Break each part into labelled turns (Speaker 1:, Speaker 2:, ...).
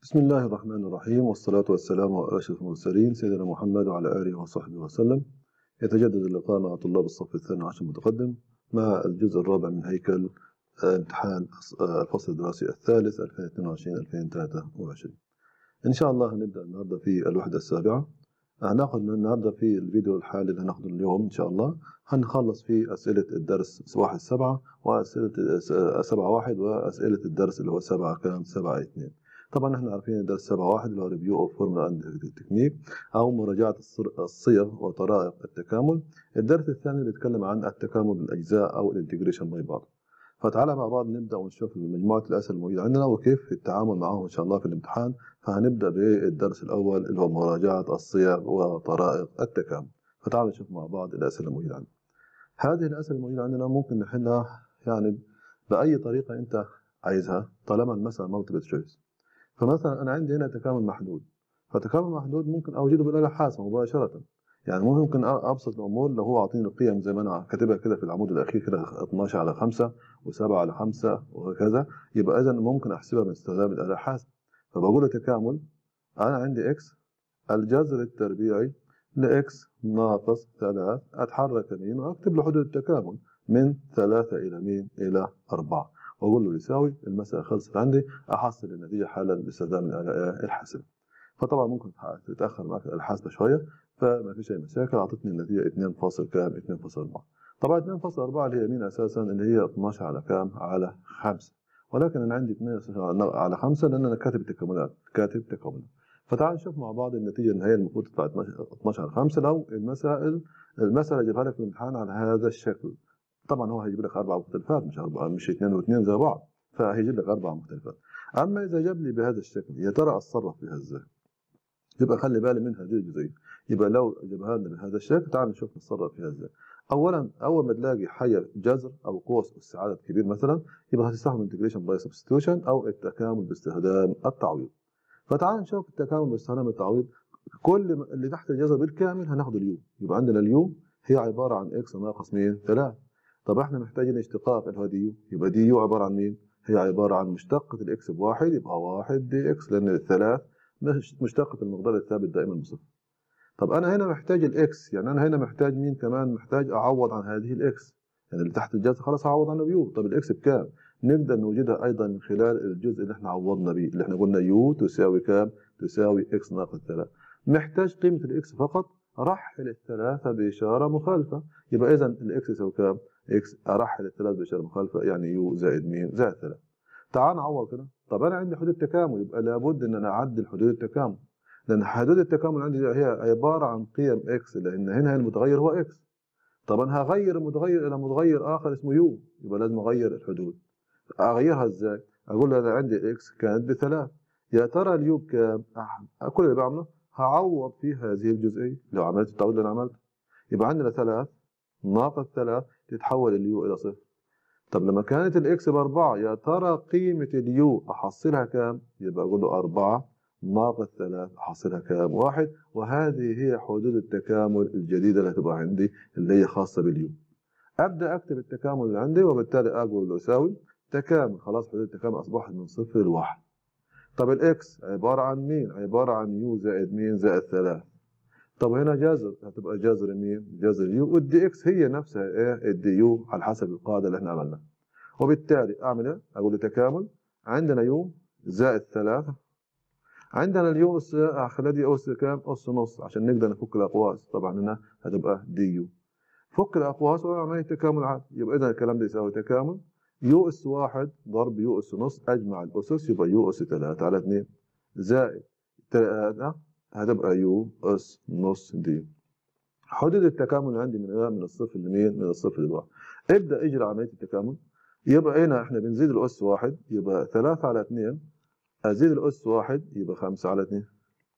Speaker 1: بسم الله الرحمن الرحيم والصلاة والسلام على أشرف المرسلين سيدنا محمد وعلى آله وصحبه وسلم يتجدد اللقاء مع طلاب الصف الثاني عشر المتقدم مع الجزء الرابع من هيكل امتحان الفصل الدراسي الثالث 2022-2023 إن شاء الله هنبدأ النهاردة في الوحدة السابعة هناخد من النهاردة في الفيديو الحالي اللي هناخده اليوم إن شاء الله هنخلص في أسئلة الدرس واحد سبعة وأسئلة سبعة واحد وأسئلة الدرس اللي هو سبعة كام سبعة اثنين طبعا احنا عارفين الدرس سبعة واحد اللي هو ريفيو اوف فورمولا اند تكنيك او مراجعة الصيغ وطرائق التكامل الدرس الثاني بيتكلم عن التكامل بالاجزاء او الانتجريشن باي بعض فتعالى مع بعض نبدا ونشوف مجموعه الاسئله الموجوده عندنا وكيف التعامل معهم ان شاء الله في الامتحان فهنبدا بالدرس الاول اللي هو مراجعه الصيغ وطرائق التكامل فتعالوا نشوف مع بعض الاسئله الموجوده عندنا هذه الاسئله الموجوده عندنا ممكن نحلها يعني باي طريقه انت عايزها طالما المساله مالتيبل تشويس فمثلا انا عندي هنا تكامل محدود فتكامل محدود ممكن اوجده بالاله الحاسبه مباشره يعني ممكن ابسط الامور لو هو عاطيني القيم زي ما انا كاتبها كده في العمود الاخير كده 12 على 5 و7 على 5 وهكذا يبقى اذا ممكن احسبها باستخدام الاله الحاسبه فبقول له تكامل انا عندي اكس الجذر التربيعي لاكس ناقص 3 اتحرك يمين واكتب له حدود التكامل من 3 الى مين الى 4 واقول له يساوي المساله خلصت عندي احصل النتيجه حالا باستخدام الاله الحاسبه فطبعا ممكن تتاخر معك الحاسبه شويه فما فيش اي مشاكل اعطتني النتيجه 2 فاصل كام 2.4 طبعا 2.4 اللي هي مين اساسا اللي هي 12 على كام على 5 ولكن انا عندي 2 على 5 لان انا كاتب التكاملات كاتب تكاملات فتعال نشوف مع بعض النتيجه النهائيه المفروض تطلع 12 على 5 لو المسائل المساله جابها لك في الامتحان على هذا الشكل طبعا هو هيجيب لك اربع مختلفات مش اربعه مش اثنين واثنين زي بعض فهيجيب لك اربع مختلفات اما اذا جاب لي بهذا الشكل يا ترى اتصرف فيها ازاي يبقى خلي بالي من هذه الجزئيه يبقى لو جابها لنا بهذا الشكل تعال نشوف نتصرف فيها ازاي اولا اول ما تلاقي حي جذر او قوس اس عدد كبير مثلا يبقى هتستخدم انتجريشن باي سبستيوشن او التكامل باستخدام التعويض فتعال نشوف التكامل باستخدام التعويض كل اللي تحت الجذر بالكامل هناخد اليو يبقى عندنا اليو هي عباره عن اكس ناقص مين 3 طب احنا محتاجين اشتقاق اللي هو دي يو يبقى دي يو عباره عن مين هي عباره عن مشتقه الاكس بواحد يبقى واحد دي اكس لان الثلاث مشتقة المقدار الثابت دائما بصفر طب انا هنا محتاج الاكس يعني انا هنا محتاج مين كمان محتاج اعوض عن هذه الاكس يعني اللي تحت الجذر خلاص اعوض عنه بيو طب الاكس بكام نقدر نوجدها ايضا من خلال الجزء اللي احنا عوضنا بيه اللي احنا قلنا يو تساوي كام تساوي اكس ناقص 3 محتاج قيمه الاكس فقط رحل الثلاثه باشاره مخالفه يبقى اذا الاكس يساوي كام اكس ارحل الثلاث باشاره مخالفه يعني يو زائد مين زائد 3 تعال نعوض كده طب انا عندي حدود تكامل يبقى لابد ان انا اعدل حدود التكامل لان حدود التكامل عندي هي عباره عن قيم اكس لان هنا المتغير هو اكس طب انا هغير المتغير الى متغير اخر اسمه يو يبقى لازم اغير الحدود اغيرها ازاي اقول له انا عندي اكس كانت بثلاث يا ترى اليو بكام كل اللي بعمله هعوض في هذه الجزئيه لو عملت التعويض اللي انا عملته يبقى عندنا ثلاث ناقص ثلاث تتحول اليو الى صفر طب لما كانت الاكس باربعة يا ترى قيمة اليو احصلها كام؟ يبقى اقول له أربعة ناقص ثلاث احصلها كام؟ واحد وهذه هي حدود التكامل الجديدة اللي هتبقى عندي اللي هي خاصة باليو. ابدا اكتب التكامل اللي عندي وبالتالي اقول له يساوي تكامل خلاص حدود التكامل اصبحت من صفر لواحد. طب الاكس عبارة عن مين؟ عبارة عن يو زائد مين؟ زائد ثلاث. طب هنا جذر هتبقى جذر مين؟ جذر يو والدي اكس هي نفسها ايه؟ الدي يو على حسب القاعده اللي احنا عملناها. وبالتالي اعمل ايه؟ اقول له تكامل عندنا يو زائد ثلاثة عندنا اليو اس خليها دي اس كام؟ اس نص عشان نقدر نفك الاقواس طبعا هنا هتبقى دي يو. فك الاقواس واعمل تكامل عادي يبقى اذا الكلام ده يساوي تكامل يو اس واحد ضرب يو اس نص اجمع الاسس يبقى يو اس 3 على 2 زائد 3 هتبقى يو اس نص دي حدود التكامل اللي عندي من من الصفر لمين؟ من الصفر للواحد. ابدا اجري عمليه التكامل يبقى هنا احنا بنزيد الاس واحد يبقى 3 على 2 ازيد الاس واحد يبقى 5 على 2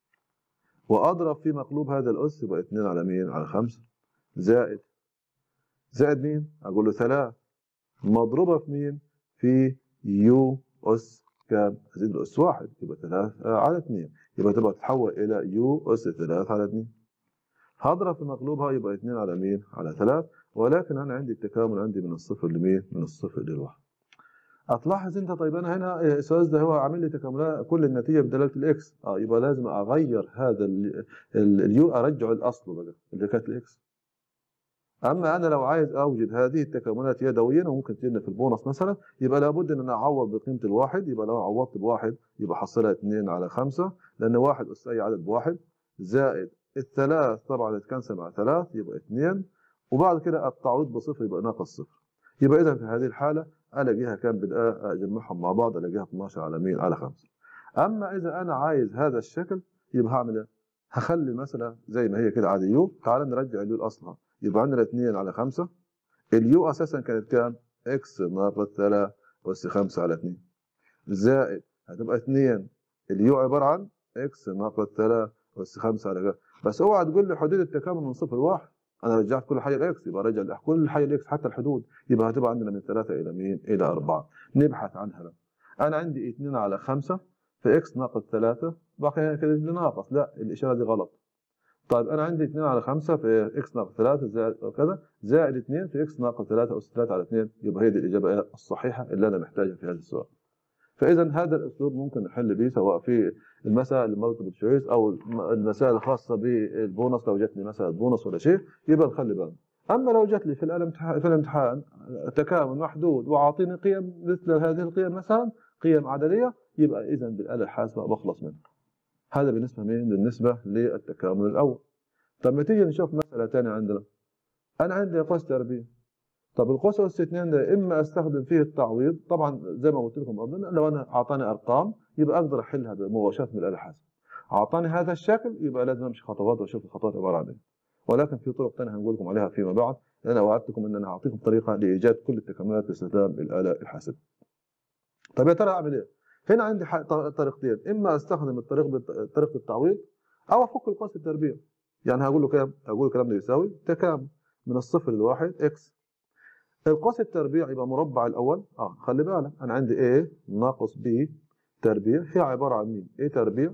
Speaker 1: واضرب في مقلوب هذا الاس يبقى 2 على مين؟ على 5 زائد زائد مين؟ اقول له 3 مضروبه في مين؟ في يو اس كام؟ ازيد الاس واحد يبقى 3 على 2 يبقى تبقى تتحول الى يو اس 3 على 2 هضرب في مقلوبها يبقى 2 على مين؟ على 3 ولكن انا عندي التكامل عندي من الصفر لمين؟ من الصفر للواحد. هتلاحظ انت طيب انا هنا الاستاذ ده هو عامل لي تكاملات كل النتيجه بدلاله الاكس اه يبقى لازم اغير هذا ال- ال- اليو ارجعه لاصله بقى اللي كانت الاكس اما انا لو عايز اوجد هذه التكاملات يدويا وممكن تجينا في البونص مثلا يبقى لابد ان انا اعوض بقيمه الواحد يبقى لو عوضت بواحد يبقى حصلها 2 على 5 لان واحد اس اي عدد بواحد زائد الثلاث طبعا اتكنسل مع ثلاث يبقى 2 وبعد كده التعويض بصفر يبقى ناقص صفر يبقى اذا في هذه الحاله الاقيها كام بدأ اجمعهم مع بعض الاقيها 12 على 100 على 5 اما اذا انا عايز هذا الشكل يبقى هعمل ايه؟ هخلي مثلا زي ما هي كده عادي يو تعال نرجع اليو لاصلها يبقى عندنا 2 على 5 اليو اساسا كانت كام؟ اكس ناقص 3 اس 5 على 2 زائد هتبقى 2 اليو عباره عن اكس ناقص 3 اس 5 على 2 بس اوعى تقول لي حدود التكامل من صفر لواحد انا رجعت كل حاجه الاكس يبقى رجع كل حاجه الاكس حتى الحدود يبقى هتبقى عندنا من 3 الى مين؟ الى 4 نبحث عنها بقى انا عندي 2 على 5 في اكس ناقص 3 باقي كده اللي ناقص لا الاشاره دي غلط طيب انا عندي 2 على 5 في اكس ناقص 3 زائد كذا زائد 2 في اكس ناقص 3 اس 3 على 2 يبقى هي دي الاجابه إيه؟ الصحيحه اللي انا محتاجها في هذا السؤال. فاذا هذا الاسلوب ممكن نحل به سواء في المسائل المالتيبل تشويس او الم- المسائل الخاصه بالبونص لو جت لي مساله بونص ولا شيء يبقى نخلي بالنا. اما لو جت لي في الامتحان في الامتحان تكامل محدود واعطيني قيم مثل هذه القيم مثلا قيم عدديه يبقى اذا بالاله الحاسبه بخلص منها. هذا بالنسبه مين؟ بالنسبه للتكامل الاول. طب ما تيجي نشوف مسألة تانية عندنا أنا عندي قوس تربيع طب القوس أس 2 ده إما أستخدم فيه التعويض طبعا زي ما قلت لكم قبل لو أنا أعطاني أرقام يبقى أقدر أحلها مباشرة من الآلة الحاسبة أعطاني هذا الشكل يبقى لازم أمشي خطوات وأشوف الخطوات عبارة عن إيه ولكن في طرق ثانيه هنقول لكم عليها فيما بعد لأن أنا وعدتكم أن أنا هعطيكم طريقة لإيجاد كل التكاملات باستخدام الآلة الحاسبة طب يا ترى أعمل إيه؟ هنا عندي ح- طريقتين إما أستخدم الطريق بت- طريقة التعويض أو أفك القوس التربيع يعني هقول له كام؟ هقول الكلام ده يساوي تكامل من الصفر للواحد اكس القوس التربيع يبقى مربع الاول اه خلي بالك انا عندي A ناقص B تربيع هي عباره عن مين؟ A تربيع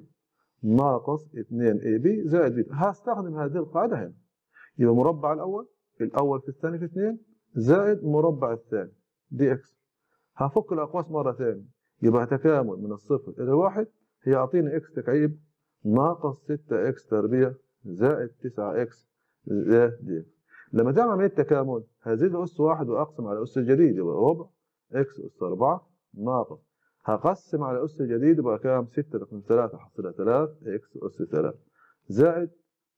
Speaker 1: ناقص 2 AB زائد B هستخدم هذه القاعده هنا يبقى مربع الاول الاول في الثاني في 2 زائد مربع الثاني دي اكس هفك الاقواس مره ثانيه يبقى تكامل من الصفر الى واحد هي اعطيني اكس تكعيب ناقص 6 اكس تربيع زائد 9 اكس زائد دي اكس لما تعمل عمليه تكامل هزيد اس واحد واقسم على اس الجديد يبقى ربع اكس اس 4 ناقص هقسم على اس الجديد يبقى كام 6 تقسيم 3 حصلها 3 اكس اس 3 زائد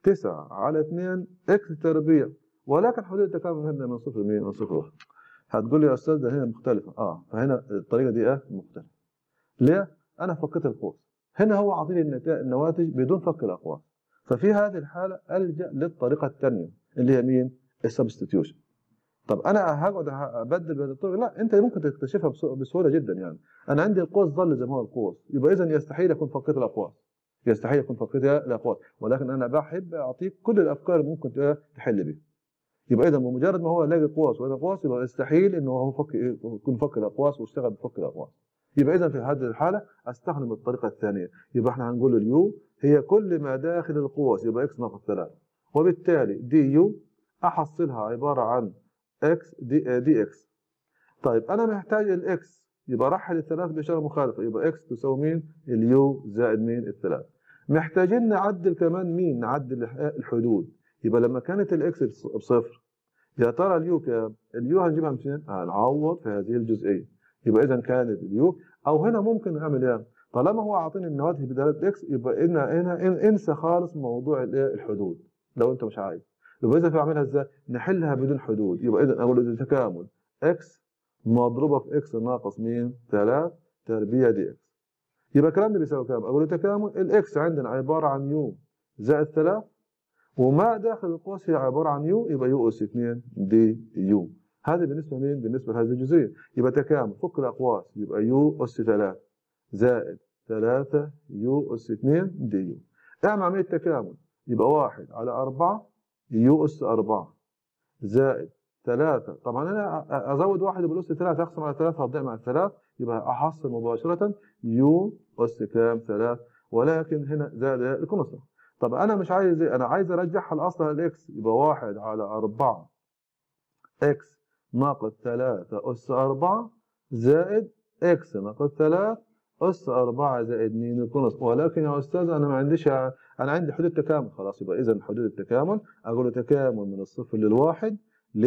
Speaker 1: 9 على 2 اكس تربيع ولكن حدود التكامل هنا من صفر لمين؟ من صفر لواحد هتقول لي يا استاذ ده هنا مختلفه اه فهنا الطريقه دي ايه مختلفه ليه؟ انا فكيت القوس هنا هو عاطيني النتا- النواتج بدون فك الاقواس ففي هذه الحاله الجا للطريقه الثانيه اللي هي مين؟ السبستيتيوشن طب انا هقعد ابدل بين الطرق لا انت ممكن تكتشفها بس- بسهوله جدا يعني انا عندي القوس ظل زي ما هو القوس يبقى اذا يستحيل اكون فكيت الاقواس يستحيل اكون فكيت الاقواس ولكن انا بحب اعطيك كل الافكار اللي ممكن ت- تحل بيها يبقى اذا بمجرد ما هو يلاقي قوس وهذا قوس يبقى يستحيل انه هو فك يكون فك الاقواس واشتغل بفك الاقواس يبقى اذا في هذه الحاله استخدم الطريقه الثانيه يبقى احنا هنقول اليو هي كل ما داخل القوس يبقى اكس ناقص 3 وبالتالي دي يو احصلها عباره عن اكس دي, دي اكس طيب انا محتاج الاكس يبقى رحل الثلاث باشاره مخالفه يبقى اكس تساوي مين اليو زائد مين الثلاث محتاجين نعدل كمان مين نعدل الح- الحدود يبقى لما كانت الاكس بص- بصفر يا ترى اليو كام اليو هنجيبها من فين هنعوض في هذه الجزئيه يبقى اذا كانت اليو او هنا ممكن اعمل ايه طالما هو عاطيني النواتج بدلاله اكس يبقى هنا هنا إن- انسى خالص موضوع الإيه؟ الحدود لو انت مش عايز يبقى اذا بعملها ازاي نحلها بدون حدود يبقى اذا اقول له تكامل اكس مضروبه في اكس ناقص مين 3 تربيع دي اكس يبقى الكلام ده بيساوي كام اقول له تكامل الاكس عندنا عباره عن يو زائد 3 وما داخل القوس هي عباره عن يو يبقى يو اس 2 دي يو هذا بالنسبه مين بالنسبه لهذه الجزئيه يبقى تكامل فك الاقواس يبقى يو اس 3 زائد 3 يو اس 2 دي يو اعمل عمليه تكامل يبقى 1 على 4 يو اس 4 زائد 3 طبعا انا أ- ازود واحد بالاس 3 اقسم على 3 هتضيع مع الثلاث يبقى احصل مباشره يو اس كام 3 ولكن هنا زائد الكونستنت طب انا مش عايز إيه؟ انا عايز ارجعها لاصلها الاكس يبقى 1 على 4 اكس ناقص 3 اس 4 زائد اكس ناقص 3 اس 4 زائد مين يكون ولكن يا استاذ انا ما عنديش انا عندي حدود تكامل خلاص يبقى اذا حدود التكامل اقول له تكامل من الصفر للواحد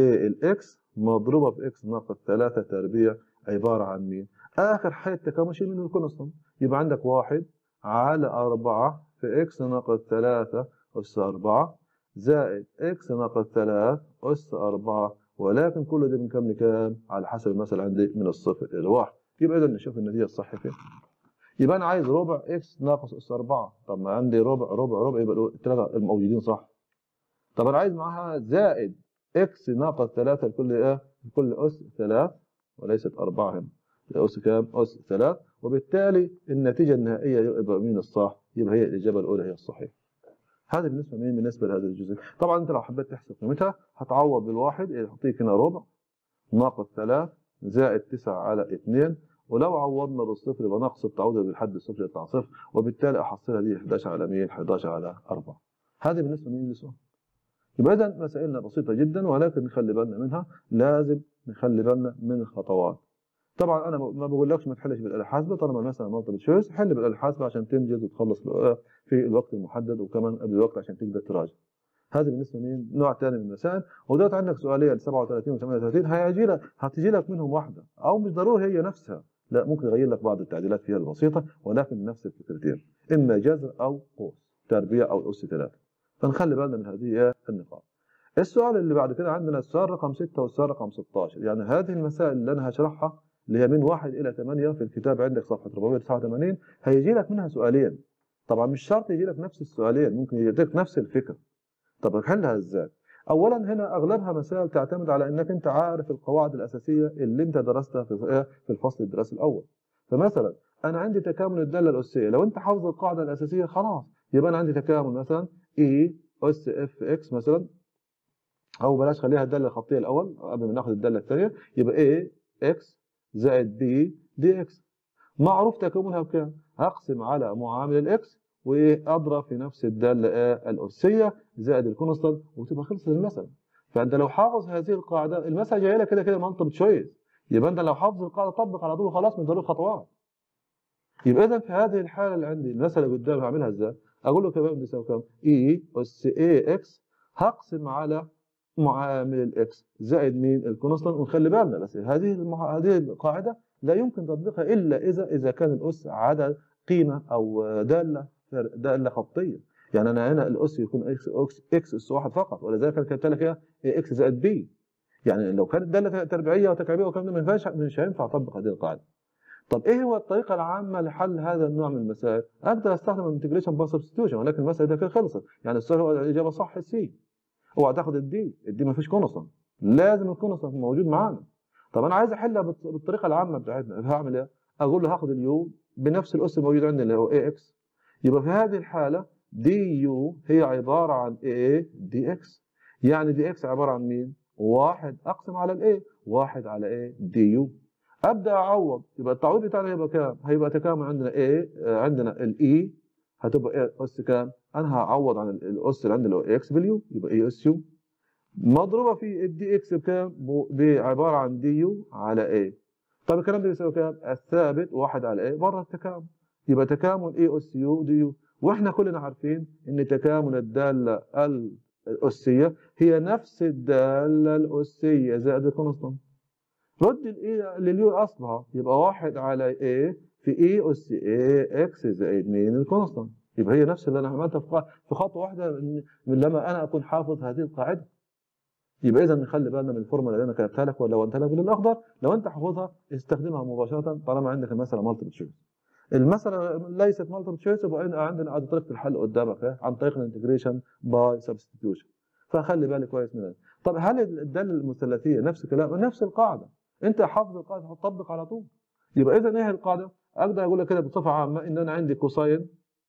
Speaker 1: للاكس مضروبه في اكس ناقص 3 تربيع عباره عن مين؟ اخر حاله تكامل شيل منه الكونستانت يبقى عندك 1 على 4 في اكس ناقص 3 اس 4 زائد اكس ناقص 3 اس 4 ولكن كل ده من كام لكام؟ على حسب المثل عندي من الصفر الى الواحد يبقى اذا نشوف النتيجه الصح فين يبقى انا عايز ربع اكس ناقص اس 4 طب ما عندي ربع ربع ربع يبقى الثلاثه الموجودين صح طب انا عايز معاها زائد اكس ناقص 3 لكل ايه لكل اس 3 وليست 4 هنا اس كام اس 3 وبالتالي النتيجه النهائيه يبقى مين الصح يبقى هي الاجابه الاولى هي الصحيحه هذا بالنسبه مين بالنسبه لهذا الجزء طبعا انت لو حبيت تحسب قيمتها هتعوض بالواحد يعطيك هنا ربع ناقص 3 زائد 9 على 2 ولو عوضنا بالصفر يبقى ناقص التعويض بالحد الصفر يطلع صفر وبالتالي احصلها دي 11 على مين 11 على 4 هذه بالنسبه مين للسؤال يبقى اذا مسائلنا بسيطه جدا ولكن نخلي بالنا منها لازم نخلي بالنا من الخطوات طبعا انا ما بقولكش ما تحلش بالاله الحاسبه طالما مثلا مالتيبل تشويس حل بالاله الحاسبه عشان تنجز وتخلص في الوقت المحدد وكمان قبل الوقت عشان تقدر تراجع هذا بالنسبه مين نوع ثاني من المسائل ودلوقتي عندك سؤالين 37 و 38 هيجي لك هتجي لك منهم واحده او مش ضروري هي نفسها لا ممكن يغير لك بعض التعديلات فيها البسيطه ولكن نفس الفكرتين اما جذر او قوس تربيع او اس ثلاثه فنخلي بالنا من هذه النقاط السؤال اللي بعد كده عندنا السؤال رقم 6 والسؤال رقم 16 يعني هذه المسائل اللي انا هشرحها اللي هي من 1 الى 8 في الكتاب عندك صفحه 489 هيجي لك منها سؤالين طبعا مش شرط يجي لك نفس السؤالين ممكن يجي لك نفس الفكره طب نحلها ازاي اولا هنا اغلبها مسائل تعتمد على انك انت عارف القواعد الاساسيه اللي انت درستها في في الفصل الدراسي الاول فمثلا انا عندي تكامل الداله الاسيه لو انت حافظ القاعده الاساسيه خلاص يبقى انا عندي تكامل مثلا اي اس اف اكس مثلا او بلاش خليها الداله الخطيه الاول قبل ما ناخد الداله الثانيه يبقى اي اكس زائد بي دي اكس معروف تكاملها بكام هقسم على معامل الاكس واضرب في نفس الداله الاسيه زائد الكونستانت وتبقى خلصت المساله فانت لو حافظ هذه القاعده المساله جايه لك كده كده منطق تشويس يبقى انت لو حافظ القاعده طبق على طول خلاص من ضروري خطوات يبقى اذا في هذه الحاله اللي عندي المساله قدامي هعملها ازاي؟ اقول له كمان بيساوي كام؟ اي اس اي اكس هقسم على معامل الاكس زائد مين الكونستانت ونخلي بالنا بس هذه المع... هذه القاعده لا يمكن تطبيقها الا اذا اذا كان الاس عدد قيمه او داله داله خطيه يعني انا هنا الاس يكون اكس اكس, إكس اس واحد فقط ولذلك انا كتبت لك ايه اكس زائد بي يعني لو كانت داله تربيعيه وتكعيبيه وكلام ده ما ينفعش مش هينفع اطبق هذه القاعده طب ايه هو الطريقه العامه لحل هذا النوع من المسائل؟ اقدر استخدم الانتجريشن باي سبستيوشن ولكن المساله ده كده خلصت يعني السؤال هو الاجابه صح سي اوعى تاخد الدي الدي ما فيش كونستانت لازم الكونستانت موجود معانا طب انا عايز احلها بالطريقه العامه بتاعتنا هعمل ايه؟ اقول له هاخد اليو بنفس الاس الموجود عندي اللي هو اي اكس يبقى في هذه الحاله دي يو هي عباره عن اي دي اكس يعني دي اكس عباره عن مين؟ واحد اقسم على الاي واحد على ايه؟ دي يو ابدا اعوض يبقى التعويض بتاعنا هيبقى كام؟ هيبقى تكامل عندنا ايه؟ عندنا الاي هتبقى ايه اس كام؟ انا هعوض عن الاس اللي عندي اللي هو اكس باليو يبقى اي اس يو مضروبه في الدي اكس بكام؟ بعباره عن دي يو على ايه؟ طب الكلام ده بيساوي كام؟ الثابت واحد على ايه؟ بره التكامل يبقى تكامل اي اس يو دي يو واحنا كلنا عارفين ان تكامل الداله الاسيه هي نفس الداله الاسيه زائد الكونستانت رد الاي لليو اصلها يبقى واحد على ايه في اي اس اي اكس زائد مين الكونستانت يبقى هي نفس اللي انا عملتها في خطوه واحده من لما انا اكون حافظ هذه القاعده يبقى اذا نخلي بالنا من الفورمولا اللي انا كتبتها لك ولا وديتها لك بالاخضر لو انت حافظها استخدمها مباشره طالما عندك المساله مالتيبل تشويس المساله ليست مالتيبل تشويس يبقى عندنا ادي طريقه الحل قدامك عن طريق الانتجريشن باي سبستيوشن فخلي بالك كويس منها طب هل الداله المثلثيه نفس الكلام نفس القاعده انت حافظ القاعده هتطبق على طول يبقى اذا ايه القاعده اقدر اقول لك كده بصفه عامه ان انا عندي كوساين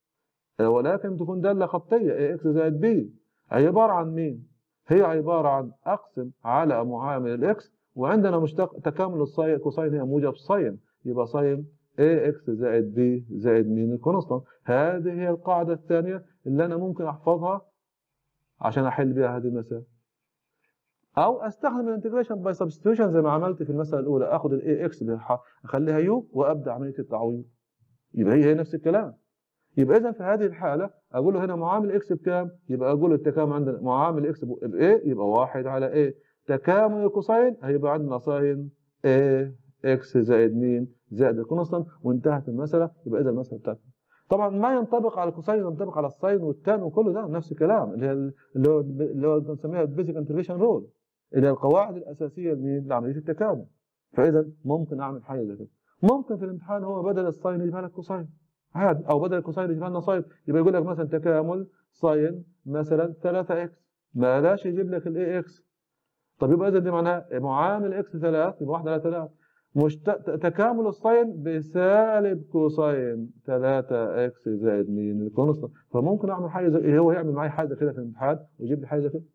Speaker 1: ولكن تكون داله خطيه اي اكس زائد بي هي عباره عن مين هي عباره عن اقسم على معامل الاكس وعندنا مشتق تكامل الساين كوساين هي موجب ساين يبقى ساين اي اكس زائد بي زائد مين الكونستانت هذه هي القاعده الثانيه اللي انا ممكن احفظها عشان احل بها هذه المسائل او استخدم الانتجريشن باي سبستيوشن زي ما عملت في المساله الاولى اخد الاي اكس اخليها يو وابدا عمليه التعويض يبقى هي هي نفس الكلام يبقى اذا في هذه الحاله اقول له هنا معامل اكس بكام يبقى اقول التكامل عندنا معامل اكس بايه يبقى واحد على ايه تكامل الكوساين هيبقى عندنا ساين ايه اكس زائد مين زائد الكونستانت وانتهت المساله يبقى اذا المساله بتاعتنا طبعا ما ينطبق على الكوساين ينطبق على الساين والتان وكل ده نفس الكلام اللي هي اللي هو اللي هو بنسميها البيزك انتجريشن رول اللي هي القواعد الاساسيه لعمليه التكامل فاذا ممكن اعمل حاجه زي كده ممكن في الامتحان هو بدل الساين يجيبها لك كوساين عادي او بدل الكوساين يجيبها لنا ساين يبقى يقول لك مثلا تكامل ساين مثلا 3 اكس بلاش يجيب لك الاي اكس طب يبقى اذا دي معناها معامل اكس 3 يبقى 1 على 3 مشت... تكامل الساين بسالب كوساين 3 اكس زائد مين الكونستانت فممكن اعمل حاجه زي هو يعمل معايا حاجه كده في الامتحان ويجيب لي حاجه كده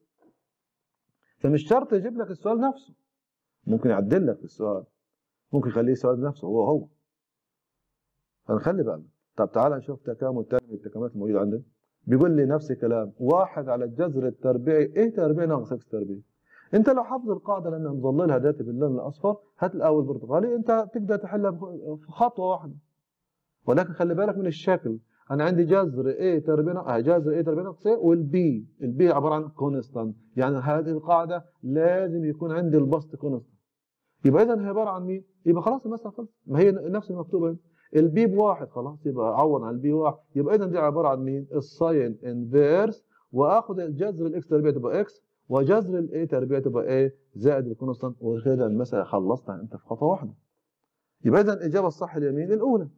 Speaker 1: فمش شرط يجيب لك السؤال نفسه ممكن يعدل لك السؤال ممكن يخليه السؤال نفسه هو هو فنخلي بالنا طب تعال نشوف تكامل تاني من التكاملات الموجوده عندنا بيقول لي نفس الكلام واحد على الجذر التربيعي ايه تربيع ناقص اكس تربيع انت لو حافظ القاعده لان مظللها داتي باللون الاصفر هات الاول برتقالي انت تقدر تحلها في خطوه واحده ولكن خلي بالك من الشكل انا عندي جذر A تربيع اه جذر A تربيع ناقص A والبي البي عباره عن كونستانت يعني هذه القاعده لازم يكون عندي البسط كونستانت يبقى اذا هي عباره عن مين؟ يبقى خلاص المساله خلصت ما هي نفس المكتوبه هنا البي بواحد خلاص يبقى اعوض عن البي واحد يبقى اذا دي عباره عن مين؟ الساين انفيرس واخد الجذر الاكس تربيع تبقى اكس وجذر الاي تربيع تبقى ايه؟ زائد الكونستانت وكده المساله خلصتها انت في خطوه واحده. يبقى اذا الاجابه الصح اليمين الاولى.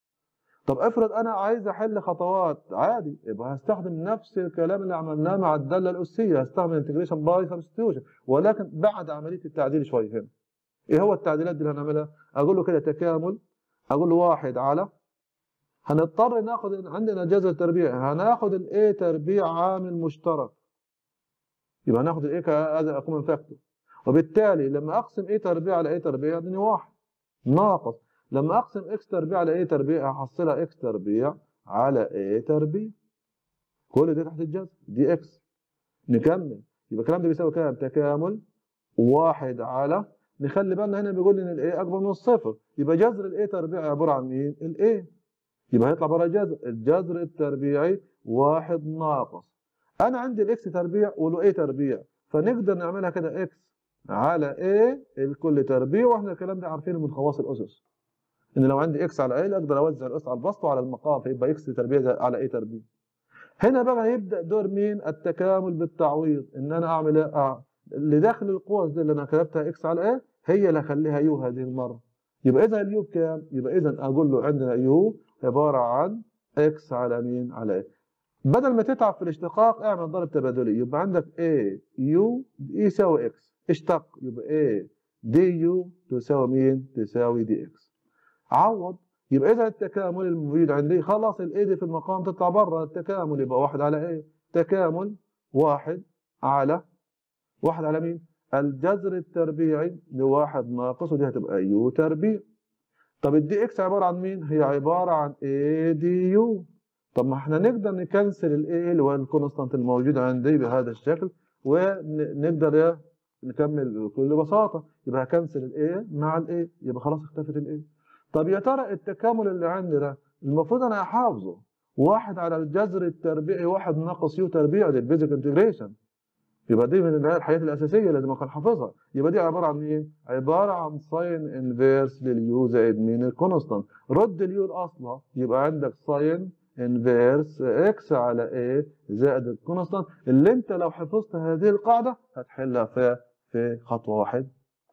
Speaker 1: طب افرض انا عايز احل خطوات عادي يبقى هستخدم نفس الكلام اللي عملناه مع الداله الاسيه هستخدم انتجريشن باي سبستيوشن ولكن بعد عمليه التعديل شويه هنا. ايه هو التعديلات دي اللي هنعملها؟ اقول له كده تكامل اقول له واحد على هنضطر ناخد عندنا جذر تربيع هناخد الاي تربيع عامل مشترك يبقى هناخد الاي كهذا كومن فاكتور وبالتالي لما اقسم اي تربيع على اي تربيع يديني واحد ناقص لما اقسم اكس تربيع على اي تربيع هحصلها اكس تربيع على اي تربيع كل ده تحت الجذر دي اكس نكمل يبقى الكلام ده بيساوي كام تكامل واحد على نخلي بالنا هنا بيقول لي ان الاي اكبر من الصفر يبقى جذر الاي تربيع عباره عن مين الاي يبقى هيطلع بره جذر الجذر التربيعي واحد ناقص انا عندي الاكس تربيع وله اي تربيع فنقدر نعملها كده اكس على اي الكل تربيع واحنا الكلام ده عارفينه من خواص الاسس ان لو عندي اكس على اي اقدر اوزع الاس على البسط وعلى المقام فيبقى اكس تربيع على اي تربيع هنا بقى يبدا دور مين التكامل بالتعويض ان انا اعمل ايه اللي داخل القوس دي اللي انا كتبتها اكس على ايه هي اللي اخليها يو هذه المره يبقى اذا اليو بكام يبقى اذا اقول له عندنا يو عباره عن اكس على مين على ايه بدل ما تتعب في الاشتقاق اعمل ضرب تبادلي يبقى عندك A يو يساوي اكس اشتق يبقى A دي يو تساوي مين تساوي دي اكس عوض يبقى اذا التكامل الموجود عندي خلاص الاي دي في المقام تطلع بره التكامل يبقى واحد على ايه تكامل واحد على واحد على مين الجذر التربيعي لواحد ناقص ودي هتبقى يو تربيع طب الدي اكس عباره عن مين هي عباره عن اي دي يو طب ما احنا نقدر نكنسل الاي اللي هو الكونستانت الموجود عندي بهذا الشكل ونقدر نكمل بكل بساطه يبقى هكنسل الاي مع الاي يبقى خلاص اختفت الاي طب يا ترى التكامل اللي عندي ده المفروض انا احافظه واحد على الجذر التربيعي واحد ناقص يو تربيع دي البيزك انتجريشن يبقى دي من الحاجات الاساسيه لازم اكون حافظها يبقى دي عباره عن ايه عباره عن ساين انفيرس لليو زائد مين الكونستانت رد اليو لاصلها يبقى عندك ساين انفيرس اكس على ايه زائد الكونستانت اللي انت لو حفظت هذه القاعده هتحلها في في خطوه واحد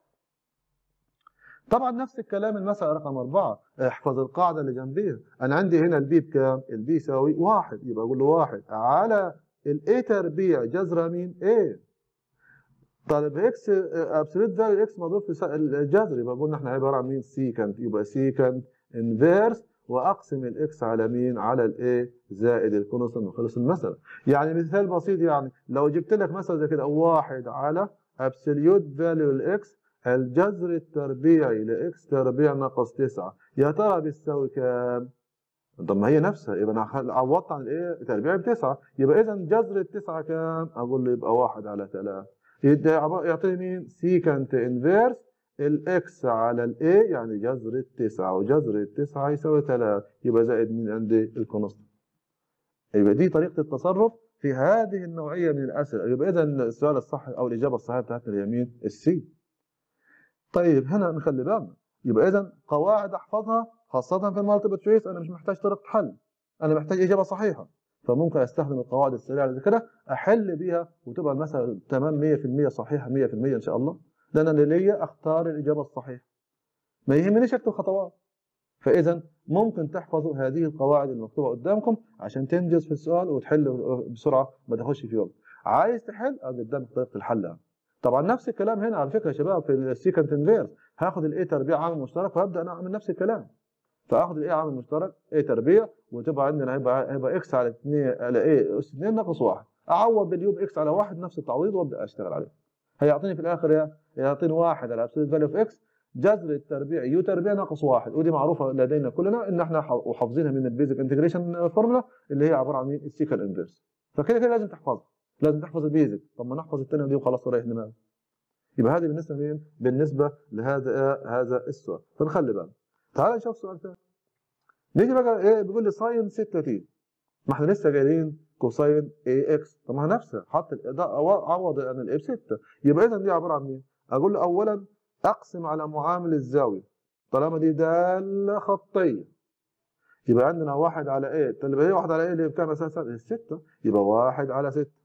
Speaker 1: طبعا نفس الكلام المسألة رقم أربعة احفظ القاعدة اللي جنبيها أنا عندي هنا البي بكام؟ البي يساوي واحد يبقى أقول له واحد على الاي تربيع جذر مين؟ ايه طالب اكس ابسوليت فاليو اكس مضروب في الجذر يبقى قلنا احنا عباره عن مين؟ سيكنت يبقى سيكنت انفيرس واقسم الاكس على مين؟ على الايه زائد الكونستنت وخلص المساله. يعني مثال بسيط يعني لو جبت لك مثلا زي كده واحد على ابسوليوت فاليو الاكس الجذر التربيعي لاكس تربيع ناقص 9 يا ترى بيساوي كام؟ طب ما هي نفسها يبقى انا عوضت عن الايه؟ تربيع بتسعه يبقى اذا جذر التسعه كام؟ اقول له يبقى واحد على ثلاثه يعطيني مين سيكنت انفيرس الاكس على الاي يعني جذر التسعة وجذر التسعة يساوي 3 يبقى زائد مين عندي الكونستنت يبقى دي طريقة التصرف في هذه النوعية من الأسئلة يبقى إذا السؤال الصح أو الإجابة الصحيحة بتاعتنا هي مين؟ السي طيب هنا نخلي بالنا يبقى إذا قواعد أحفظها خاصة في المالتيبل تشويس أنا مش محتاج طريقة حل أنا محتاج إجابة صحيحة فممكن استخدم القواعد السريعه اللي كده احل بيها وتبقى المساله تمام 100% صحيحه 100% ان شاء الله لان انا ليا اختار الاجابه الصحيحه ما يهمنيش اكتب خطوات فاذا ممكن تحفظوا هذه القواعد المكتوبه قدامكم عشان تنجز في السؤال وتحل بسرعه ما تاخدش في وقت عايز تحل قدامك طريقه الحل طبعا نفس الكلام هنا على فكره يا شباب في السيكنت انفيرس هاخد الاي تربيع عامل مشترك وهبدا انا اعمل نفس الكلام فاخد الاي عامل مشترك اي تربيع وتبقى عندنا هيبقى هيبقى اكس على 2 على ايه اس 2 ناقص 1 اعوض باليوم اكس على 1 نفس التعويض وابدا اشتغل عليه هيعطيني في الاخر يعطيني 1 على ابسوليت فاليو اوف اكس جذر التربيع يو تربيع ناقص 1 ودي معروفه لدينا كلنا ان احنا وحافظينها من البيزك انتجريشن فورمولا اللي هي عباره عن مين السيكال انفيرس فكده كده لازم تحفظها لازم تحفظ البيزك طب ما نحفظ الثانيه دي وخلاص وريح دماغك يبقى هذه بالنسبه مين بالنسبه لهذا هذا السؤال فنخلي بالنا تعال نشوف سؤال ثاني نيجي بقى ايه بيقول لي ساين 6 تي ما احنا لسه قايلين كوساين اي اكس طب ما نفسها حط عوض عن الاي ب 6 يبقى اذا دي عباره عن مين؟ اقول له اولا اقسم على معامل الزاويه طالما دي داله خطيه يبقى عندنا واحد على ايه يبقى هي واحد على ايه اللي بكام اساسا؟ الستة يبقى واحد على ستة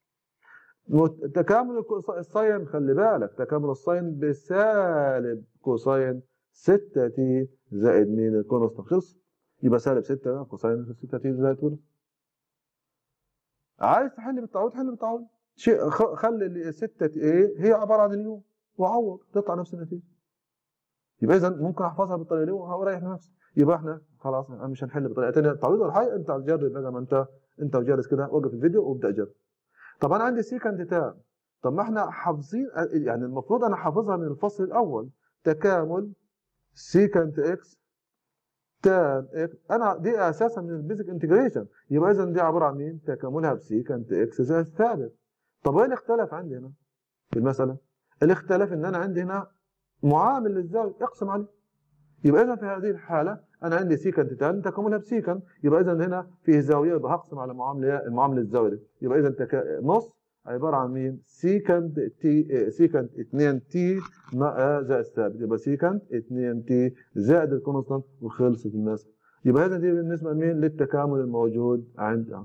Speaker 1: تكامل الساين خلي بالك تكامل الساين بسالب كوساين 6 تي زائد مين الكونستنت خلص يبقى سالب 6 كوساين 6 تي زائد كونستنت عايز تحل بالتعويض حل بالتعويض شيء خلي 6 ايه هي عباره عن اليوم وعوض تطلع نفس النتيجه يبقى اذا ممكن احفظها بالطريقه دي واريح نفسي يبقى احنا خلاص مش هنحل بطريقه ثانيه التعويض ولا حاجه انت جرب بقى ما انت انت وجالس كده وقف الفيديو وابدا جرب طب انا عندي سيكنت تام طب ما احنا حافظين يعني المفروض انا حافظها من الفصل الاول تكامل سيكنت اكس تان اكس انا دي اساسا من البيزك انتجريشن يبقى اذا دي عباره عن مين؟ تكاملها بسيكنت اكس زائد ثابت طب وين اختلف عندي هنا في المساله؟ الاختلاف ان انا عندي هنا معامل للزاويه اقسم عليه يبقى اذا في هذه الحاله انا عندي سيكنت تان تكاملها بسيكنت يبقى اذا هنا فيه زاويه يبقى هقسم على معامله المعامله الزاويه دي يبقى اذا تك... نص عباره عن مين؟ سيكنت تي سيكنت 2 تي زائد ثابت يبقى سيكنت 2 تي زائد الكونستانت وخلصت المسألة يبقى هذا دي بالنسبه لمين؟ للتكامل الموجود عند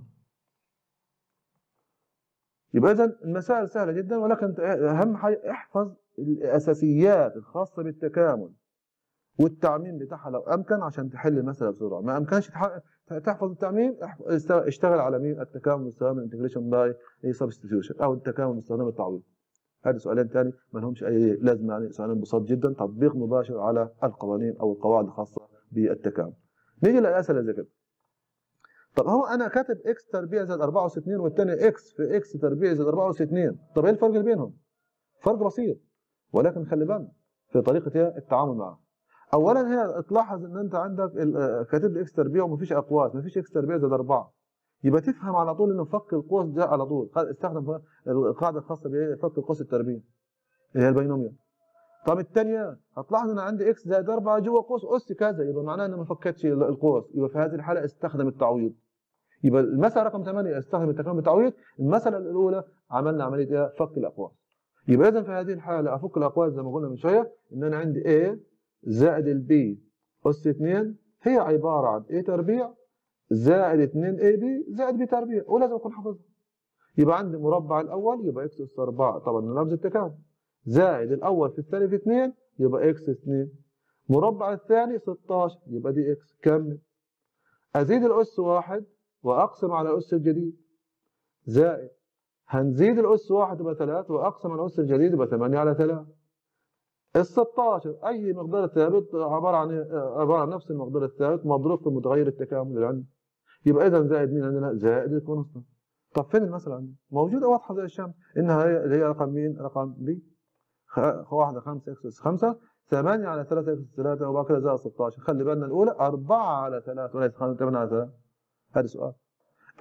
Speaker 1: يبقى اذا المسائل سهله جدا ولكن اهم حاجه احفظ الاساسيات الخاصه بالتكامل والتعميم بتاعها لو امكن عشان تحل المساله بسرعه ما امكنش تحفظ التعميم اشتغل على مين التكامل باستخدام الانتجريشن باي سبستيوشن او التكامل باستخدام التعويض هذه سؤالين ثاني ما لهمش اي لازمه يعني سؤالين بساط جدا تطبيق مباشر على القوانين او القواعد الخاصه بالتكامل نيجي للاسئله زي كده طب هو انا كاتب اكس تربيع زائد 64 والثاني اكس في اكس تربيع زائد 64 طب ايه الفرق اللي بينهم؟ فرق بسيط ولكن خلي بالك في طريقه التعامل معه اولا هنا تلاحظ ان انت عندك كاتب لي اكس تربيع ومفيش اقواس مفيش اكس تربيع زائد 4 يبقى تفهم على طول انه فك القوس ده على طول استخدم القاعده الخاصه بفك القوس التربيع اللي هي البينوميال طب الثانيه هتلاحظ ان عندي اكس زائد 4 جوه قوس اس كذا يبقى معناه انه ما فكتش القوس يبقى في هذه الحاله استخدم التعويض يبقى المساله رقم 8 استخدم التكامل بالتعويض المساله الاولى عملنا عمليه ايه فك الاقواس يبقى اذا في هذه الحاله افك الاقواس زي ما قلنا من شويه ان انا عندي A زائد البي أس 2 هي عبارة عن A تربيع زائد 2 AB زائد B تربيع ولازم أكون حافظها يبقى عندي مربع الأول يبقى إكس أس 4 طبعا رمز التكامل زائد الأول في الثاني في 2 يبقى إكس 2 مربع الثاني 16 يبقى دي إكس كمل أزيد الأس واحد وأقسم على الأس الجديد زائد هنزيد الأس واحد يبقى 3 وأقسم على الأس الجديد يبقى 8 على 3 ال 16 اي مقدار ثابت عباره عن عباره عن نفس المقدار الثابت مضروب في متغير التكامل اللي عندي يبقى اذا زائد مين عندنا زائد الكونستانت طب فين المساله عندي موجوده واضحه زي الشمس انها هي اللي هي رقم مين رقم بي واحده 5 اكس 5 8 على 3 اكس 3 وبعد كده زائد 16 خلي بالنا الاولى 4 على 3 وليس 8 على 3 هذا سؤال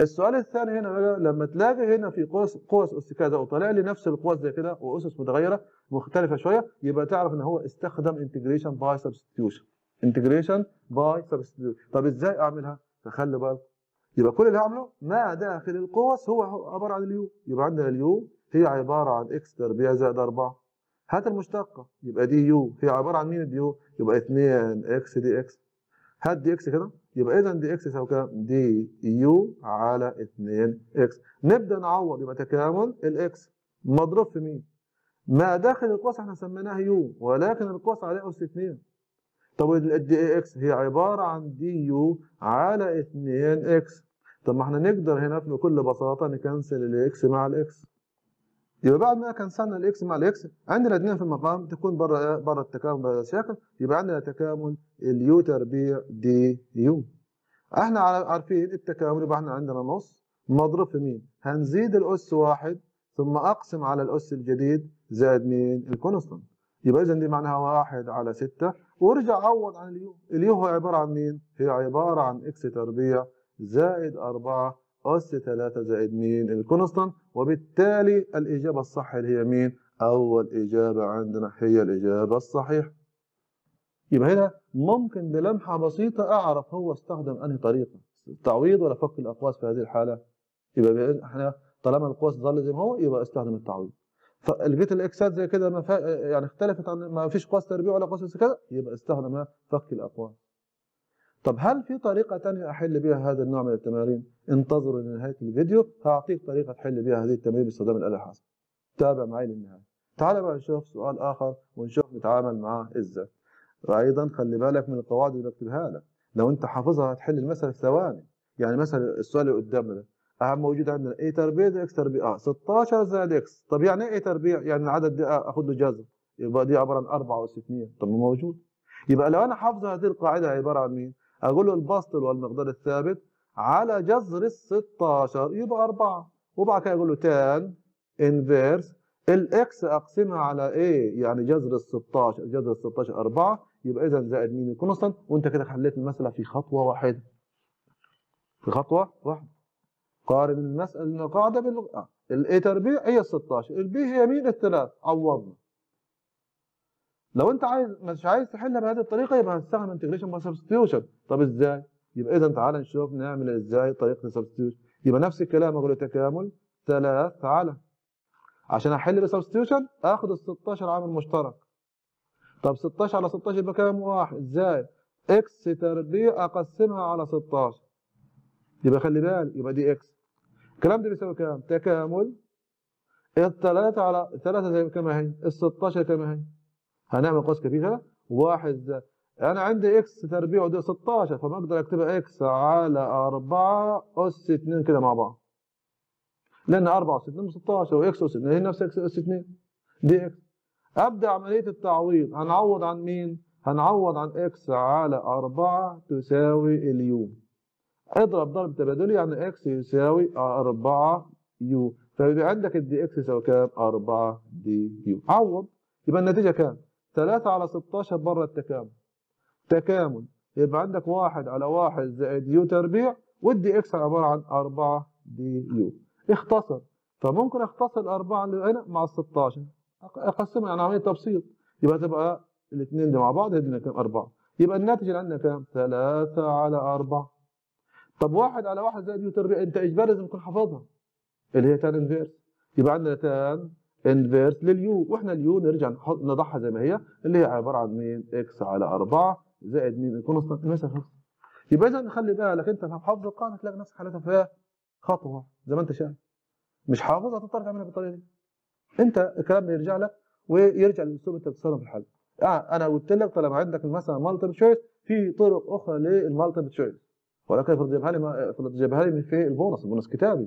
Speaker 1: السؤال الثاني هنا بقى لما تلاقي هنا في قوس قوس اس كذا وطالع لي نفس القوس زي كده واسس متغيره مختلفه شويه يبقى تعرف ان هو استخدم انتجريشن باي سبستيوشن انتجريشن باي سبستيوشن طب ازاي اعملها؟ فخلي بالك يبقى كل اللي هعمله ما داخل القوس هو عباره عن اليو يبقى عندنا اليو هي عباره عن اكس تربيع زائد 4 هات المشتقه يبقى دي يو هي عباره عن مين الديو؟ يبقى 2 اكس دي اكس هات دي اكس كده يبقى اذا دي اكس يساوي كام؟ دي يو على 2 اكس نبدا نعوض يبقى تكامل الاكس مضروب في مين؟ ما داخل القوس احنا سميناه يو ولكن القوس عليه اس 2 طب الدي اي اكس هي عباره عن دي يو على 2 اكس طب ما احنا نقدر هنا بكل بساطه نكنسل الاكس مع الاكس يبقى بعد ما كنسلنا الاكس مع الاكس عندنا اثنين في المقام تكون بره بره التكامل بهذا الشكل يبقى عندنا تكامل اليو تربيع دي يو احنا عارفين التكامل يبقى احنا عندنا نص مضروب في مين؟ هنزيد الاس واحد ثم اقسم على الاس الجديد زائد مين؟ الكونستانت يبقى اذا دي معناها واحد على ستة وارجع عوض عن اليو اليو هو عبارة عن مين؟ هي عبارة عن اكس تربيع زائد أربعة أس 3 زائد مين الكونستانت وبالتالي الإجابة الصح اللي هي مين أول إجابة عندنا هي الإجابة الصحيحة يبقى هنا ممكن بلمحة بسيطة أعرف هو استخدم أنهي طريقة التعويض ولا فك الأقواس في هذه الحالة يبقى احنا طالما القوس ظل زي ما هو يبقى استخدم التعويض فلقيت الاكسات زي كده ما فا... يعني اختلفت عن ما فيش قوس تربيع ولا قوس كذا يبقى استخدم فك الاقواس طب هل في طريقة تانية أحل بها هذا النوع من التمارين؟ انتظروا لنهاية الفيديو هأعطيك طريقة تحل بها هذه التمارين باستخدام الآلة الحاسبة. تابع معي للنهاية. تعال بقى نشوف سؤال آخر ونشوف نتعامل معاه إزاي. وأيضا خلي بالك من القواعد اللي بكتبها لك. لو أنت حافظها هتحل المسألة في ثواني. يعني مثلا السؤال اللي قدامنا ده أهم موجود عندنا A تربيع زائد X تربيع آه 16 زائد X. طب يعني إيه A تربيع؟ يعني العدد ده آخد له جذر. يبقى دي عبارة عن 4 أس 2. طب ما موجود. يبقى لو أنا حافظ هذه القاعدة عبارة عن مين؟ اقول له البسط اللي هو المقدار الثابت على جذر ال 16 يبقى 4 وبعد كده اقول له تان انفيرس الاكس اقسمها على ايه يعني جذر ال 16 جذر ال 16 4 يبقى اذا زائد مين الكونستانت وانت كده حليت المساله في خطوه واحده في خطوه واحده قارن المساله القاعده بال آه. الاي تربيع هي ال 16 البي هي مين الثلاث عوضنا لو انت عايز مش عايز تحلها بهذه الطريقه يبقى هتستخدم انتجريشن باي سبستيوشن طب ازاي يبقى اذا تعالى نشوف نعمل ازاي طريقه السبستيوشن يبقى نفس الكلام اقول له تكامل 3 على عشان احل بسبستيوشن اخد ال 16 عامل مشترك طب 16 على 16 يبقى كام واحد ازاي اكس تربيع اقسمها على 16 يبقى خلي بالك يبقى دي اكس الكلام ده بيساوي كام تكامل الثلاثة على ثلاثة زي كما هي ال 16 كما هي هنعمل قوس كبير واحد انا عندي اكس تربيع ودي 16 فما اقدر اكتبها اكس على 4 اس 2 كده مع بعض لان 4 اس 2 16 واكس اس 2 هي نفس اكس اس 2 دي اكس ابدا عمليه التعويض هنعوض عن مين هنعوض عن اكس على 4 تساوي اليو اضرب ضرب تبادلي يعني اكس يساوي 4 يو فيبقى عندك الدي اكس يساوي كام 4 دي يو عوض يبقى النتيجه كام 3 على 16 بره التكامل تكامل يبقى عندك 1 على 1 زائد يو تربيع والدي اكس عباره عن 4 دي يو اختصر فممكن اختصر الأربعة اللي هنا مع ال 16 اقسمها يعني عملية تبسيط يبقى تبقى الاثنين دي مع بعض يدينا كام 4 يبقى الناتج اللي عندنا كام 3 على 4 طب 1 على 1 زائد يو تربيع انت اجباري لازم تكون حافظها اللي هي تان انفيرس يبقى عندنا تان انفيرس لليو واحنا اليو نرجع نحط نضعها زي ما هي اللي هي عباره عن مين اكس على 4 زائد مين الكونستانت المسافه خلص يبقى اذا خلي بالك انت لو حافظ القاعده تلاقي نفسك حالتها فيها خطوه زي ما انت شايف مش حافظها تضطر تعملها بالطريقه دي انت الكلام ده يرجع لك ويرجع للاسلوب انت بتستخدمه في الحل آه انا قلت لك طالما عندك مثلا مالتيبل تشويس في طرق اخرى للمالتيبل تشويس ولكن افرض جايبها لي افرض جايبها لي في البونص البونص كتابي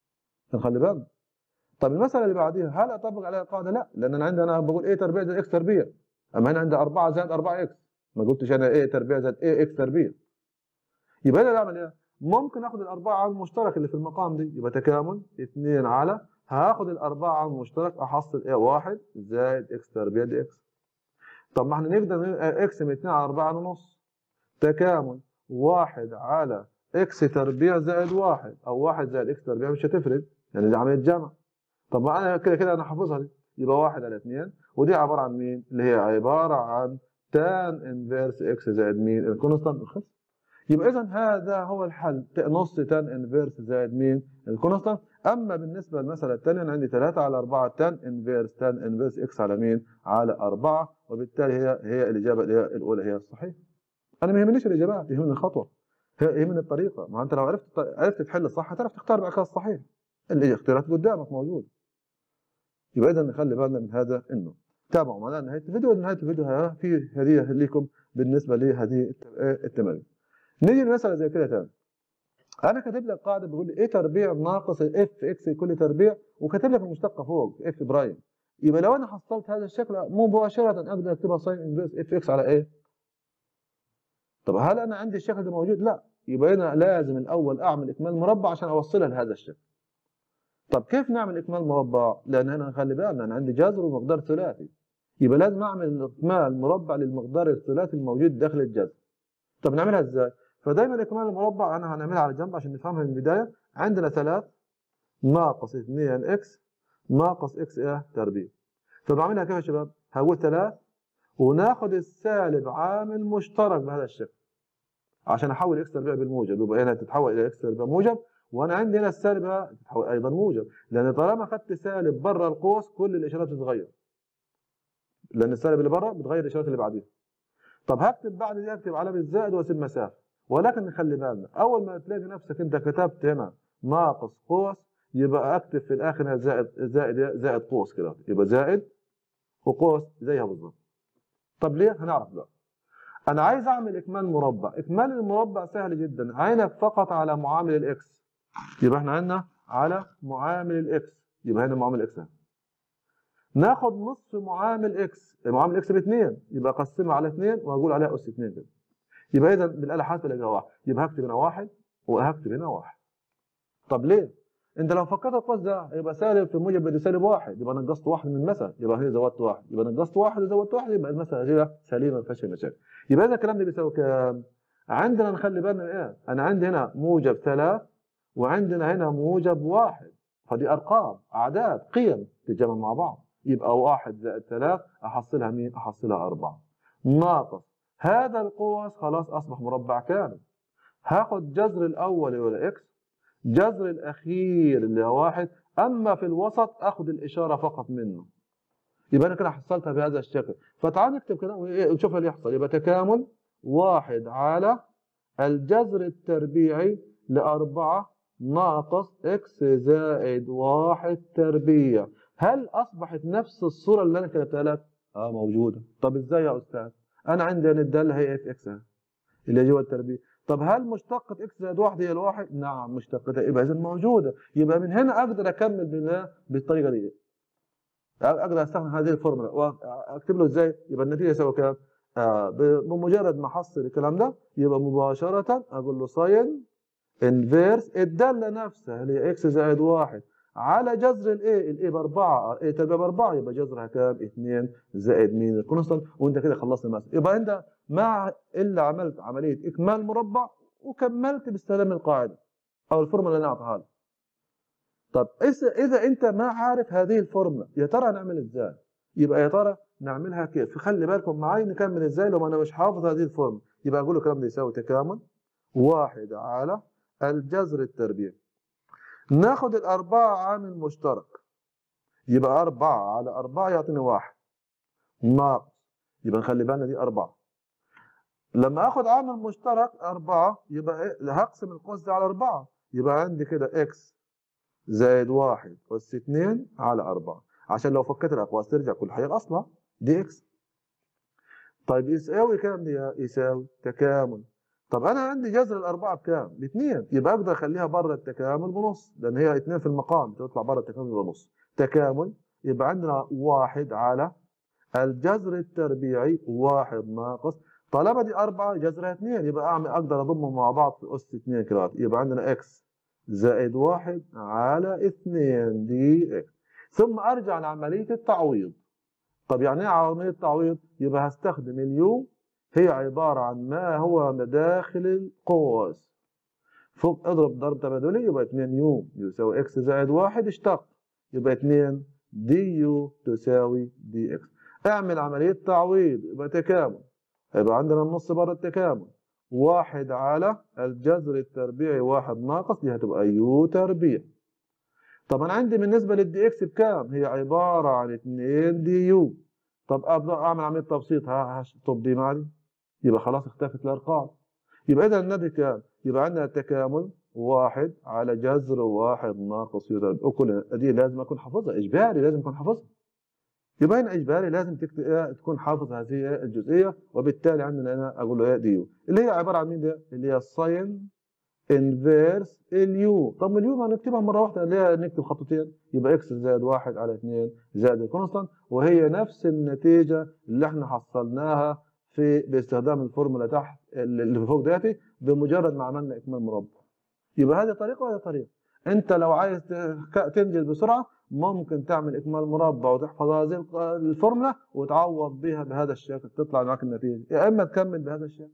Speaker 1: خلي بالك طب المسألة اللي بعديها هل أطبق عليها القاعدة؟ لا لأن أنا عندي أنا بقول A تربيع زائد X تربيع أما هنا عندي 4 زائد 4 X ما قلتش أنا A تربيع زائد A X تربيع يبقى هنا نعمل إيه؟ ممكن آخد الأربعة عامل مشترك اللي في المقام دي يبقى تكامل 2 على هاخد الأربعة عامل مشترك أحصل A 1 زائد X تربيع دي X طب ما احنا نقدر اقسم 2 على 4 ونص تكامل 1 على اكس تربيع زائد واحد او واحد زائد اكس تربيع مش هتفرق يعني دي عمليه جمع طب ما انا كده كده انا حافظها دي يبقى واحد على اثنين ودي عباره عن مين؟ اللي هي عباره عن تان انفيرس اكس زائد مين؟ الكونستانت الخص يبقى اذا هذا هو الحل نص تان انفيرس زائد مين؟ الكونستانت اما بالنسبه للمساله الثانيه انا عندي 3 على 4 تان انفيرس تان انفيرس اكس على مين؟ على 4 وبالتالي هي هي الاجابه اللي هي الاولى هي الصحيحه. انا ما يهمنيش الاجابات يهمني الخطوه يهمني الطريقه ما انت لو عرفت عرفت تحل صح هتعرف تختار بعد الصحيح اللي اختيارات قدامك موجود يبقى اذا نخلي بالنا من هذا انه تابعوا معنا نهايه الفيديو نهايه الفيديو في هديه لكم بالنسبه لهذه التمارين نيجي لمساله زي كده تاني انا كاتب لك قاعده بيقول لي ايه تربيع ناقص اف اكس كل تربيع وكاتب لك المشتقه فوق اف برايم يبقى لو انا حصلت هذا الشكل مباشره اقدر اكتبها ساين انفيرس اف اكس على ايه؟ طب هل انا عندي الشكل ده موجود؟ لا يبقى انا لازم الاول اعمل اكمال مربع عشان اوصلها لهذا الشكل. طب كيف نعمل اكمال مربع؟ لان هنا خلي بالنا انا عندي جذر ومقدار ثلاثي. يبقى لازم اعمل اكمال مربع للمقدار الثلاثي الموجود داخل الجذر. طب نعملها ازاي؟ فدايما اكمال المربع انا هنعملها على جنب عشان نفهمها من البدايه عندنا 3 ناقص 2 اكس ناقص اكس ايه تربيع. فبعملها كيف يا شباب؟ هقول 3 وناخد السالب عامل مشترك بهذا الشكل. عشان احول اكس تربيع بالموجب يبقى هنا تتحول الى اكس تربيع موجب وانا عندي هنا السالب تتحول ايضا موجب لان طالما اخذت سالب بره القوس كل الاشارات بتتغير لان السالب اللي بره بتغير الاشارات اللي بعديها طب هكتب بعد دي اكتب علامه زائد واسيب مسافه ولكن نخلي بالنا اول ما تلاقي نفسك انت كتبت هنا ناقص قوس يبقى اكتب في الاخر هنا زائد زائد زائد قوس كده يبقى زائد وقوس زيها بالظبط طب ليه هنعرف بقى انا عايز اعمل اكمال مربع اكمال المربع سهل جدا عينك فقط على معامل الاكس يبقى احنا عندنا على معامل الاكس يبقى هنا معامل اكس ناخد نصف معامل اكس معامل اكس باثنين يبقى اقسمها على اثنين وهقول عليها اس اثنين كده يبقى اذا بالاله حاسبه الاجابه واحد يبقى هكتب هنا واحد وهكتب هنا واحد طب ليه؟ انت لو فكرت القوس ده يبقى سالب في موجب بدي سالب واحد يبقى نقصت واحد من المثل يبقى هنا زودت واحد يبقى نقصت واحد وزودت واحد يبقى المساله دي سليمه ما فيهاش مشاكل يبقى اذا الكلام ده بيساوي كام؟ عندنا نخلي بالنا ايه؟ انا عندي هنا موجب ثلاث وعندنا هنا موجب واحد فدي ارقام اعداد قيم تتجمع مع بعض يبقى واحد زائد ثلاث احصلها مين؟ احصلها اربعه ناقص هذا القوس خلاص اصبح مربع كامل هاخد جذر الاول ولا اكس جذر الاخير اللي هو واحد اما في الوسط اخذ الاشاره فقط منه يبقى انا كده حصلتها بهذا الشكل فتعال نكتب كده ونشوف اللي يحصل يبقى تكامل واحد على الجذر التربيعي لأربعة ناقص اكس زائد واحد تربيع هل أصبحت نفس الصورة اللي أنا كتبتها لك؟ اه موجودة طب ازاي يا أستاذ؟ أنا عندي أن الدالة هي اف اكس اللي جوه التربيع طب هل مشتقة اكس زائد واحد هي الواحد؟ نعم مشتقتها يبقى إذا موجودة يبقى من هنا أقدر أكمل بالطريقة دي اقدر استخدم هذه الفورمولا واكتب له ازاي يبقى النتيجه يساوي كام آه بمجرد ما احصل الكلام ده يبقى مباشره اقول له ساين انفيرس الداله نفسها اللي هي اكس زائد واحد على جذر الاي الاي باربعه الاي تربيع باربعه يبقى جذرها كام؟ 2 زائد مين الكونستانت وانت كده خلصت المساله يبقى انت ما الا عملت عمليه اكمال مربع وكملت باستخدام القاعده او الفورمولا اللي انا اعطاها لك طب اذا انت ما عارف هذه الفورمولا يا ترى نعمل ازاي يبقى يا ترى نعملها كيف خلي بالكم معايا نكمل ازاي لو انا مش حافظ هذه الفورمولا يبقى اقول له الكلام ده يساوي تكامل واحد على الجذر التربيع ناخد الأربعة عامل مشترك يبقى أربعة على أربعة يعطيني واحد ناقص يبقى نخلي بالنا دي أربعة لما آخد عامل مشترك أربعة يبقى إيه؟ هقسم القوس ده على أربعة يبقى عندي كده إكس زائد واحد أس اتنين على أربعة عشان لو فكيت الأقواس ترجع كل حاجة لأصلها دي إكس طيب يساوي كام دي يساوي تكامل طب أنا عندي جذر الأربعة بكام؟ باثنين يبقى أقدر أخليها بره التكامل بنص لأن هي اتنين في المقام تطلع بره التكامل بنص تكامل يبقى عندنا واحد على الجذر التربيعي واحد ناقص طالما دي أربعة جذرها اثنين يبقى أعمل أقدر أضمهم مع بعض في أس اثنين كده يبقى عندنا إكس زائد واحد على اثنين دي إكس ثم أرجع لعملية التعويض طب يعني إيه عملية التعويض؟ يبقى هستخدم اليو هي عبارة عن ما هو داخل القوس فوق اضرب ضرب تبادلي يبقى 2 يو يساوي اكس زائد 1 اشتق يبقى 2 دي يو تساوي دي اكس اعمل عملية تعويض يبقى تكامل هيبقى عندنا النص بره التكامل واحد على الجذر التربيعي واحد ناقص دي هتبقى يو تربيع طب انا عندي بالنسبة للدي اكس بكام هي عبارة عن 2 دي يو طب ابدا اعمل عملية تبسيط هشطب دي مع دي يبقى خلاص اختفت الارقام يبقى اذا الناتج كام يبقى عندنا التكامل واحد على جذر واحد ناقص يو تربيع وكل دي لازم اكون حافظها اجباري لازم اكون حافظها يبقى هنا اجباري لازم تكون حافظ هذه الجزئيه وبالتالي عندنا هنا اقول له ايه ديو اللي هي عباره عن مين ده اللي هي الساين انفيرس اليو طب اليو ما نكتبها مره واحده ليه نكتب خطوتين يبقى اكس زائد واحد على 2 زائد الكونستانت وهي نفس النتيجه اللي احنا حصلناها في باستخدام الفورمولا تحت اللي فوق دياتي بمجرد ما عملنا اكمال مربع يبقى هذه طريقه وهذه طريقه انت لو عايز تنجز بسرعه ممكن تعمل اكمال مربع وتحفظ هذه الفورمولا وتعوض بها بهذا الشكل تطلع معك النتيجه يا اما تكمل بهذا الشكل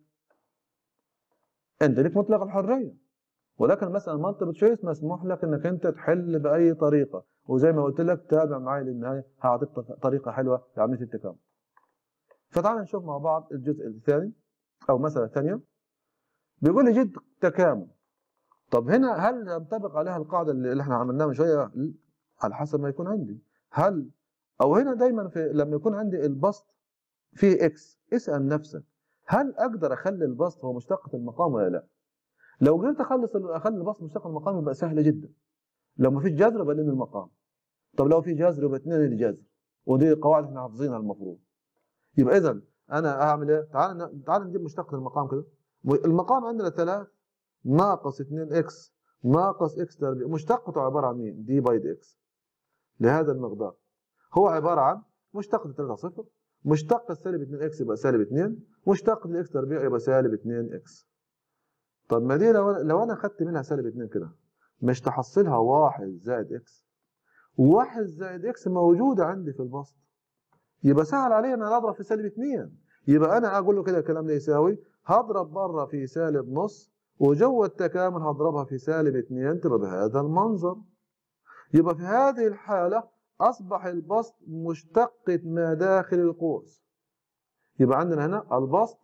Speaker 1: انت لك مطلق الحريه ولكن مثلا مالتيبل تشويس مسموح لك انك انت تحل باي طريقه وزي ما قلت لك تابع معي للنهايه هعطيك طريقه حلوه لعمليه التكامل فتعال نشوف مع بعض الجزء الثاني او مساله ثانيه بيقول لي جد تكامل طب هنا هل ينطبق عليها القاعده اللي احنا عملناها من شويه على حسب ما يكون عندي هل او هنا دايما في لما يكون عندي البسط فيه اكس اسال نفسك هل اقدر اخلي البسط هو مشتقة المقام ولا لا لو قدرت اخلص اخلي البسط مشتق المقام يبقى سهل جدا لو ما فيش جذر يبقى لين المقام طب لو في جذر يبقى اثنين الجذر ودي قواعد احنا حافظينها المفروض يبقى اذا انا اعمل ايه تعال تعال نجيب مشتقة المقام كده المقام عندنا 3 ناقص 2 اكس ناقص اكس تربيع مشتقته عباره عن مين دي باي دي اكس لهذا المقدار هو عبارة عن مشتق 3 صفر مشتق السالب 2 اكس يبقى سالب 2 مشتق الاكس تربيع يبقى سالب 2 اكس طب ما دي لو لو انا خدت منها سالب 2 كده مش تحصلها 1 زائد اكس 1 زائد اكس موجودة عندي في البسط يبقى سهل علي ان انا اضرب في سالب 2 يبقى انا اقول له كده الكلام ده يساوي هضرب بره في سالب نص وجوه التكامل هضربها في سالب 2 تبقى بهذا المنظر يبقى في هذه الحالة أصبح البسط مشتقة ما داخل القوس يبقى عندنا هنا البسط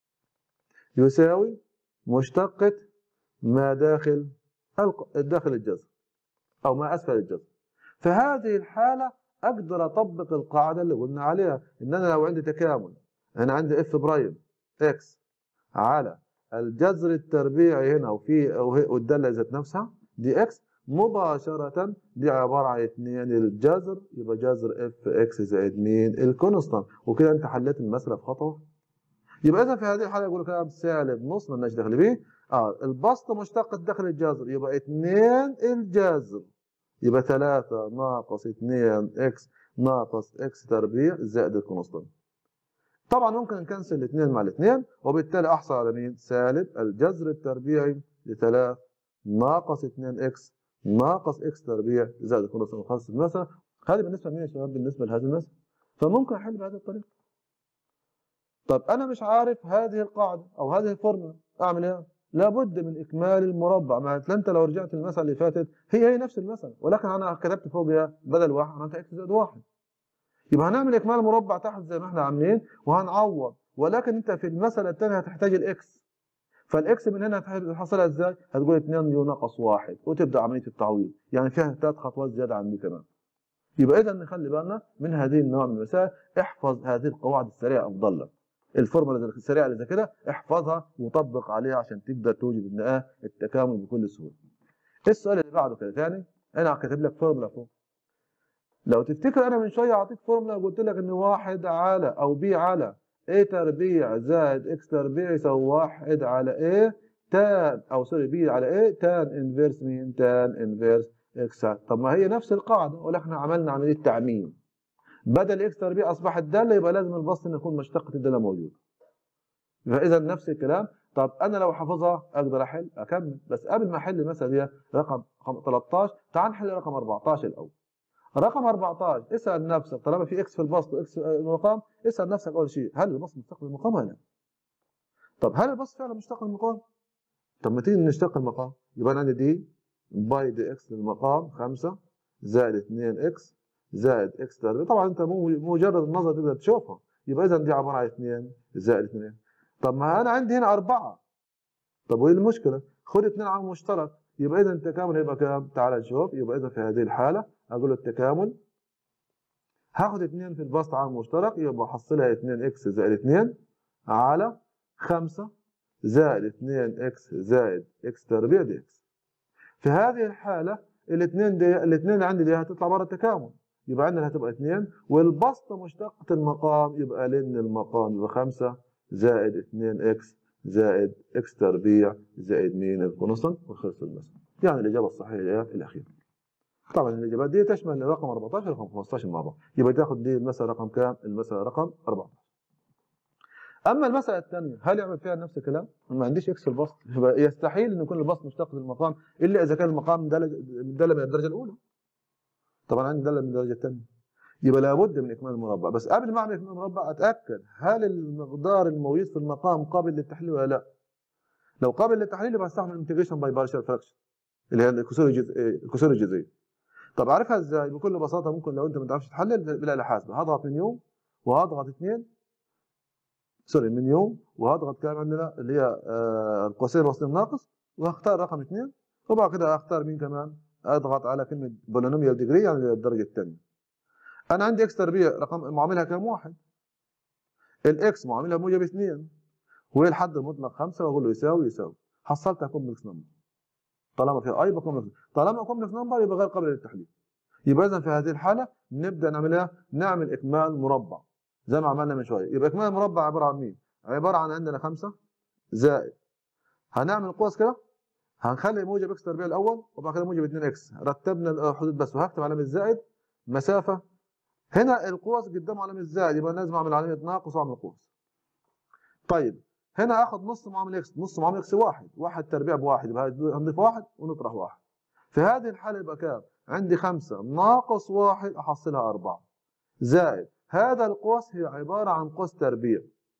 Speaker 1: يساوي مشتقة ما داخل داخل الجذر أو ما أسفل الجذر في هذه الحالة أقدر أطبق القاعدة اللي قلنا عليها إن أنا لو عندي تكامل أنا عندي اف برايم اكس على الجذر التربيعي هنا وفي والدالة ذات نفسها دي اكس مباشرة دي عبارة عن 2 الجذر يبقى جذر اف اكس زائد مين الكونستانت وكده انت حليت المسألة في خطوة يبقى اذا في هذه الحالة يقول كده سالب نص مالناش دخل بيه اه البسط مشتقة داخل الجذر يبقى 2 الجذر يبقى 3 ناقص 2 اكس ناقص اكس تربيع زائد الكونستانت طبعا ممكن نكنسل الاثنين مع الاثنين وبالتالي احصل على مين سالب الجذر التربيعي لثلاث ناقص 2 اكس ناقص اكس تربيع زائد الكونس المخصص المسألة هذه بالنسبة لمين يا شباب بالنسبة لهذه المسألة فممكن أحل بهذه الطريقة طب أنا مش عارف هذه القاعدة أو هذه الفورمولا أعمل إيه؟ لابد من إكمال المربع ما أنت لو رجعت المسألة اللي فاتت هي هي نفس المسألة ولكن أنا كتبت فوقها بدل واحد عملت اكس زائد واحد يبقى هنعمل إكمال المربع تحت زي ما احنا عاملين وهنعوض ولكن أنت في المسألة الثانية هتحتاج الإكس فالاكس من هنا هتحصلها ازاي؟ هتقول 2 يو ناقص 1 وتبدا عمليه التعويض، يعني فيها ثلاث خطوات زياده عن دي كمان. يبقى اذا نخلي بالنا من هذه النوع من المسائل، احفظ هذه القواعد السريعه افضل لك. الفورمولا السريعه اللي زي كده احفظها وطبق عليها عشان تقدر توجد ان التكامل بكل سهوله. السؤال اللي بعده كده ثاني انا كاتب لك فورمولا فوق. لو تفتكر انا من شويه اعطيك فورمولا قلت لك ان واحد على او بي على a تربيع زائد x تربيع يساوي واحد على a تان او سوري b على a تان انفيرس مين تان انفيرس x طب ما هي نفس القاعده ولكن احنا عملنا عمليه تعميم بدل x تربيع اصبحت داله يبقى لازم البسط انه يكون مشتقه الداله موجوده فاذا نفس الكلام طب انا لو حافظها اقدر احل اكمل بس قبل ما احل المساله دي رقم 13 تعال نحل رقم 14 الاول رقم 14 اسال نفسك طالما في اكس في البسط واكس في المقام اسال نفسك اول شيء هل البسط مشتق للمقام ولا لا؟ طب هل البسط فعلا مشتق للمقام؟ طب ما تيجي نشتق المقام يبقى انا عندي دي باي دي اكس للمقام 5 زائد 2 اكس زائد اكس تربيع طبعا انت مو مجرد النظر تقدر تشوفها يبقى اذا دي عباره عن 2 زائد 2 طب ما انا عندي هنا 4 طب وايه المشكله؟ خد 2 عامل مشترك يبقى اذا التكامل هيبقى كام؟ تعال نشوف يبقى اذا في هذه الحاله اقول له التكامل هاخد 2 في البسط عامل مشترك يبقى احصلها 2 اكس زائد 2 على 5 زائد 2 اكس زائد اكس تربيع دي اكس في هذه الحاله الاثنين دي الاثنين اللي عندي دي هتطلع بره التكامل يبقى عندنا هتبقى 2 والبسط مشتقة المقام يبقى لن المقام يبقى 5 زائد 2 اكس زائد اكس تربيع زائد مين الكونستنت وخلص المسألة يعني الإجابة الصحيحة هي الأخيرة طبعا الإجابات دي تشمل رقم 14 ورقم 15 مع بعض يبقى تاخد دي المسألة رقم كام؟ المسألة رقم 14 اما المساله الثانيه هل يعمل فيها نفس الكلام؟ ما عنديش اكس في البسط يبقى يستحيل ان يكون البسط مشتق للمقام الا اذا كان المقام داله داله من الدرجه الاولى طبعا عندي داله من الدرجه الثانيه يبقى لابد من اكمال المربع بس قبل ما اعمل اكمال المربع اتاكد هل المقدار الموجود في المقام قابل للتحليل ولا لا؟ لو قابل للتحليل يبقى استعمل انتجريشن باي بارشال فراكشن اللي هي الكسور الجزئيه الكسور الجزئيه طب اعرفها ازاي؟ بكل بساطه ممكن لو انت ما تعرفش تحلل بالاله الحاسبه هضغط من يوم وهضغط اثنين سوري من يوم وهضغط كام عندنا اللي هي آه القوسين الوسطين ناقص وهختار رقم اثنين وبعد كده اختار مين كمان؟ اضغط على كلمه بولينوميال ديجري يعني الدرجه الثانيه. انا عندي اكس تربيع رقم معاملها كام واحد؟ الاكس معاملها موجب اثنين وهي الحد المطلق خمسه واقول له يساوي يساوي حصلتها كومبلكس نمبر طالما في اي كومبلكس طالما كومبلكس نمبر يبقى غير قابل للتحليل يبقى اذا في هذه الحاله نبدا نعمل ايه؟ نعمل اكمال مربع زي ما عملنا من شويه يبقى اكمال المربع عباره عن مين؟ عباره عن عندنا خمسه زائد هنعمل قوس كده هنخلي موجب اكس تربيع الاول وبعد كده موجب 2 اكس رتبنا الحدود بس وهكتب علامه الزائد مسافه هنا القوس قدام علامه الزائد يبقى لازم اعمل علامه ناقص واعمل قوس طيب هنا اخد نص معامل اكس نص معامل اكس واحد واحد تربيع بواحد يبقى هنضيف واحد ونطرح واحد في هذه الحاله يبقى كام؟ عندي خمسه ناقص واحد احصلها اربعه زائد هذا القوس هي عباره عن قوس تربيع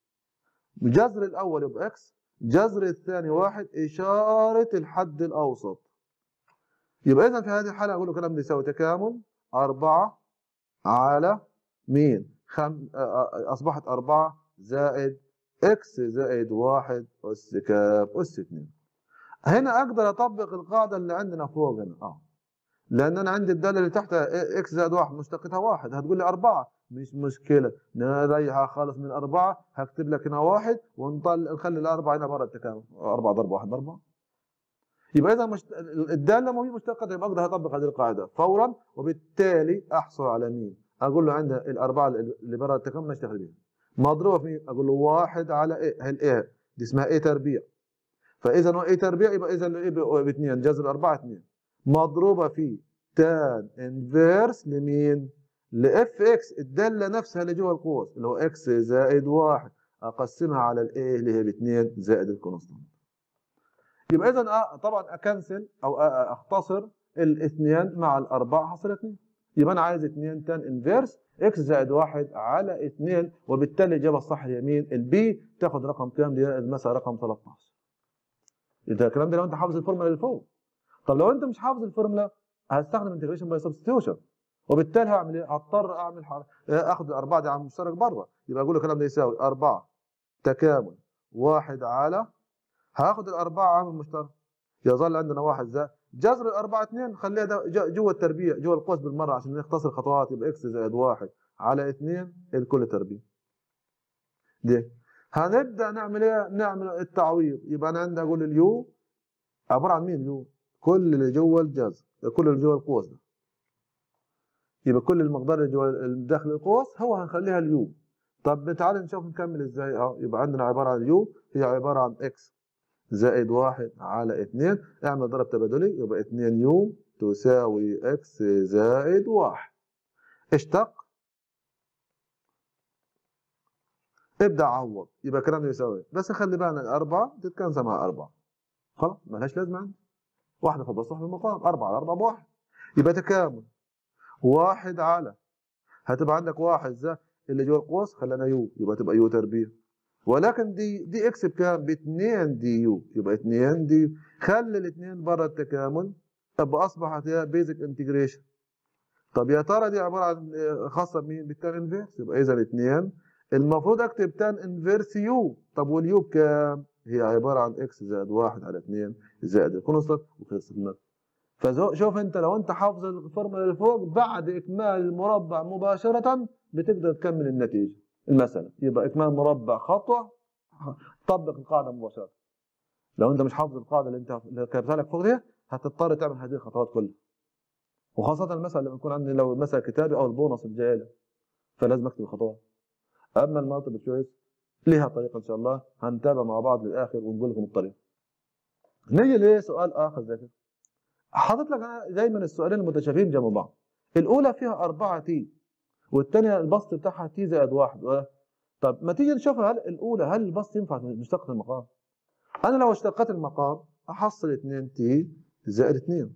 Speaker 1: جذر الاول يبقى اكس جذر الثاني واحد اشاره الحد الاوسط يبقى اذا في هذه الحاله اقول له كلام ده يساوي تكامل 4 على مين؟ خم... اصبحت 4 زائد اكس زائد 1 اس كام اس 2 هنا اقدر اطبق القاعده اللي عندنا فوق هنا اه لان انا عندي الداله اللي تحتها اكس زائد 1 مشتقتها 1 هتقول لي 4 مش مشكله نريحها خالص من 4 هكتب لك هنا 1 ونطلع نخلي الاربعه هنا برا التكامل 4 ضرب 1 4 يبقى اذا مشت... الداله ما هي مشتقه يبقى اقدر اطبق هذه القاعده فورا وبالتالي احصل على مين؟ اقول له عندنا الاربعه اللي برا التكامل نشتغل بيها مضروبه في اقول له 1 على ايه؟ هل ايه؟ دي اسمها ايه تربيع فاذا ايه تربيع يبقى اذا ايه باثنين جذر 4 2 مضروبه في تان انفيرس لمين؟ لاف اكس الداله نفسها اللي جوه القوس اللي هو اكس زائد 1 اقسمها على الايه اللي هي ب 2 زائد الكونستانت يبقى اذا طبعا اكنسل او اختصر الاثنين مع الاربعه حصل 2 يبقى انا عايز 2 تان انفيرس اكس زائد 1 على 2 وبالتالي الاجابه الصح اليمين البي تاخد رقم كام دي المساله رقم 13 ده الكلام ده لو انت حافظ الفورمولا اللي فوق طب لو انت مش حافظ الفورمولا هستخدم انتجريشن باي سبستيوشن وبالتالي هعمل ايه؟ هضطر اعمل حر... اخد الاربعه دي عامل مشترك بره يبقى اقول له الكلام ده يساوي 4 تكامل 1 على هاخد الاربعه عامل مشترك يظل عندنا واحد زائد جذر الاربعه 2 خليها ده جوه التربيع جوه القوس بالمره عشان نختصر خطوات يبقى اكس زائد 1 على 2 الكل تربيع دي هنبدا نعمل ايه؟ نعمل التعويض يبقى انا عندي اقول اليو عباره عن مين اليو؟ كل اللي جوه الجذر كل اللي جوه القوس ده يبقى كل المقدار اللي جوه داخل القوس هو هنخليها اليو طب تعال نشوف نكمل ازاي اه يبقى عندنا عباره عن اليو هي عباره عن اكس زائد واحد على اتنين اعمل ضرب تبادلي يبقى اتنين يو تساوي اكس زائد واحد اشتق ابدا عوض يبقى الكلام ده يساوي بس خلي بالنا الاربعه تتكنسل مع اربعه خلاص مالهاش لازمه عندي واحده في البسط في المقام اربعه على اربعه بواحد يبقى تكامل واحد على هتبقى عندك واحد زائد اللي جوه القوس خلينا يو يبقى تبقى يو تربيع ولكن دي دي اكس بكام؟ ب 2 دي يو يبقى 2 دي يو خلي الاثنين بره التكامل طب اصبحت هي بيزك انتجريشن طب يا ترى دي عباره عن آه، خاصه بمين؟ بالتان انفيرس يبقى اذا 2 المفروض اكتب تان انفيرس يو طب واليو بكام؟ هي عباره عن اكس زائد 1 على 2 زائد الكونستانت وخلصت المسألة فشوف انت لو انت حافظ الفورمولا اللي فوق بعد اكمال المربع مباشره بتقدر تكمل النتيجه المساله يبقى اكمال مربع خطوه طبق القاعده مباشره لو انت مش حافظ القاعده اللي انت اللي كتبتها لك فوق دي هتضطر تعمل هذه الخطوات كلها وخاصه المساله لما يكون عندي لو مساله كتابي او البونص الجاي لك فلازم اكتب الخطوات اما المالتيبل تشويس ليها طريقه ان شاء الله هنتابع مع بعض للاخر ونقول لكم الطريقه نيجي لسؤال اخر زي كده حاطط لك انا دايما السؤالين المتشابهين جنب بعض الاولى فيها 4 تي والثانيه البسط بتاعها تي زائد واحد ولا طب ما تيجي نشوف هل الاولى هل البسط ينفع مشتقة المقام انا لو اشتقت المقام احصل 2 تي زائد 2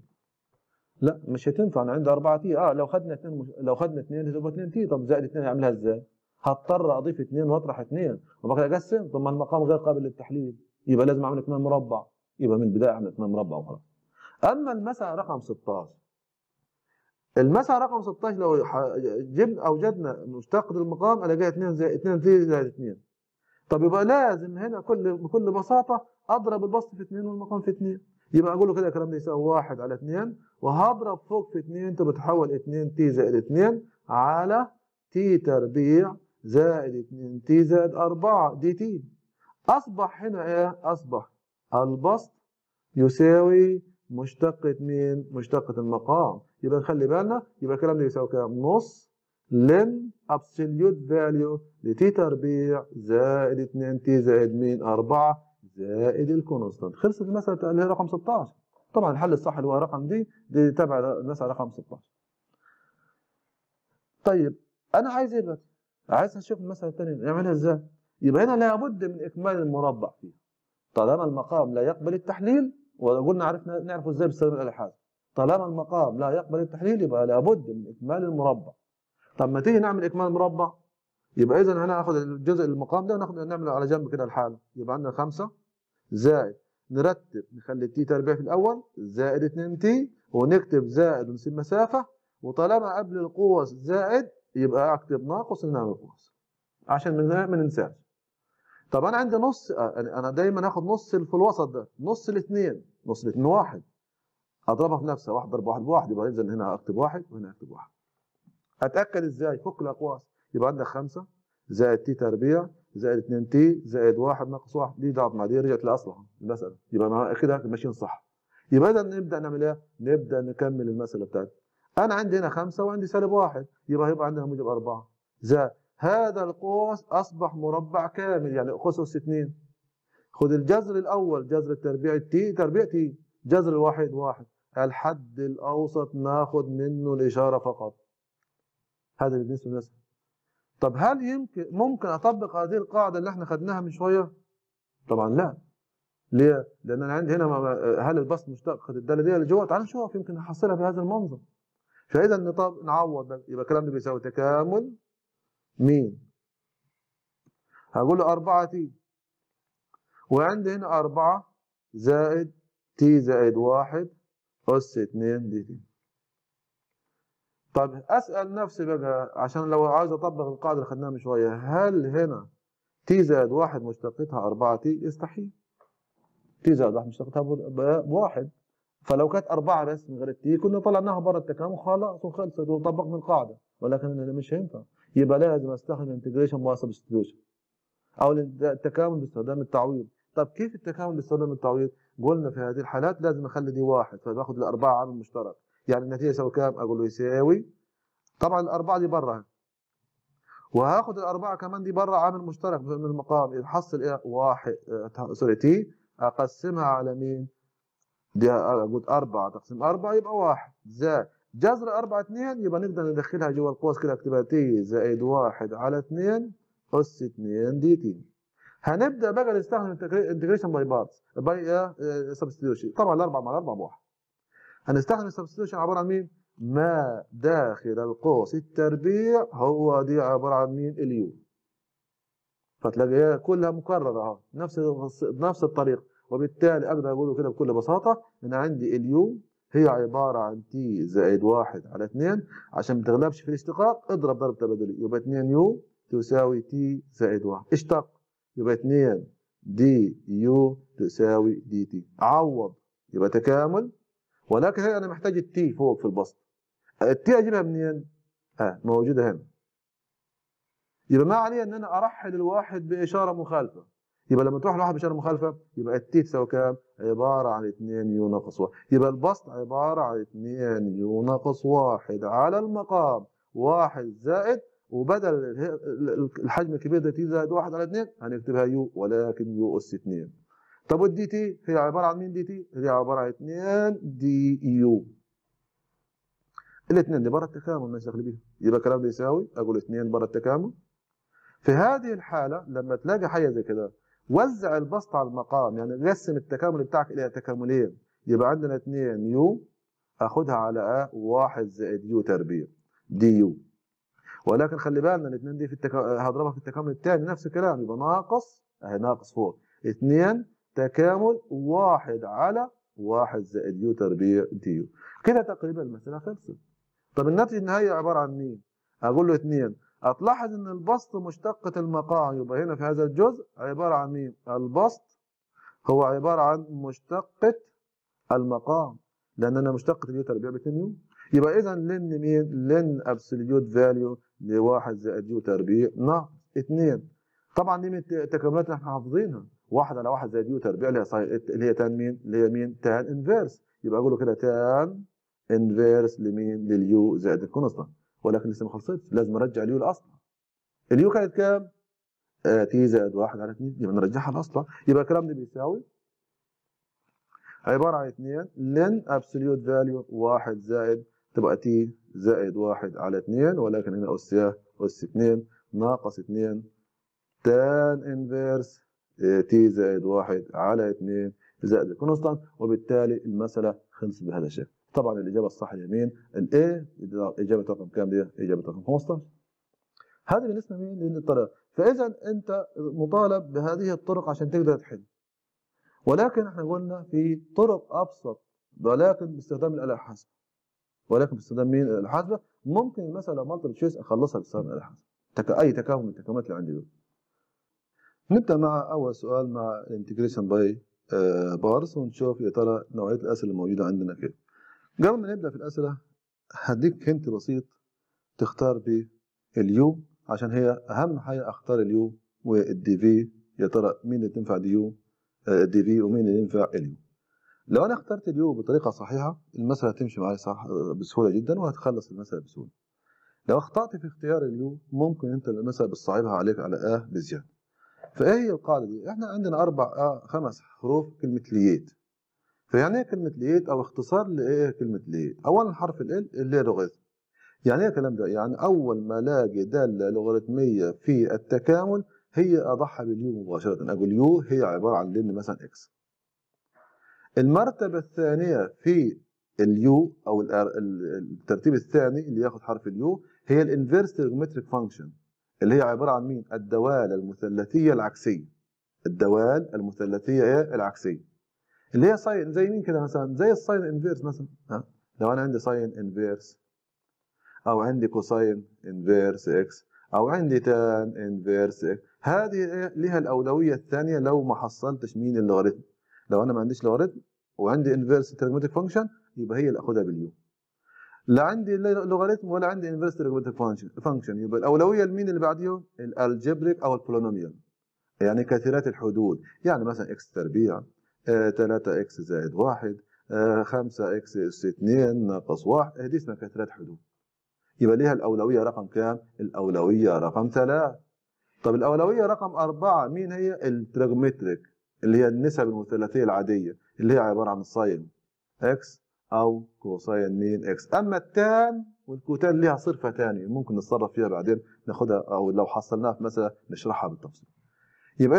Speaker 1: لا مش هتنفع انا عندي 4 تي اه لو خدنا 2 مش... لو خدنا 2 هتبقى 2 تي طب زائد 2 هعملها ازاي هضطر اضيف 2 واطرح 2 وبقى اقسم طب ما المقام غير قابل للتحليل يبقى لازم اعمل اكمال مربع يبقى من البدايه اعمل اكمال مربع وخلاص اما المسألة رقم 16 المسألة رقم 16 لو ح- جبنا اوجدنا مشتقة المقام الاقيها 2 زائد 2 تي زائد 2 طب يبقى لازم هنا كل بكل بساطة اضرب البسط في 2 والمقام في 2 يبقى اقول له كده الكلام ده يساوي 1 على 2 وهضرب فوق في 2 تبقى تحول 2 تي زائد 2 على تي تربيع زائد 2 تي زائد 4 دي تي اصبح هنا ايه اصبح البسط يساوي مشتقة مين؟ مشتقة المقام يبقى نخلي بالنا يبقى الكلام ده يساوي كام؟ نص لن ابسوليوت فاليو لتي تربيع زائد 2 تي زائد مين؟ 4 زائد الكونستانت خلصت المسألة اللي هي رقم 16 طبعا الحل الصح اللي هو رقم دي دي تبع المسألة رقم 16 طيب انا عايز ايه دلوقتي؟ عايز اشوف المسألة الثانية نعملها ازاي؟ يبقى هنا لابد من اكمال المربع فيها طالما المقام لا يقبل التحليل وقلنا عرفنا نعرفه ازاي باستخدام الآلة الحاسبة طالما المقام لا يقبل التحليل يبقى لابد من اكمال المربع طب ما تيجي نعمل اكمال مربع يبقى اذا هنا هاخد الجزء المقام ده وناخد نعمله على جنب كده الحاله يبقى عندنا خمسة زائد نرتب نخلي التي تربيع في الاول زائد 2 تي ونكتب زائد ونسيب مسافه وطالما قبل القوس زائد يبقى اكتب ناقص ونعمل قوس عشان ما ما ننساش طب انا عندي نص انا أنا دايما اخد نص اللي في الوسط ده نص الاثنين نص الاثنين واحد اضربها في نفسها واحد ضرب واحد بواحد يبقى اذا هنا اكتب واحد وهنا اكتب واحد اتاكد ازاي فك الاقواس يبقى عندك خمسة زائد تي تربيع زائد 2 تي زائد واحد ناقص واحد دي ضغط مع دي رجعت لاصلها المساله يبقى مع كده ماشيين صح يبقى اذا نبدا نعمل ايه؟ نبدا نكمل المساله بتاعتنا انا عندي هنا خمسة وعندي سالب واحد يبقى هيبقى عندنا موجب أربعة زائد هذا القوس أصبح مربع كامل يعني قوس أس 2 خد الجذر الأول جذر التربيع تي تربيع تي جذر الواحد واحد الحد الأوسط ناخد منه الإشارة فقط هذا بالنسبة للنسبة طب هل يمكن ممكن أطبق هذه القاعدة اللي احنا خدناها من شوية؟ طبعا لا ليه؟ لأن أنا عندي هنا ما- هل البسط مشتق خد الدالة دي اللي جوه تعال نشوف يمكن نحصلها بهذا المنظر فإذا نطب- نعوض بقى. يبقى الكلام ده بيساوي تكامل مين؟ هقول له 4 تي وعندي هنا 4 زائد تي زائد 1 أس 2 دي تي طب أسأل نفسي بقى عشان لو عايز أطبق القاعدة اللي خدناها من شوية هل هنا تي زائد 1 مشتقتها 4 تي؟ يستحيل تي زائد 1 مشتقتها ب- ب- بواحد فلو كانت أربعة بس من غير التي كنا طلعناها بره التكامل خلاص وخلصت وطبقنا القاعدة ولكن أنا مش هينفع يبقى لازم استخدم انتجريشن باي سبستيوشن او التكامل باستخدام التعويض طب كيف التكامل باستخدام التعويض قلنا في هذه الحالات لازم اخلي دي واحد فباخد الاربعه عامل مشترك يعني النتيجه يساوي كام اقول له يساوي طبعا الاربعه دي بره وهاخد الاربعه كمان دي بره عامل مشترك من المقام يحصل ايه واحد آه، سوري تي اقسمها على مين دي اقول أربعة تقسيم أربعة يبقى واحد زائد جذر أربعة اثنين يبقى نقدر ندخلها جوا القوس كده اكتبها تي زائد واحد على اثنين أس اثنين دي تي هنبدأ بقى نستخدم انتجريشن باي بارتس باي سبستيوشن طبعا الأربعة مع الأربعة بواحد هنستخدم السبستيوشن عبارة عن مين؟ ما داخل القوس التربيع هو دي عبارة عن مين؟ اليو فتلاقيها كلها مكرره اهو نفس نفس الطريقه وبالتالي اقدر اقوله كده بكل بساطه ان عندي اليو هي عباره عن تي زائد واحد على اثنين عشان ما تغلبش في الاشتقاق اضرب ضرب تبادلي يبقى 2 يو تساوي تي زائد واحد اشتق يبقى 2 دي يو تساوي دي تي عوض يبقى تكامل ولكن هي انا محتاج التي فوق في البسط التي اجيبها منين؟ اه موجوده هنا يبقى ما علي ان انا ارحل الواحد باشاره مخالفه يبقى لما تروح لواحد باشاره مخالفه يبقى التي تساوي كام؟ عباره عن 2 يو ناقص 1 يبقى البسط عباره عن 2 يو ناقص 1 على المقام 1 زائد وبدل الحجم الكبير ده تي زائد 1 على 2 هنكتبها يو ولكن يو اس 2 طب والدي تي هي عباره عن مين دي تي؟ هي عباره عن 2 دي يو الاثنين دي بره التكامل مالناش دخل بيها يبقى الكلام ده يساوي اقول 2 بره التكامل في هذه الحاله لما تلاقي حاجه زي كده وزع البسط على المقام يعني قسم التكامل بتاعك الى تكاملين يبقى عندنا 2 يو اخدها على ا 1 زائد يو تربيع دي يو ولكن خلي بالنا الاثنين دي في التكا... هضربها في التكامل الثاني نفس الكلام يبقى ناقص اهي ناقص فوق 2 تكامل 1 على 1 زائد يو تربيع دي يو كده تقريبا المساله خلصت طب الناتج النهائي عباره عن مين؟ اقول له 2 هتلاحظ ان البسط مشتقة المقام يبقى هنا في هذا الجزء عبارة عن مين؟ البسط هو عبارة عن مشتقة المقام لان انا مشتقة اليو تربيع ب 2 يو يبقى اذا لن مين؟ لن ابسوليوت فاليو لواحد زائد يو تربيع ناقص 2 طبعا دي من التكاملات اللي احنا حافظينها واحد على واحد زائد يو تربيع اللي هي اللي هي تان مين؟ اللي هي مين؟ تان انفيرس يبقى اقول له كده تان انفيرس لمين؟ لليو زائد الكونستانت ولكن لسه ما خلصتش لازم ارجع اليو لاصلها اليو كانت كام؟ آه تي زائد واحد على اثنين يبقى نرجعها لاصلها يبقى الكلام ده بيساوي عبارة عن اثنين لن ابسوليوت فاليو واحد زائد تبقى تي زائد واحد على اثنين ولكن هنا اس اس اثنين ناقص اثنين تان انفيرس تي زائد واحد على اثنين زائد الكونستانت وبالتالي المسألة خلصت بهذا الشكل طبعا الإجابة الصح اليمين الاي إجابة رقم كام دي؟ إجابة رقم 15 هذه بالنسبة مين للطريقة فإذا أنت مطالب بهذه الطرق عشان تقدر تحل ولكن احنا قلنا في طرق أبسط ولكن باستخدام الآلة الحاسبة ولكن باستخدام مين الآلة الحاسبة ممكن المسألة مالتيبل تشويس أخلصها باستخدام الآلة الحاسبة أي تكامل من التكاملات اللي عندي دول نبدأ مع أول سؤال مع الانتجريشن باي بارس ونشوف يا ترى نوعية الأسئلة الموجودة عندنا كده قبل ما نبدأ في الأسئلة هديك هنت بسيط تختار بيه اليو عشان هي أهم حاجة أختار اليو والدي في يا ترى مين اللي تنفع دي يو الدي في ومين اللي ينفع اليو لو أنا اخترت اليو بطريقة صحيحة المسألة هتمشي معايا صح بسهولة جدا وهتخلص المسألة بسهولة لو اخطأت في اختيار اليو ممكن أنت المسألة بتصعبها عليك على آه بزيادة فايه هي القاعده دي؟ احنا عندنا اربع آه خمس حروف كلمه ليت. فيعني ايه كلمه ليت او اختصار لايه كلمه ليت؟ اولا حرف ال اللي هي لوغاريتم. يعني ايه الكلام ده؟ يعني اول ما الاقي داله لوغاريتميه في التكامل هي اضحى باليو مباشره، اقول يو هي عباره عن لن مثلا اكس. المرتبه الثانيه في اليو او الترتيب الثاني اللي ياخد حرف اليو هي الانفيرس تريجومتريك فانكشن اللي هي عبارة عن مين؟ الدوال المثلثية العكسية. الدوال المثلثية ايه؟ العكسية. اللي هي ساين زي مين كده مثلا؟ زي الساين انفيرس مثلا. ها؟ لو انا عندي ساين انفيرس او عندي كوساين انفيرس اكس او عندي تان انفيرس اكس هذه إيه؟ لها الاولوية الثانية لو ما حصلتش مين اللوغاريتم. لو انا ما عنديش لوغاريتم وعندي انفيرس تريجماتيك فانكشن يبقى هي اللي اخدها باليو. لا عندي لوغاريتم ولا عندي انفيرس تريجماتيك فانكشن يبقى الاولويه لمين اللي بعديهم الالجبريك او البولينوميال يعني كثيرات الحدود يعني مثلا اكس تربيع 3 اكس زائد 1 5 اكس اس 2 ناقص 1 دي اسمها كثيرات حدود يبقى ليها الاولويه رقم كام الاولويه رقم 3 طب الاولويه رقم 4 مين هي التريجومتريك اللي هي النسب المثلثيه العاديه اللي هي عباره عن الساين اكس او كوساين مين اكس اما التان والكوتان ليها صرفه ثانيه ممكن نتصرف فيها بعدين ناخدها او لو حصلناها في مساله نشرحها بالتفصيل يبقى اذا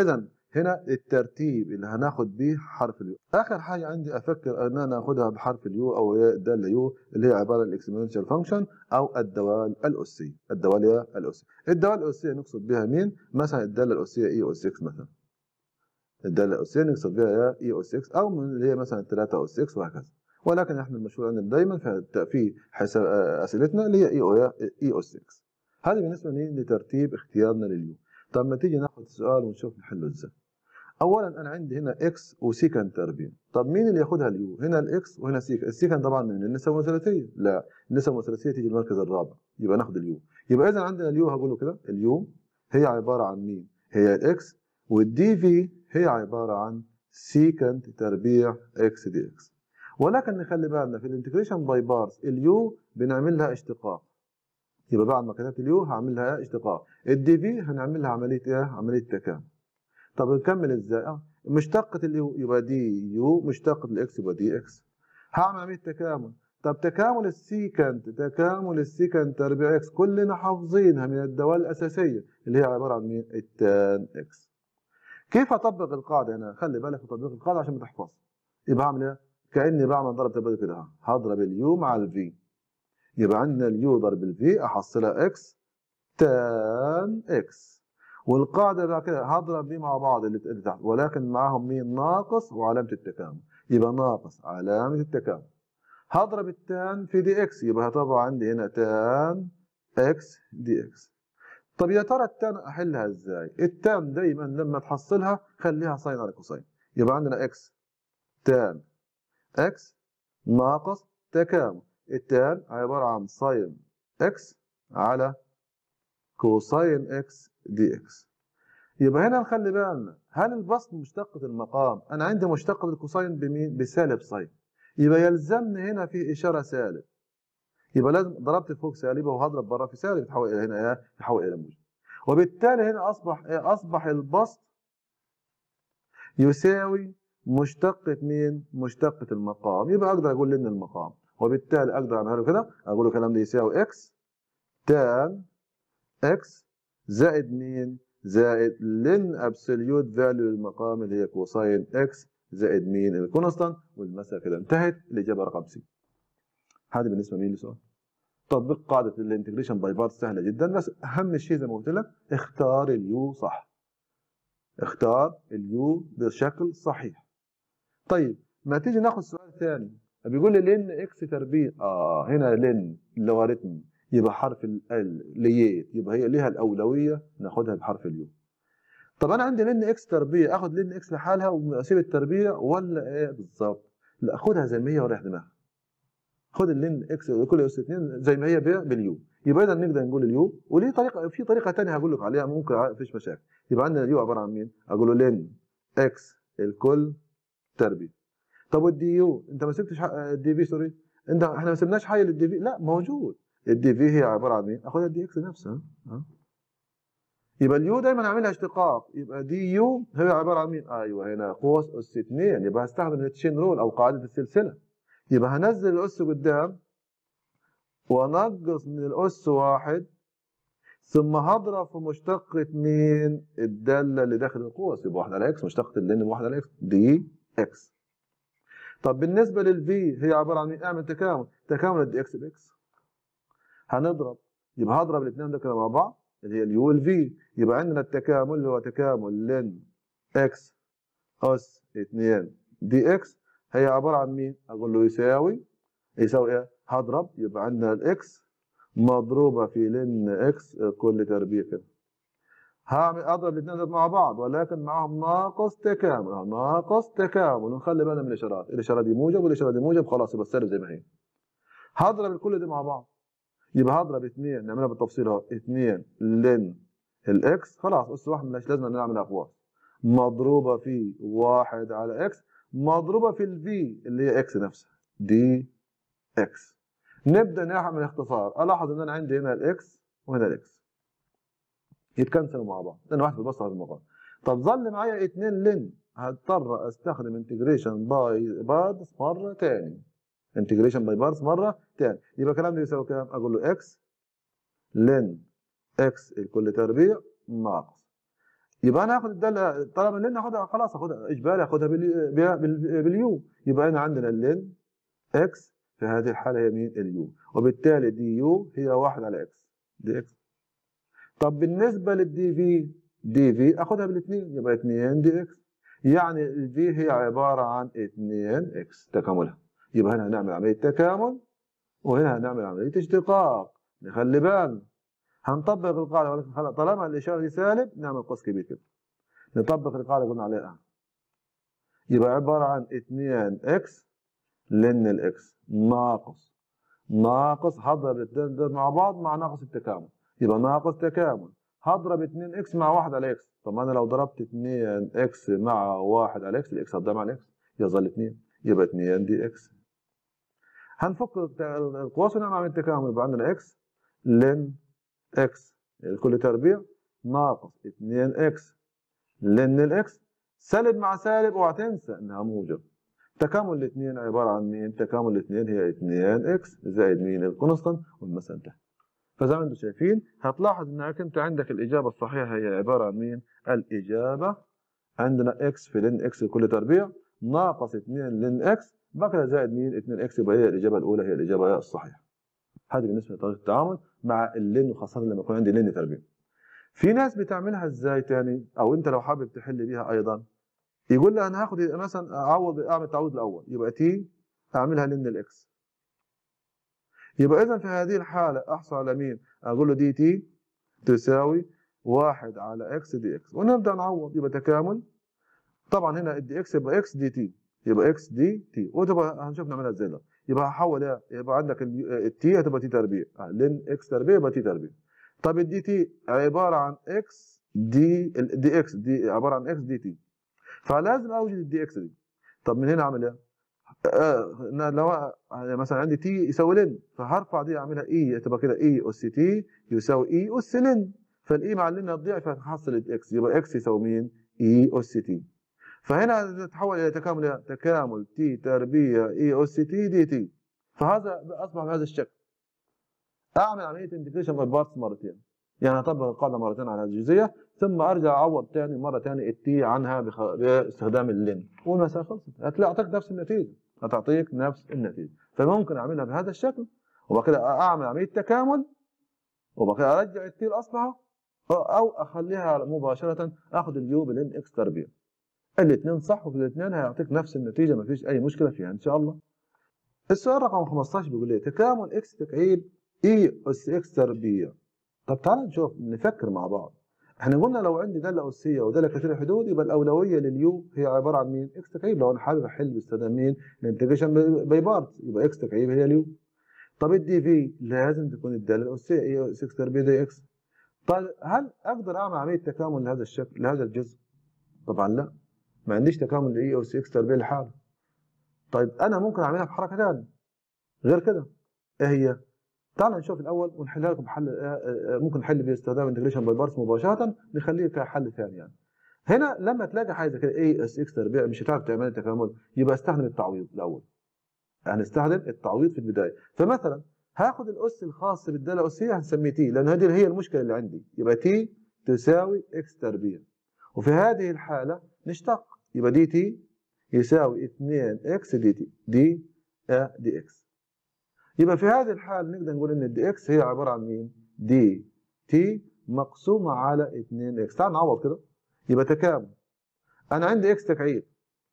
Speaker 1: هنا الترتيب اللي هناخد بيه حرف اليو اخر حاجه عندي افكر ان انا اخدها بحرف اليو او هي الداله يو اللي هي عباره عن الاكسبوننشال فانكشن او الدوال الاسيه الدوال الاسيه الدوال الاسيه نقصد بها مين مثلا الداله الاسيه اي او 6 مثلا الداله الاسيه نقصد بها اي او 6 او من اللي هي مثلا 3 او 6 وهكذا ولكن احنا المشهور عندنا دايما في في حساب اسئلتنا اللي هي اي او اي او 6 هذه بالنسبه لترتيب اختيارنا لليو طب ما تيجي ناخد السؤال ونشوف نحله ازاي اولا انا عندي هنا اكس وسيكن تربيع طب مين اللي ياخدها اليو هنا الاكس وهنا سيكن السيكن طبعا من النسب الثلاثيه لا النسب الثلاثيه تيجي المركز الرابع يبقى ناخد اليو يبقى اذا عندنا اليو هقوله كده اليو هي عباره عن مين هي الاكس والدي في هي عباره عن سيكنت تربيع اكس دي اكس ولكن نخلي بالنا في الانتجريشن باي بارز اليو بنعمل لها اشتقاق يبقى بعد ما كتبت اليو هعمل لها اشتقاق الدي في هنعمل لها عمليه ايه عمليه تكامل طب نكمل ازاي اه مشتقة اليو يبقى دي يو مشتقة الاكس يبقى دي اكس هعمل عملية تكامل طب تكامل السيكنت تكامل السيكنت تربيع اكس كلنا حافظينها من الدوال الاساسية اللي هي عبارة عن مين التان اكس كيف اطبق القاعدة هنا خلي بالك في تطبيق القاعدة عشان ما تحفظ يبقى هعمل ايه كاني بعمل ضرب تبادل كده هضرب اليو مع الفي يبقى عندنا اليو ضرب الفي احصلها اكس تان اكس والقاعده بعد كده هضرب دي مع بعض اللي اللي تحت ولكن معاهم مين ناقص وعلامه التكامل يبقى ناقص علامه التكامل هضرب التان في دي اكس يبقى طبعا عندي هنا تان اكس دي اكس طب يا ترى التان احلها ازاي التان دايما لما تحصلها خليها ساين على كوساين يبقى عندنا اكس تان اكس ناقص تكامل التان عباره عن ساين اكس على كوساين اكس دي اكس يبقى هنا نخلي بالنا هل البسط مشتقة المقام انا عندي مشتقة الكوساين بمين بسالب ساين يبقى يلزمني هنا في اشارة سالب يبقى لازم ضربت فوق سالبة وهضرب بره في سالب يتحول الى هنا ايه يتحول الى موجب وبالتالي هنا اصبح ايه اصبح البسط يساوي مشتقة مين مشتقة المقام يبقى اقدر اقول لان المقام وبالتالي اقدر اعمله كده اقول الكلام ده يساوي اكس تان اكس زائد مين؟ زائد لن ابسوليوت فاليو للمقام اللي هي كوساين اكس زائد مين؟ الكونستانت والمسألة كده انتهت الإجابة رقم سي. هذه بالنسبة مين للسؤال؟ تطبيق قاعدة الانتجريشن باي بارت سهلة جدا بس أهم شيء زي ما قلت لك اختار اليو صح. اختار اليو بشكل صحيح. طيب ما تيجي ناخد سؤال ثاني بيقول لي لن اكس تربيع اه هنا لن اللوغاريتم يبقى حرف ال ليت يبقى هي ليها الاولويه ناخدها بحرف اليو طب انا عندي لن اكس تربيع اخد لن اكس لحالها واسيب التربيع ولا ايه بالظبط لا خدها زي ما هي وريح دماغك خد اللين اكس كل اس 2 زي ما هي باليو يبقى اذا نقدر نقول اليو وليه طريقه في طريقه ثانيه هقول لك عليها ممكن مفيش مشاكل يبقى عندنا اليو عباره عن مين؟ اقول له لين اكس الكل تربيع طب والدي يو انت ما سبتش الدي في سوري انت احنا ما سبناش حاجه للدي في لا موجود الدي في هي عباره عن مين؟ اخدها الدي اكس نفسها ها يبقى اليو دايما اعملها اشتقاق يبقى دي يو هي عباره عن مين؟ ايوه هنا قوس اس 2 يبقى هستخدم التشين رول او قاعده السلسله يبقى هنزل الاس قدام وانقص من الاس واحد ثم هضرب في مشتقة مين؟ الدالة اللي داخل القوس يبقى واحد على اكس مشتقة اللين بواحد على اكس دي اكس. طب بالنسبة للفي هي عبارة عن مين؟ اعمل تكامل، تكامل الدي اكس باكس. هنضرب يبقى هضرب الاثنين ده كده مع بعض اللي هي اليو والفي يبقى عندنا التكامل اللي هو تكامل لين اكس اس 2 دي اكس هي عباره عن مين؟ اقول له يساوي يساوي ايه؟ هضرب يبقى عندنا الاكس مضروبه في لين اكس كل تربيع كده. هعمل اضرب الاثنين دول مع بعض ولكن معاهم ناقص تكامل ناقص تكامل ونخلي بالنا من الاشارات، الاشاره دي موجب والاشاره دي موجب خلاص يبقى السالب زي ما هي. هضرب الكل ده مع بعض يبقى هضرب اثنين نعملها بالتفصيل اهو اثنين لين الاكس خلاص اس واحد ملهاش لازمه نعمل اقواس مضروبه في واحد على اكس مضروبه في الفي اللي هي اكس نفسها دي اكس نبدا نعمل اختصار الاحظ ان انا عندي هنا الاكس وهنا الاكس يتكنسلوا مع بعض لان واحد بيبص على المقام طب ظل معايا اثنين لين هضطر استخدم انتجريشن باي بادز مره ثاني انتجريشن باي بارز مره ثاني يبقى الكلام ده يساوي كام؟ اقول له اكس لين اكس الكل تربيع ناقص يبقى انا هاخد الداله طالما اللين هاخدها خلاص هاخدها اجباري هاخدها بال- بال- بال- باليو يبقى هنا عندنا اللين اكس في هذه الحاله هي مين اليو وبالتالي دي يو هي 1 على اكس دي اكس طب بالنسبه للدي في دي في اخدها بالاثنين يبقى 2 دي اكس يعني الفي هي عباره عن 2 اكس تكاملها يبقى هنا هنعمل عمليه تكامل وهنا هنعمل عمليه اشتقاق نخلي بالنا هنطبق القاعده ولكن خلاص طالما الاشاره دي سالب نعمل قوس كبير كده نطبق القاعده اللي قلنا عليها يبقى عباره عن 2 اكس لن الاكس ناقص ناقص هضرب الاثنين دول مع بعض مع ناقص التكامل يبقى ناقص تكامل هضرب 2 اكس مع 1 على اكس طب انا لو ضربت 2 اكس مع 1 على اكس الاكس هتضرب على اكس يظل 2 يبقى 2 دي اكس هنفك الت- القوس ونعمل عمليه التكامل يبقى عندنا اكس لن اكس الكل تربيع ناقص 2 اكس لن الاكس سالب مع سالب اوعى تنسى انها موجب تكامل الاثنين عباره عن مين؟ تكامل الاثنين هي 2 اكس زائد مين؟ الكونستانت والمسألة انتهت. فزي ما انتم شايفين هتلاحظ انك انت عندك الاجابه الصحيحه هي عباره عن مين؟ الاجابه عندنا اكس في لن اكس لكل تربيع ناقص 2 لن اكس بعد كده زائد مين؟ 2 اكس يبقى هي الاجابه الاولى هي الاجابه الصحيحه. هذه بالنسبه لطريقه التعامل مع اللن وخاصه لما يكون عندي لن تربيع. في ناس بتعملها ازاي تاني او انت لو حابب تحل بيها ايضا يقول لي انا هاخد مثلا اعوض اعمل التعويض الاول يبقى تي اعملها لن الاكس يبقى اذا في هذه الحاله احصل على مين اقول له دي تي تساوي واحد على اكس دي اكس ونبدا نعوض يبقى تكامل طبعا هنا الدي اكس يبقى اكس دي تي يبقى اكس دي تي وتبقى هنشوف نعملها ازاي ده يبقى هحول ايه يبقى عندك التي هتبقى تي تربيع لن اكس تربيع يبقى تي تربيع طب الدي تي عباره عن اكس دي دي اكس دي عباره عن اكس دي تي فلازم اوجد الدي اكس دي طب من هنا اعمل ايه؟ آه أنا لو أنا مثلا عندي تي يساوي لن فهرفع دي اعملها اي تبقى كده اي اس تي يساوي اي اس لن فالاي مع اللن هتضيع فهتحصل الاكس يبقى اكس يساوي مين؟ اي اس تي فهنا تتحول الى تكامل إيه؟ تكامل تي تربيع اي اس تي دي تي فهذا اصبح بهذا الشكل اعمل عمليه انتجريشن باي بارتس مرتين يعني اطبق القاعده مرتين على الجزئيه ثم ارجع اعوض تاني مره تاني التي عنها بخ... باستخدام اللين والمساله خلصت هتلاقي اعطيك نفس النتيجه هتعطيك نفس النتيجه فممكن اعملها بهذا الشكل وبعد كده اعمل عمليه تكامل وبعد كده ارجع التي لاصلها او اخليها مباشره اخذ اليو بالان اكس تربيع الاثنين صح وفي الاثنين هيعطيك نفس النتيجه ما فيش اي مشكله فيها ان شاء الله السؤال رقم 15 بيقول لي تكامل اكس تكعيب اي اس اكس تربيع طب تعال نشوف نفكر مع بعض احنا قلنا لو عندي داله اسيه وداله كثيره حدود يبقى الاولويه لليو هي عباره عن مين؟ اكس تكعيب لو انا حابب احل باستخدام مين؟ الانتجريشن باي بارت يبقى اكس تكعيب هي اليو. طب الدي في لازم تكون الداله الاسيه اي اس اكس تربيع دي اكس. طيب هل اقدر اعمل عمليه تكامل لهذا الشكل لهذا الجزء؟ طبعا لا ما عنديش تكامل لاي اس اكس تربيع لحاله. طيب انا ممكن اعملها بحركه ثانيه غير كده ايه هي؟ تعال نشوف الاول ونحلها لكم بحل ممكن نحل باستخدام انتجريشن باي بارس مباشره نخليه كحل ثاني يعني. هنا لما تلاقي حاجه زي كده اي اس اكس تربيع مش هتعرف تعمل تكامل يبقى استخدم التعويض الاول. هنستخدم التعويض في البدايه فمثلا هاخد الاس الخاص بالداله الاسيه هنسميه تي لان هذه هي المشكله اللي عندي يبقى تي تساوي اكس تربيع. وفي هذه الحاله نشتق يبقى دي تي يساوي 2 اكس دي تي دي دي اكس. يبقى في هذه الحال نقدر نقول ان الدي اكس هي عباره عن مين؟ دي تي مقسومه على 2 اكس تعال نعوض كده يبقى تكامل انا عندي اكس تكعيب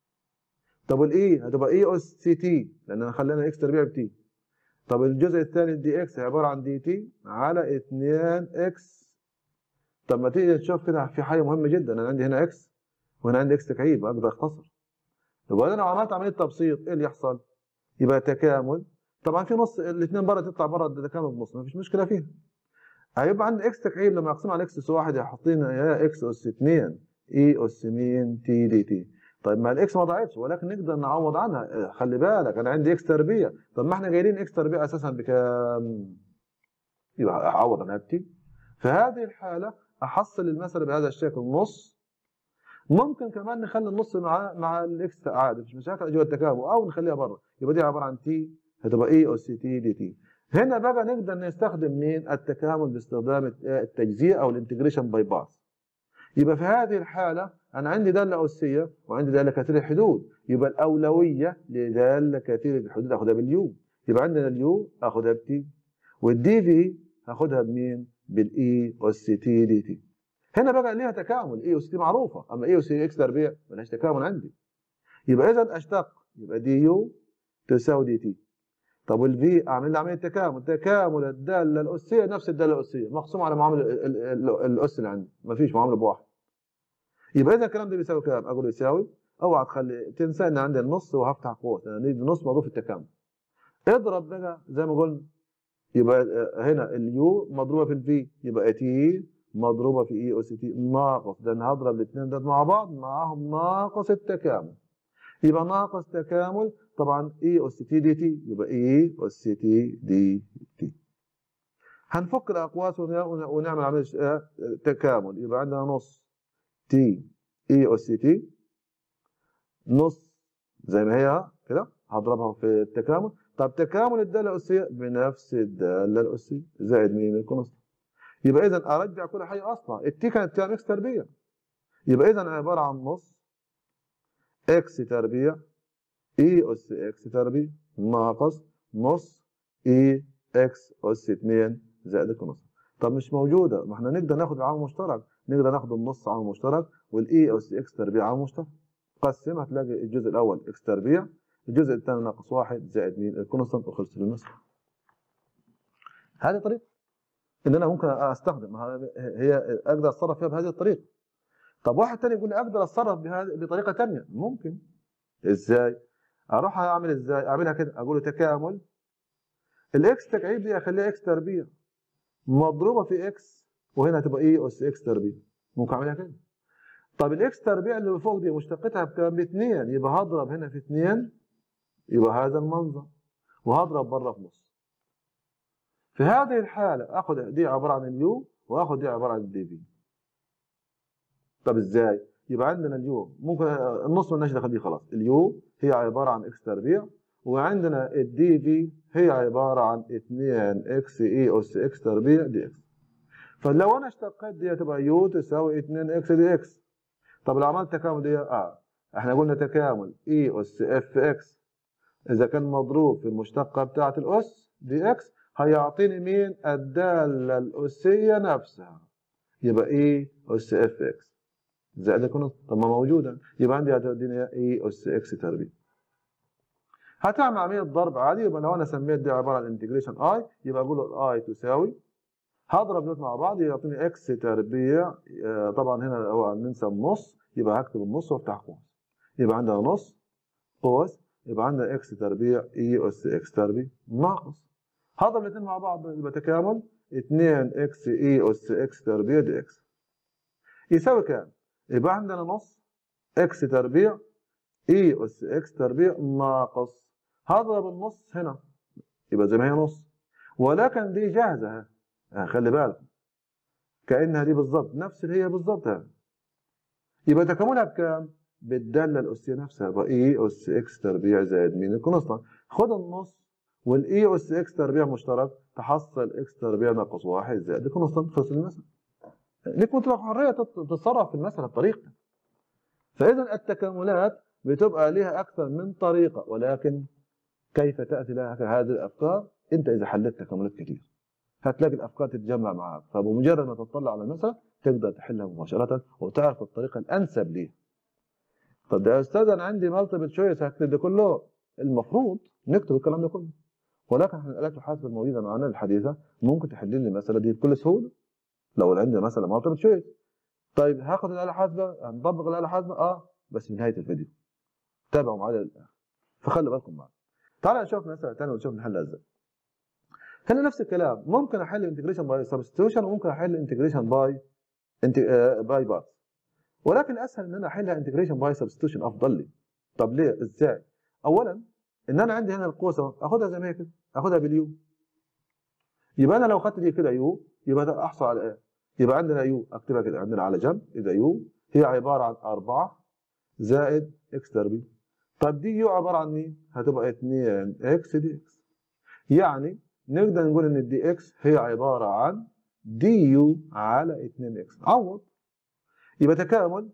Speaker 1: طب والاي هتبقى اي اس سي تي لان انا خلينا اكس تربيع بتي طب الجزء الثاني دي اكس عباره عن دي تي على 2 اكس طب ما تيجي تشوف كده في حاجه مهمه جدا انا عندي هنا اكس وهنا عندي اكس تكعيب اقدر اختصر يبقى انا لو عملت عمليه تبسيط ايه اللي يحصل؟ يبقى تكامل طبعا في نص الاثنين بره تطلع بره التكامل بنص ما فيش مشكله فيها هيبقى عندي اكس تكعيب لما اقسم على اكس اس واحد هيحط لنا يا اكس اس 2 اي اس مين تي دي تي طيب ما الاكس ما ضاعتش ولكن نقدر نعوض عنها خلي بالك انا عندي اكس تربيع طب ما احنا جايين اكس تربيع اساسا بكام يبقى اعوض عنها بتي في هذه الحاله احصل المساله بهذا الشكل نص ممكن كمان نخلي النص مع مع الاكس عادي مش مشاكل جوه التكامل او نخليها بره يبقى دي عباره عن تي هتبقى اي اس تي دي تي هنا بقى نقدر نستخدم مين التكامل باستخدام التجزئه او الانتجريشن باي باس يبقى في هذه الحالة أنا عندي دالة أسية وعندي دالة كثيرة الحدود يبقى الأولوية لدالة كثيرة الحدود أخذها باليو يبقى عندنا اليو أخذها بتي والدي في هاخدها بمين؟ بالاي اس تي دي تي هنا بقى ليها تكامل اي اس تي معروفه اما اي اس اكس تربيع ملهاش تكامل عندي يبقى اذا اشتق يبقى دي يو تساوي دي تي طب والفي اعمل لي عمليه تكامل تكامل الداله الاسيه نفس الداله الاسيه مقسوم على معامل الاس اللي عندي مفيش معامله بواحد يبقى اذا الكلام ده بيساوي كام؟ اقول يساوي اوعى تخلي تنسى ان عندي النص وهفتح قوس لان النص موضوع في التكامل اضرب بقى زي ما قلنا يبقى هنا اليو مضروبه في الفي يبقى تي مضروبه في اي اس تي ناقص ده انا هضرب الاثنين دول مع بعض معاهم ناقص التكامل يبقى ناقص تكامل طبعا اي اس تي دي تي يبقى اي اس تي دي تي هنفك الاقواس ونعمل عمليه تكامل يبقى عندنا نص تي اي اس تي نص زي ما هي كده هضربها في التكامل طب تكامل الداله الاسيه بنفس الداله الاسيه زائد مين الكونست يبقى اذا ارجع كل حاجه اصلا التي كانت كام اكس تربيع يبقى اذا عباره عن نص اكس تربيع اي اس اكس تربيع ناقص نص اي اكس اس 2 زائد الكونست طب مش موجوده ما احنا نقدر ناخد العامل المشترك نقدر ناخد النص عامل مشترك والاي اس اكس تربيع عامل مشترك قسم هتلاقي الجزء الاول اكس تربيع الجزء الثاني ناقص واحد زائد مين الكونستانت وخلص المسألة هذه طريقة ان انا ممكن استخدم هي اقدر اتصرف فيها بهذه الطريقة طب واحد ثاني يقول لي اقدر اتصرف بهذه بطريقة ثانية ممكن ازاي اروح اعمل ازاي اعملها كده اقول له تكامل الاكس تكعيب دي اخليها اكس تربيع مضروبة في اكس وهنا هتبقى ايه اس اكس تربيع ممكن اعملها كده طب الاكس تربيع اللي فوق دي مشتقتها بكام باثنين يبقى هضرب هنا في اثنين يبقى هذا المنظر وهضرب بره في نص في هذه الحالة اخذ دي عبارة عن اليو واخذ دي عبارة عن الدي في طب ازاي؟ يبقى عندنا اليو ممكن النص مالناش دخل بيه خلاص اليو هي عبارة عن اكس تربيع وعندنا الدي في هي عبارة عن 2 اكس اي اس اكس تربيع دي اكس فلو انا اشتقيت دي هتبقى يو تساوي 2 اكس دي اكس طب لو عملت تكامل دي اه احنا قلنا تكامل اي اس اف اكس اذا كان مضروب في المشتقه بتاعه الاس دي اكس هيعطيني مين الداله الاسيه نفسها يبقى اي اس اف اكس زائد يكون طب ما موجوده يبقى عندي هتديني اي اس اكس تربيع هتعمل عمليه ضرب عادي يبقى لو انا سميت دي عباره عن انتجريشن اي يبقى اقول له الاي تساوي هضرب دول مع بعض يعطيني اكس تربيع طبعا هنا هو ننسى النص يبقى هكتب النص وافتح قوس يبقى عندنا نص قوس يبقى عندنا اكس تربيع اي اس اكس تربيع ناقص هضرب الاثنين مع بعض يبقى تكامل 2 اكس اي اس اكس تربيع دي اكس يساوي كام؟ يبقى عندنا نص اكس تربيع اي اس اكس تربيع ناقص هضرب النص هنا يبقى زي ما هي نص ولكن دي جاهزه ها خلي بالك كانها دي بالظبط نفس اللي هي بالظبط ها يبقى تكاملها بكام؟ بالداله الاسيه نفسها يبقى اي اس اكس تربيع زائد مين الكونستانت خد النص والاي اس اكس تربيع مشترك تحصل اكس تربيع ناقص واحد زائد الكونستانت خلص المسألة ليك مطلق حريه تتصرف في المسألة بطريقتك فاذا التكاملات بتبقى لها اكثر من طريقه ولكن كيف تاتي لها هذه الافكار انت اذا حليت تكاملات كثير هتلاقي الافكار تتجمع معك فبمجرد ما تطلع على المسألة تقدر تحلها مباشره وتعرف الطريقه الانسب ليها طب ده يا استاذ انا عندي مالتيبل تشويس هكتب ده كله المفروض نكتب الكلام ده كله ولكن احنا الالات الحاسبه الموجوده معانا الحديثه ممكن تحل لي المساله دي بكل سهوله لو عندي مثلا مالتيبل تشويس طيب هاخد الاله الحاسبه هنطبق الاله الحاسبه اه بس في نهايه الفيديو تابعوا معايا للاخر فخلي بالكم معايا تعالى نشوف مساله ثانيه ونشوف نحلها ازاي هنا نفس الكلام ممكن احل انتجريشن باي سبستيوشن وممكن احل انتجريشن باي انت باي باث ولكن الاسهل ان انا احلها انتجريشن باي سبستيوشن افضل لي طب ليه ازاي اولا ان انا عندي هنا القوس اهو اخدها زي ما هي كده اخدها باليو يبقى انا لو خدت دي كده يو يبقى احصل على ايه يبقى عندنا يو اكتبها كده عندنا على جنب اذا يو هي عباره عن 4 زائد اكس تربيع طب دي يو عباره عن مين هتبقى 2 اكس دي اكس يعني نقدر نقول ان الدي اكس هي عباره عن دي يو على 2 اكس عوض يبقى تكامل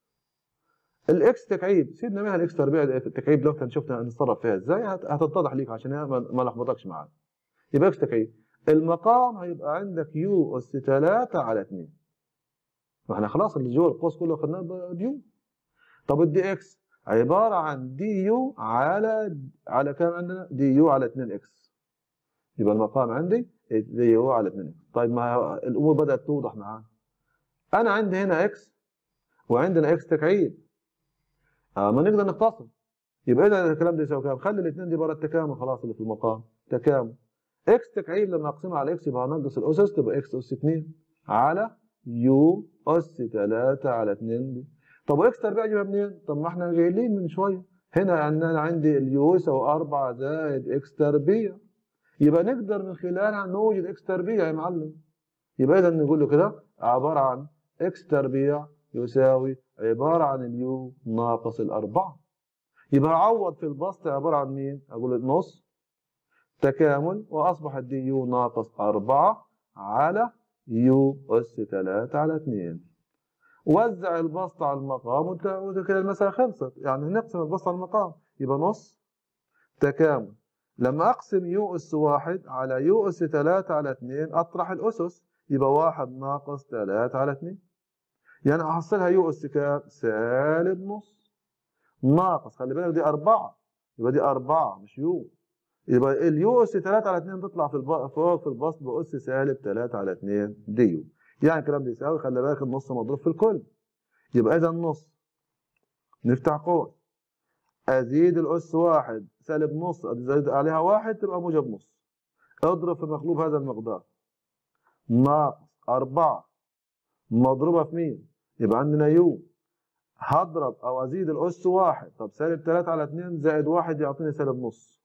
Speaker 1: الاكس تكعيب سيبنا منها الاكس تربيع التكعيب لو كان شفنا هنتصرف فيها ازاي هت- هتتضح ليك عشان هي ما ما لخبطكش معانا يبقى اكس تكعيب المقام هيبقى عندك يو اس 3 على 2 ما احنا خلاص اللي جوه القوس كله خدناه ب- بيو طب الدي اكس عباره عن دي يو على على كام عندنا دي يو على 2 اكس يبقى المقام عندي دي يو على 2 اكس طيب ما هو الامور بدات توضح معانا انا عندي هنا اكس وعندنا اكس تكعيب آه ما نقدر نختصر يبقى اذا الكلام ده يساوي كام خلي الاثنين دي بره التكامل خلاص اللي في المقام تكامل اكس تكعيب لما اقسمها على اكس يبقى هنقص الاسس تبقى اكس اس 2 على يو اس 3 على 2 دي طب واكس تربيع اجيبها منين؟ طب ما احنا جايين من شويه هنا ان انا عندي اليو يساوي 4 زائد اكس تربيع يبقى نقدر من خلالها نوجد اكس تربيع يا معلم يبقى اذا نقول له كده عباره عن اكس تربيع يساوي عباره عن اليو ناقص الاربعه يبقى هعوض في البسط عباره عن مين؟ اقول النص تكامل واصبح الدي يو ناقص 4 على يو اس 3 على 2 وزع البسط على المقام وانت وانت كده المسألة خلصت يعني نقسم البسط على المقام يبقى نص تكامل لما اقسم يو اس واحد على يو اس 3 على 2 اطرح الاسس يبقى واحد ناقص 3 على 2 يعني احصلها يو اس كام؟ سالب نص ناقص خلي بالك دي 4 يبقى دي 4 مش يو يبقى اليو اس 3 على 2 تطلع في الب... فوق في البسط باس سالب 3 على 2 دي يو يعني الكلام ده يساوي خلي بالك النص مضروب في الكل يبقى اذا النص نفتح قوس ازيد الاس واحد سالب نص ازيد عليها واحد تبقى موجب نص اضرب في مقلوب هذا المقدار ناقص أربعة مضروبة في مين؟ يبقى عندنا يو هضرب أو أزيد الأس واحد طب سالب تلاتة على اتنين زائد واحد يعطيني سالب نص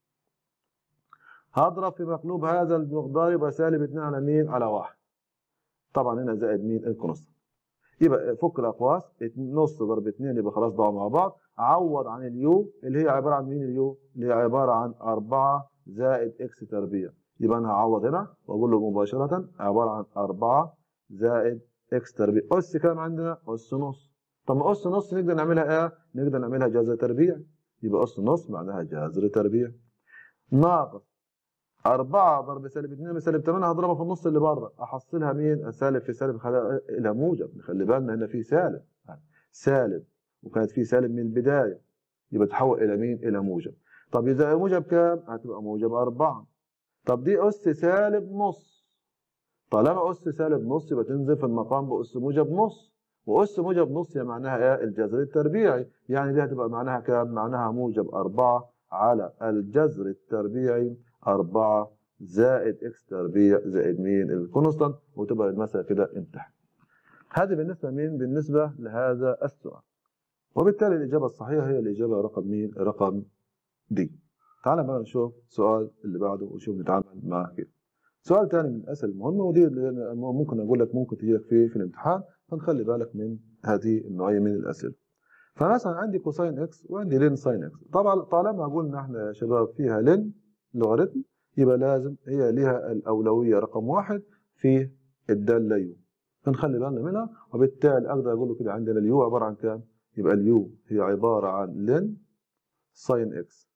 Speaker 1: هضرب في مقلوب هذا المقدار يبقى سالب اتنين على مين؟ على واحد طبعا هنا زائد مين؟ الكونستنت يبقى فك الأقواس نص ضرب اتنين يبقى خلاص ضاعوا مع بعض عوض عن اليو اللي هي عبارة عن مين اليو؟ اللي هي عبارة عن أربعة زائد إكس تربيع يبقى أنا هعوض هنا وأقول له مباشرة عبارة عن أربعة زائد إكس تربيع أس كام عندنا؟ أس نص طب ما أس نص نقدر نعملها إيه؟ نقدر نعملها جذر تربيع يبقى أس نص معناها جذر تربيع ناقص 4 ضرب سالب 2 بسالب 8 هضربها في النص اللي بره احصلها مين؟ سالب في سالب خلي الى موجب نخلي بالنا هنا في سالب سالب وكانت في سالب من البدايه يبقى تحول الى مين؟ الى موجب طب اذا موجب كام؟ هتبقى موجب 4 طب دي اس سالب نص طالما اس سالب نص يبقى تنزل في المقام باس موجب نص واس موجب نص هي معناها ايه؟ الجذر التربيعي يعني دي هتبقى معناها كام؟ معناها موجب 4 على الجذر التربيعي 4 زائد اكس تربيع زائد مين الكونستانت وتبقى المسألة كده انتهت. هذه بالنسبة مين؟ بالنسبة لهذا السؤال. وبالتالي الإجابة الصحيحة هي الإجابة رقم مين؟ رقم دي. تعال بقى نشوف السؤال اللي بعده ونشوف نتعامل معاه كده. سؤال ثاني من الأسئلة المهمة ودي اللي ممكن أقول لك ممكن تجي لك فيه في الامتحان فنخلي بالك من هذه النوعية من الأسئلة. فمثلا عندي كوساين اكس وعندي لين ساين اكس طبعا طالما قلنا احنا يا شباب فيها لين لوغاريتم يبقى لازم هي لها الأولوية رقم واحد في الدالة يو فنخلي بالنا منها وبالتالي أقدر أقول له كده عندنا اليو عبارة عن كام؟ يبقى اليو هي عبارة عن لين ساين اكس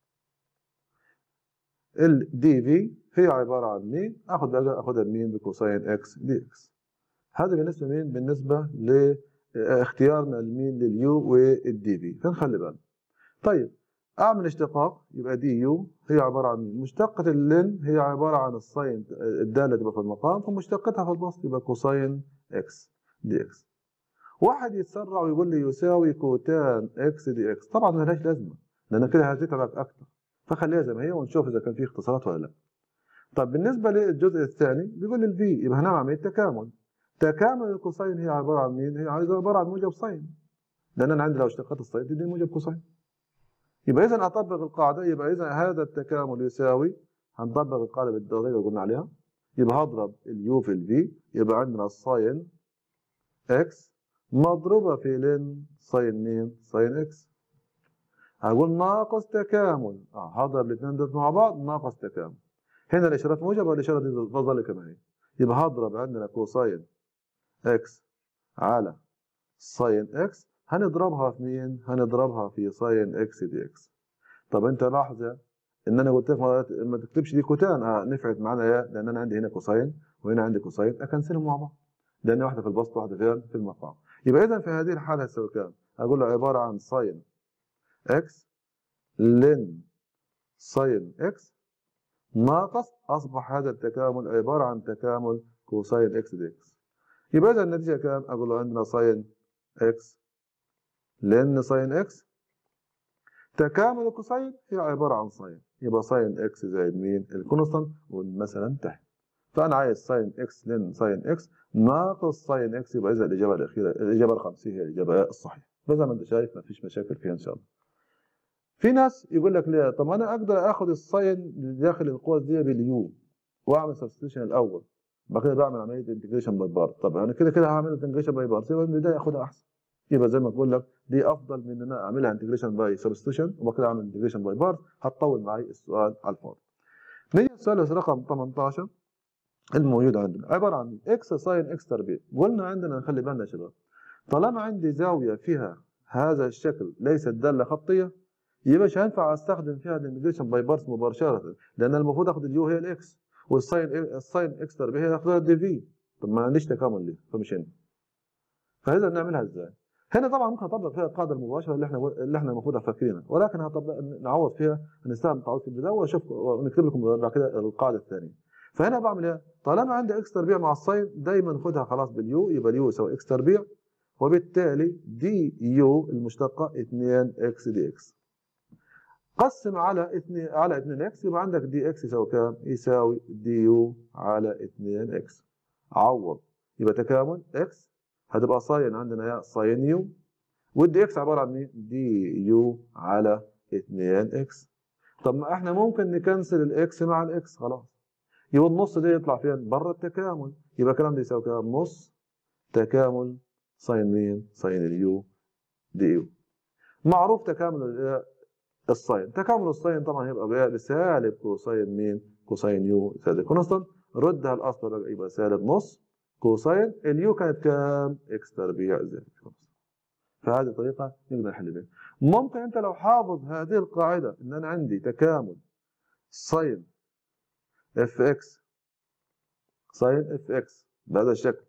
Speaker 1: الدي في هي عبارة عن مين؟ آخد بقى آخدها بمين؟ بكوساين اكس دي اكس هذا بالنسبة مين؟ بالنسبة لاختيارنا لمين؟ لليو والدي في فنخلي بالنا طيب اعمل اشتقاق يبقى دي يو هي عباره عن مين؟ مشتقه اللين هي عباره عن الساين الداله تبقى في المقام فمشتقتها في البسط يبقى كوساين اكس دي اكس. واحد يتسرع ويقول لي يساوي كوتان اكس دي اكس، طبعا ما لهاش لازمه لان كده هتتعبك اكتر فخليها زي ما هي ونشوف اذا كان في اختصارات ولا لا. طب بالنسبه للجزء الثاني بيقول لي الفي يبقى هنعمل عمليه تكامل. تكامل الكوساين هي عباره عن مين؟ هي عباره عن موجب ساين. لان انا عندي لو اشتقت الساين تدي موجب كوساين. يبقى اذا اطبق القاعده يبقى اذا هذا التكامل يساوي هنطبق القاعده بالطريقه اللي قلنا عليها يبقى هضرب اليو في الفي يبقى عندنا الساين اكس مضروبه في لين ساين مين؟ ساين اكس هقول ناقص تكامل اه هضرب الاثنين دول مع بعض ناقص تكامل هنا الاشارات موجبه والاشاره دي تظل كما هي يبقى هضرب عندنا كوساين اكس على ساين اكس هنضربها في مين؟ هنضربها في ساين اكس دي اكس طب انت لاحظه ان انا قلت لك ما- ما تكتبش دي كوتان اه نفعت معانا يا لان انا عندي هنا كوساين وهنا عندي كوساين اكنسلهم مع بعض لان واحده في البسط واحده فين في المقام يبقى اذا في هذه الحاله هتساوي كام؟ اقول له عباره عن ساين اكس لن ساين اكس ناقص اصبح هذا التكامل عباره عن تكامل كوساين اكس دي اكس يبقى اذا النتيجه كام؟ اقول له عندنا ساين اكس لن ساين اكس تكامل الكوساين هي عباره عن ساين يبقى ساين اكس زائد مين؟ الكونستانت مثلا تحت فانا عايز ساين اكس لن ساين اكس ناقص ساين اكس يبقى اذا الاجابه الاخيره الاجابه الخمسيه هي الاجابه الصحيحه فزي ما انت شايف ما فيش مشاكل فيها ان شاء الله في ناس يقول لك ليه طب انا اقدر اخد الساين داخل القوس دي باليو واعمل سبستيوشن الاول بعد كده بعمل عمليه انتجريشن باي بارت طب انا كده كده هعمل انتجريشن باي بارت يبقى من البدايه اخدها احسن يبقى زي ما بقول لك دي افضل من ان انا اعملها انتجريشن باي سبستيوشن وبعد كده اعمل انتجريشن باي بارت هتطول معي السؤال على الفاضي نيجي السؤال رقم 18 الموجود عندنا عباره عن اكس ساين اكس تربيع قلنا عندنا نخلي بالنا يا شباب طالما عندي زاويه فيها هذا الشكل ليست داله خطيه يبقى مش هينفع استخدم فيها الانتجريشن باي بارتس مباشره لان المفروض اخد اليو هي الاكس والساين الساين اكس تربيع هي اخدها دي في طب ما عنديش تكامل ليه فمش هنا فاذا نعملها ازاي؟ هنا طبعا ممكن اطبق فيها القاعده المباشره اللي احنا اللي احنا المفروض فاكرينها ولكن هطبق نعوض فيها هنستخدم التعويض في البدايه واشوف ونكتب لكم بعد كده القاعده الثانيه فهنا بعمل ايه؟ طالما عندي اكس تربيع مع الساين دايما خدها خلاص باليو يبقى اليو يساوي اكس تربيع وبالتالي دي يو المشتقه 2 اكس دي اكس قسم على 2 على 2 اكس يبقى عندك دي اكس يساوي كام؟ يساوي دي يو على 2 اكس عوض يبقى تكامل اكس هتبقى ساين عندنا هي ساين يو والدي اكس عباره عن مين؟ دي يو على 2 اكس طب ما احنا ممكن نكنسل الاكس مع الاكس خلاص يبقى النص ده يطلع فين؟ بره التكامل يبقى الكلام ده يساوي كام؟ نص تكامل ساين مين؟ ساين اليو دي يو معروف تكامل ال- الساين تكامل الساين طبعا هيبقى بسالب كوساين مين؟ كوساين يو زائد كونستانت ردها الاصل بقى يبقى سالب نص كوساين اليو كانت كام؟ اكس تربيع زائد كونستانت فهذه طريقه نقدر نحل بها ممكن انت لو حافظ هذه القاعده ان انا عندي تكامل ساين اف اكس ساين اف اكس بهذا الشكل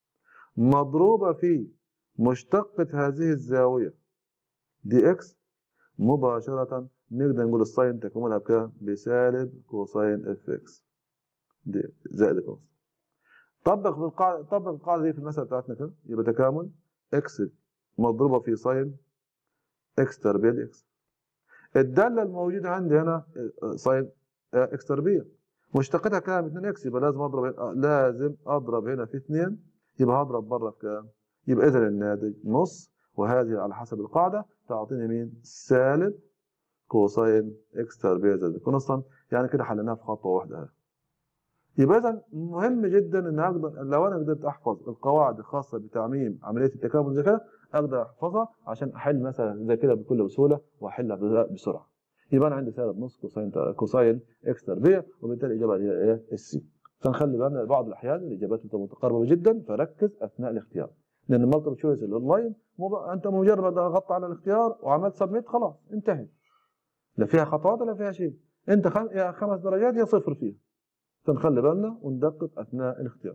Speaker 1: مضروبه في مشتقة هذه الزاوية دي اكس مباشرة نقدر نقول الساين تكاملها بكام؟ بسالب كوساين اف اكس دي زائد كوس طبق في القاعدة طبق القاعدة دي في المسألة بتاعتنا كده يبقى تكامل اكس مضروبة في ساين اكس تربيع دي اكس الدالة الموجودة عندي هنا ساين اكس تربيع مشتقتها كام 2 اكس يبقى لازم اضرب هنا لازم اضرب هنا في 2 يبقى هضرب بره في كام؟ يبقى اذا الناتج نص وهذه على حسب القاعده تعطيني مين؟ سالب كوساين اكس تربيع زائد كونستانت يعني كده حليناها في خطوه واحده يبقى اذا مهم جدا ان اقدر لو انا قدرت احفظ القواعد الخاصه بتعميم عمليه التكامل زي كده اقدر احفظها عشان احل مثلا زي كده بكل سهوله واحلها بسرعه يبقى انا عندي سالب نص كوساين كوساين اكس تربيع وبالتالي الاجابه هي ايه؟ السي فنخلي بالنا بعض الاحيان الاجابات بتبقى متقاربه جدا فركز اثناء الاختيار لان المالتيبل تشويس الاونلاين مو انت مجرد ضغطت على الاختيار وعملت سبميت خلاص انتهت لا فيها خطوات ولا فيها شيء انت خم... يا خمس درجات يا صفر فيها فنخلي بالنا وندقق اثناء الاختيار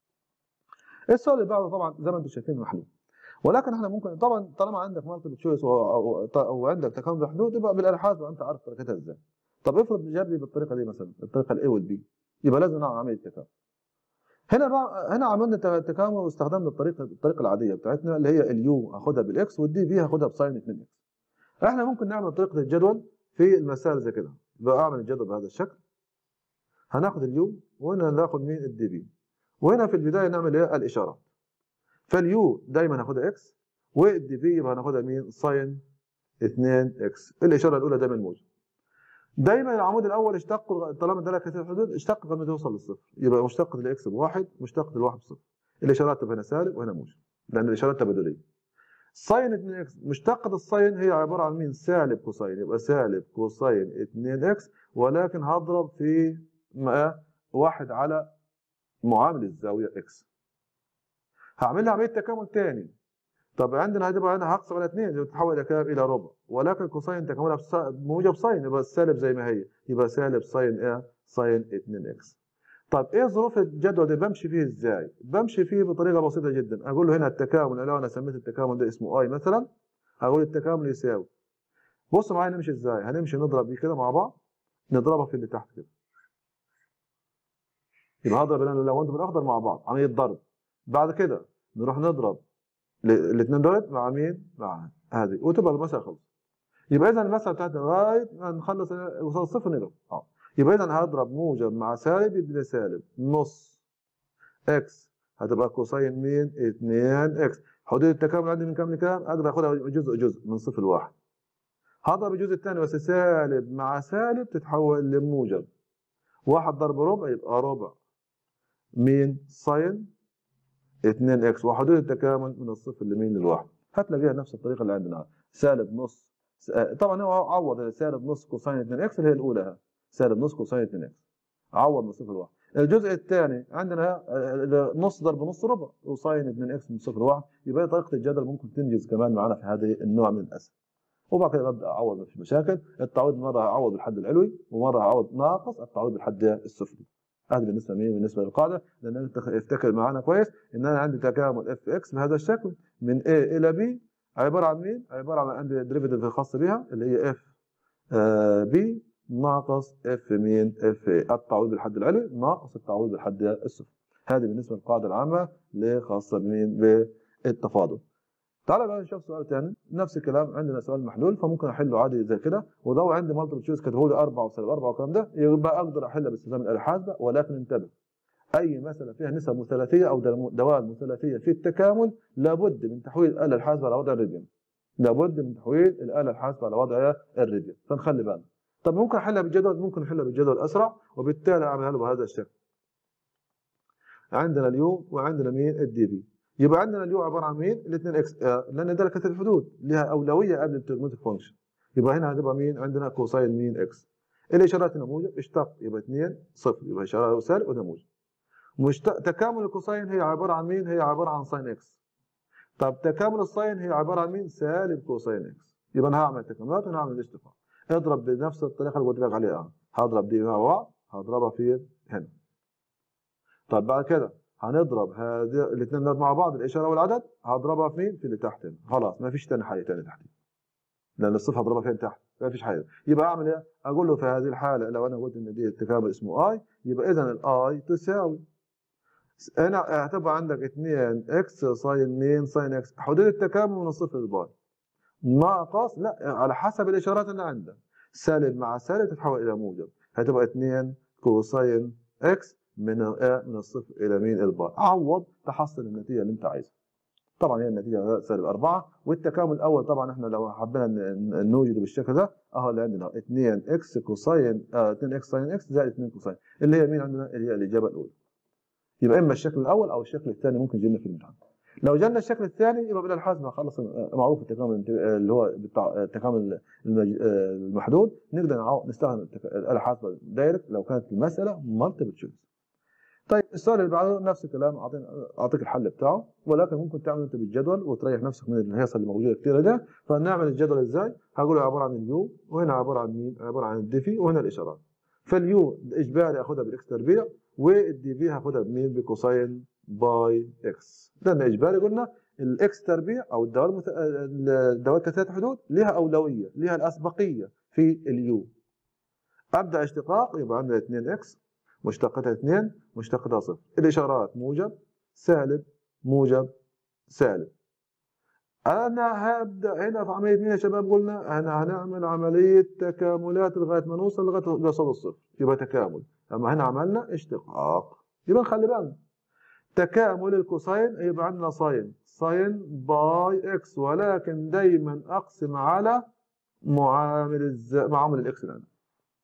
Speaker 1: السؤال اللي بعده طبعا زي ما انتم شايفين محلول ولكن احنا ممكن طبعا طالما عندك مالتيبل تشويس وعندك تكامل بحدود يبقى بالالحاظ انت عارف طريقتها ازاي طب افرض جاب لي بالطريقه دي مثلا الطريقه الاي والبي يبقى لازم نعمل عمليه تكامل هنا بقى هنا عملنا تكامل واستخدمنا الطريقه الطريقه العاديه بتاعتنا اللي هي اليو هاخدها بالاكس والدي في هاخدها بساين 2 اكس احنا ممكن نعمل طريقه الجدول في المسائل زي كده يبقى اعمل الجدول بهذا الشكل هناخد اليو وهنا ناخد مين الدي في وهنا في البدايه نعمل ايه الاشارات فاليو دايما هاخدها اكس والدي في يبقى هناخدها مين ساين 2 اكس الاشاره الاولى دايما موجب دايما العمود الاول اشتق طالما ده كثير الحدود اشتق لما توصل للصفر يبقى مشتقة الاكس بواحد مشتقة الواحد بصفر الاشارات تبقى هنا سالب وهنا موجب لان الاشارات تبادليه ساين 2 اكس مشتقة الساين هي عباره عن مين سالب كوساين يبقى سالب كوساين 2 اكس ولكن هضرب في واحد على معامل الزاويه اكس هعمل لها عمليه تكامل تاني طب عندنا هتبقى هنا هقسم على 2 تتحول الى كام؟ الى ربع ولكن كوساين تكاملها بس- بموجب ساين يبقى السالب زي ما هي يبقى سالب ساين ايه؟ ساين 2 اكس طب ايه ظروف الجدول ده بمشي فيه ازاي؟ بمشي فيه بطريقه بسيطه جدا اقول له هنا التكامل لو انا سميت التكامل ده اسمه اي مثلا هقول التكامل يساوي بص معايا نمشي ازاي؟ هنمشي نضرب دي كده مع بعض نضربها في اللي تحت كده يبقى هضرب انا لو انت بالاخضر مع بعض عمليه ضرب بعد كده نروح نضرب الاثنين دول مع مين؟ مع هذه وتبقى المسألة خلص يبقى اذا المسألة بتاعتنا لغايه ما نخلص وصل الصفر نضرب اه يبقى اذا هضرب موجب مع سالب يديني سالب نص اكس هتبقى كوساين مين؟ 2 اكس حدود التكامل عندي من كام لكام؟ اقدر اخدها جزء جزء من صفر لواحد هضرب الجزء الثاني بس سالب مع سالب تتحول لموجب واحد ضرب ربع يبقى ربع مين؟ ساين 2 اكس وحدود التكامل من الصفر لمين للواحد هتلاقيها نفس الطريقه اللي عندنا سالب نص س- آه، طبعا هو عوض سالب نص كوساين 2 اكس اللي هي الاولى ها. سالب نص كوساين 2 اكس عوض من صفر لواحد الجزء الثاني عندنا آه، نص ضرب نص ربع وساين 2 اكس من صفر لواحد يبقى طريقه الجدول ممكن تنجز كمان معنا في هذه النوع من الاسئله وبعد كده ببدا اعوض مفيش مشاكل التعويض مره هعوض بالحد العلوي ومره هعوض ناقص التعويض بالحد السفلي هذا بالنسبه لمين بالنسبه للقاعده لان انت افتكر معانا كويس ان انا عندي تكامل اف اكس بهذا الشكل من A الى B عباره عن مين؟ عباره عن عندي ديريفيتيف الخاصه بها اللي هي اف بي ناقص اف مين؟ اف التعويض بالحد العلوي ناقص التعويض بالحد السفلي هذه بالنسبه للقاعده العامه اللي خاصه بمين؟ بالتفاضل تعال بقى نشوف سؤال ثاني نفس الكلام عندنا سؤال محلول فممكن احله عادي زي كده ولو عندي مالتيبل تشويس كاتبه لي 4 وسالب 4 والكلام ده يبقى اقدر احلها باستخدام الاله الحاسبه ولكن انتبه اي مساله فيها نسب مثلثيه او دو- دوال مثلثيه في التكامل لابد من تحويل الاله الحاسبه على وضع الراديان لابد من تحويل الاله الحاسبه على وضع الراديان فنخلي بالنا طب ممكن احلها بالجدول ممكن احلها بالجدول اسرع وبالتالي اعملها له بهذا الشكل عندنا اليو وعندنا مين الدي بي يبقى عندنا اليو عباره عن مين الاثنين اكس آه لان ده كانت الحدود لها اولويه قبل الترموتيك فانكشن يبقى هنا هتبقى مين عندنا كوساين مين اكس الاشارات هنا موجب اشتق يبقى 2 صفر يبقى اشاره سالب وده موجب مشت... تكامل الكوساين هي عباره عن مين هي عباره عن ساين اكس طب تكامل الساين هي عباره عن مين سالب كوساين اكس يبقى انا هعمل تكاملات وانا هعمل الاشتقاق اضرب بنفس الطريقه اللي قلت لك عليها هضرب دي مع بعض هضربها في هنا طب بعد كده هنضرب هذه الاثنين دول مع بعض الاشاره والعدد هضربها في مين في اللي تحت هنا خلاص ما فيش تاني حاجه تاني تحت لان الصفر هضربها فين تحت ما فيش حاجه يبقى اعمل ايه اقول له في هذه الحاله لو انا قلت ان دي التكامل اسمه اي يبقى اذا الاي تساوي هنا هتبقى عندك 2 اكس ساين مين ساين اكس حدود التكامل من الصفر للباي ناقص لا على حسب الاشارات اللي عندك سالب مع سالب تتحول الى موجب هتبقى 2 كوساين اكس من آه من الصفر الى مين الباي عوض تحصل النتيجه اللي انت عايزها طبعا هي النتيجه سالب 4 والتكامل الاول طبعا احنا لو حبينا ن- ن- نوجده بالشكل ده اهو اللي عندنا 2 اكس كوساين آه 2 اكس ساين اكس زائد 2 كوساين اللي هي مين عندنا اللي هي الاجابه الاولى يبقى اما الشكل الاول او الشكل الثاني ممكن يجي لنا في الامتحان لو جالنا الشكل الثاني يبقى بالاله الحاسبه خلص آه، معروف التكامل الانت- آه، اللي هو بتاع آه، التكامل المج- آه، المحدود نقدر نعو- نستخدم التك- الاله الحاسبه دايركت لو كانت المساله مالتيبل تشويس طيب السؤال اللي بعده نفس الكلام اعطينا اعطيك الحل بتاعه ولكن ممكن تعمل انت بالجدول وتريح نفسك من الهيصه اللي موجوده كتير ده فنعمل الجدول ازاي؟ هقول له عباره عن اليو وهنا عباره عن مين؟ عباره عن الديفي وهنا الاشارات فاليو اجباري اخدها بالاكس تربيع والدي في هاخدها بمين؟ بكوساين باي اكس لان اجباري قلنا الاكس تربيع او الدوال المت... الدوال كثيره حدود لها اولويه لها الاسبقيه في اليو ابدا اشتقاق يبقى عندنا 2 اكس مشتقتها 2 مشتقتها صفر الاشارات موجب سالب موجب سالب انا هبدا هنا في عمليه مين يا شباب قلنا انا هنعمل عمليه تكاملات لغايه ما نوصل لغايه لصاد الصفر يبقى تكامل اما هنا عملنا اشتقاق يبقى نخلي بالنا تكامل الكوساين يبقى عندنا ساين ساين باي اكس ولكن دايما اقسم على معامل الز... معامل الاكس اللي عندنا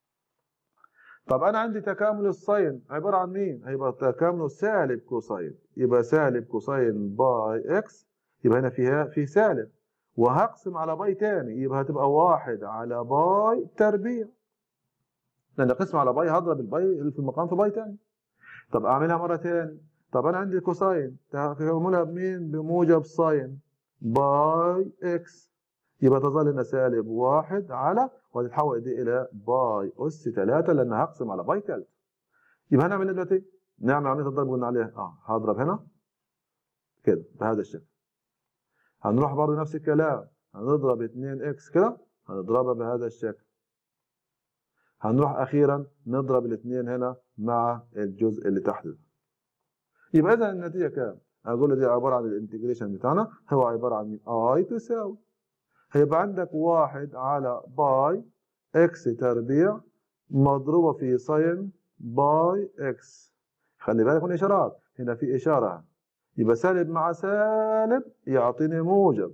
Speaker 1: طب انا عندي تكامل الساين عباره عن مين هيبقى تكامل سالب كوساين يبقى سالب كوساين باي اكس يبقى هنا فيها في سالب وهقسم على باي تاني يبقى هتبقى واحد على باي تربيع لان قسم على باي هضرب الباي اللي في المقام في باي تاني طب اعملها مره تاني طب انا عندي كوساين تكاملها بمين بموجب ساين باي اكس يبقى تظل هنا سالب واحد على وتتحول دي الى باي اس 3 لان هقسم على باي تالت يبقى هنعمل ايه دلوقتي؟ نعمل عمليه الضرب قلنا عليها اه هضرب هنا كده بهذا الشكل هنروح برضه نفس الكلام هنضرب 2 اكس كده هنضربها بهذا الشكل هنروح اخيرا نضرب الاثنين هنا مع الجزء اللي تحت ده يبقى اذا النتيجه كام؟ اقول له دي عباره عن الانتجريشن بتاعنا هو عباره عن مين؟ اي تساوي هيبقى عندك واحد على باي اكس تربيع مضروبه في ساين باي اكس خلي بالك من الاشارات هنا في اشاره يبقى سالب مع سالب يعطيني موجب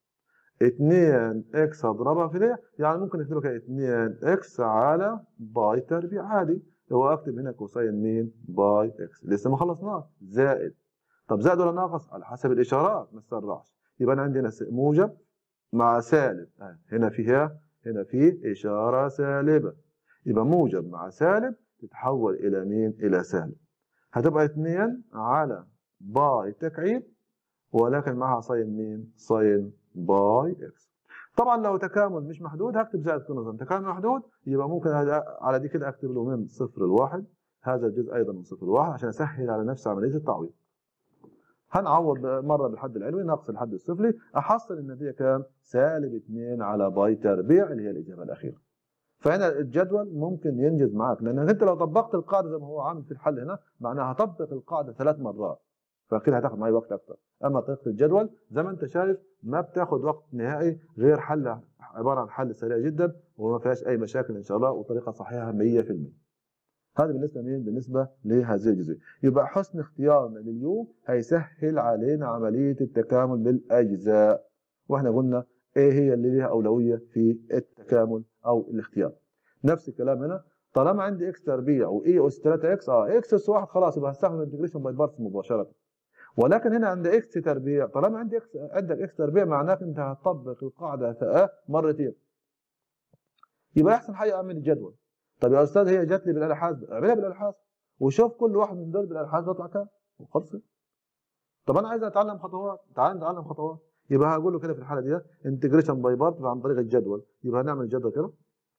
Speaker 1: 2 اكس هضربها في دي يعني ممكن اكتبها كده 2 اكس على باي تربيع عادي هو اكتب هنا كوساين مين باي اكس لسه ما خلصناش زائد طب زائد ولا ناقص على حسب الاشارات ما تسرعش يبقى انا عندي هنا موجب مع سالب هنا فيها هنا في اشاره سالبه يبقى موجب مع سالب تتحول الى مين الى سالب هتبقى 2 على باي تكعيب ولكن معها ساين مين ساين باي اكس طبعا لو تكامل مش محدود هكتب زائد كونوزن تكامل محدود يبقى ممكن على دي كده اكتب له من صفر لواحد هذا الجزء ايضا من صفر لواحد عشان اسهل على نفسي عمليه التعويض هنعوض مره بالحد العلوي ناقص الحد السفلي احصل النتيجه كام؟ سالب 2 على باي تربيع اللي هي الاجابه الاخيره. فهنا الجدول ممكن ينجز معاك لانك انت لو طبقت القاعده زي ما هو عامل في الحل هنا معناها هطبق القاعده ثلاث مرات فكده هتاخد معايا وقت اكتر اما طريقه الجدول زي ما انت شايف ما بتاخد وقت نهائي غير حل عباره عن حل سريع جدا وما فيهاش اي مشاكل ان شاء الله وطريقه صحيحه 100% هذا بالنسبه لمين؟ بالنسبه لهذه الجزئيه يبقى حسن اختيارنا لليو هيسهل علينا عمليه التكامل بالاجزاء واحنا قلنا ايه هي اللي ليها اولويه في التكامل او الاختيار نفس الكلام هنا طالما عندي اكس تربيع واي اس 3 اكس اه اكس اس 1 خلاص يبقى هستخدم الانتجريشن باي بارتس مباشره ولكن هنا عند اكس تربيع طالما عندي اكس عندك اكس تربيع معناه انت هتطبق القاعده ثاء مرتين يبقى احسن حاجه اعمل الجدول طب يا استاذ هي جات لي بالاله الحاسبه اعملها بالاله الحاسبه وشوف كل واحد من دول بالاله الحاسبه يطلع كام وخلصت طب انا عايز اتعلم خطوات تعال نتعلم خطوات يبقى هقول له كده في الحاله دي انتجريشن باي بارت عن طريق الجدول يبقى هنعمل الجدول كده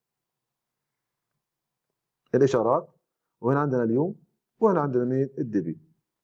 Speaker 1: الاشارات وهنا عندنا اليوم وهنا عندنا مين الدي بي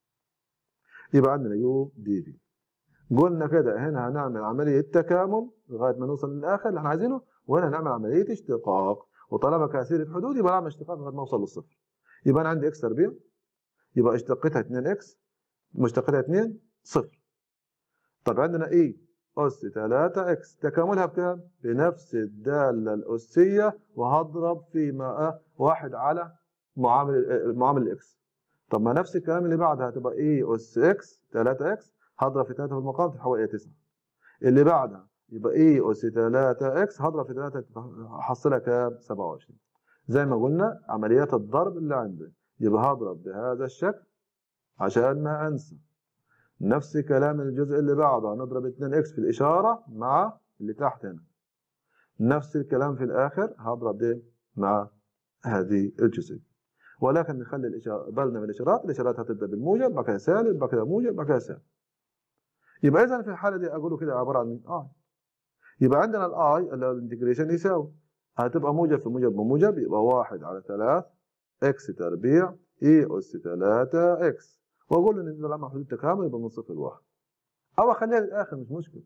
Speaker 1: يبقى عندنا يو دي بي قلنا كده هنا هنعمل عمليه تكامل لغايه ما نوصل للاخر اللي احنا عايزينه وهنا هنعمل عمليه اشتقاق وطالما كثيره حدود يبقى نعمل اشتقاق لغايه ما اوصل للصفر يبقى انا عندي اكس تربيع يبقى اشتقتها 2 اكس مشتقتها 2 صفر طب عندنا اي اس 3 اكس تكاملها بكام؟ بنفس الداله الاسيه وهضرب في ما واحد على معامل معامل الاكس طب ما نفس الكلام اللي بعدها هتبقى اي اس اكس 3 اكس هضرب في 3 في المقام تتحول الى 9 اللي بعدها يبقى اي اس 3 اكس هضرب في 3 احصلها كام 27 زي ما قلنا عمليات الضرب اللي عندي يبقى هضرب بهذا الشكل عشان ما انسى نفس كلام الجزء اللي بعده هنضرب 2 اكس في الاشاره مع اللي تحت هنا نفس الكلام في الاخر هضرب ده مع هذه الجزئيه ولكن نخلي الاشاره بالنا من الاشارات الاشارات هتبدا بالموجب بعد كده سالب بعد كده موجب بعد كده سالب يبقى اذا في الحاله دي اقوله كده عباره عن مين اي يبقى عندنا الاي اللي هو الانتجريشن يساوي هتبقى موجب في موجب بموجب يبقى 1 على 3 اكس تربيع اي اس 3 اكس واقول له ان لما حدود التكامل يبقى من صفر لواحد او اخليها للاخر مش مشكله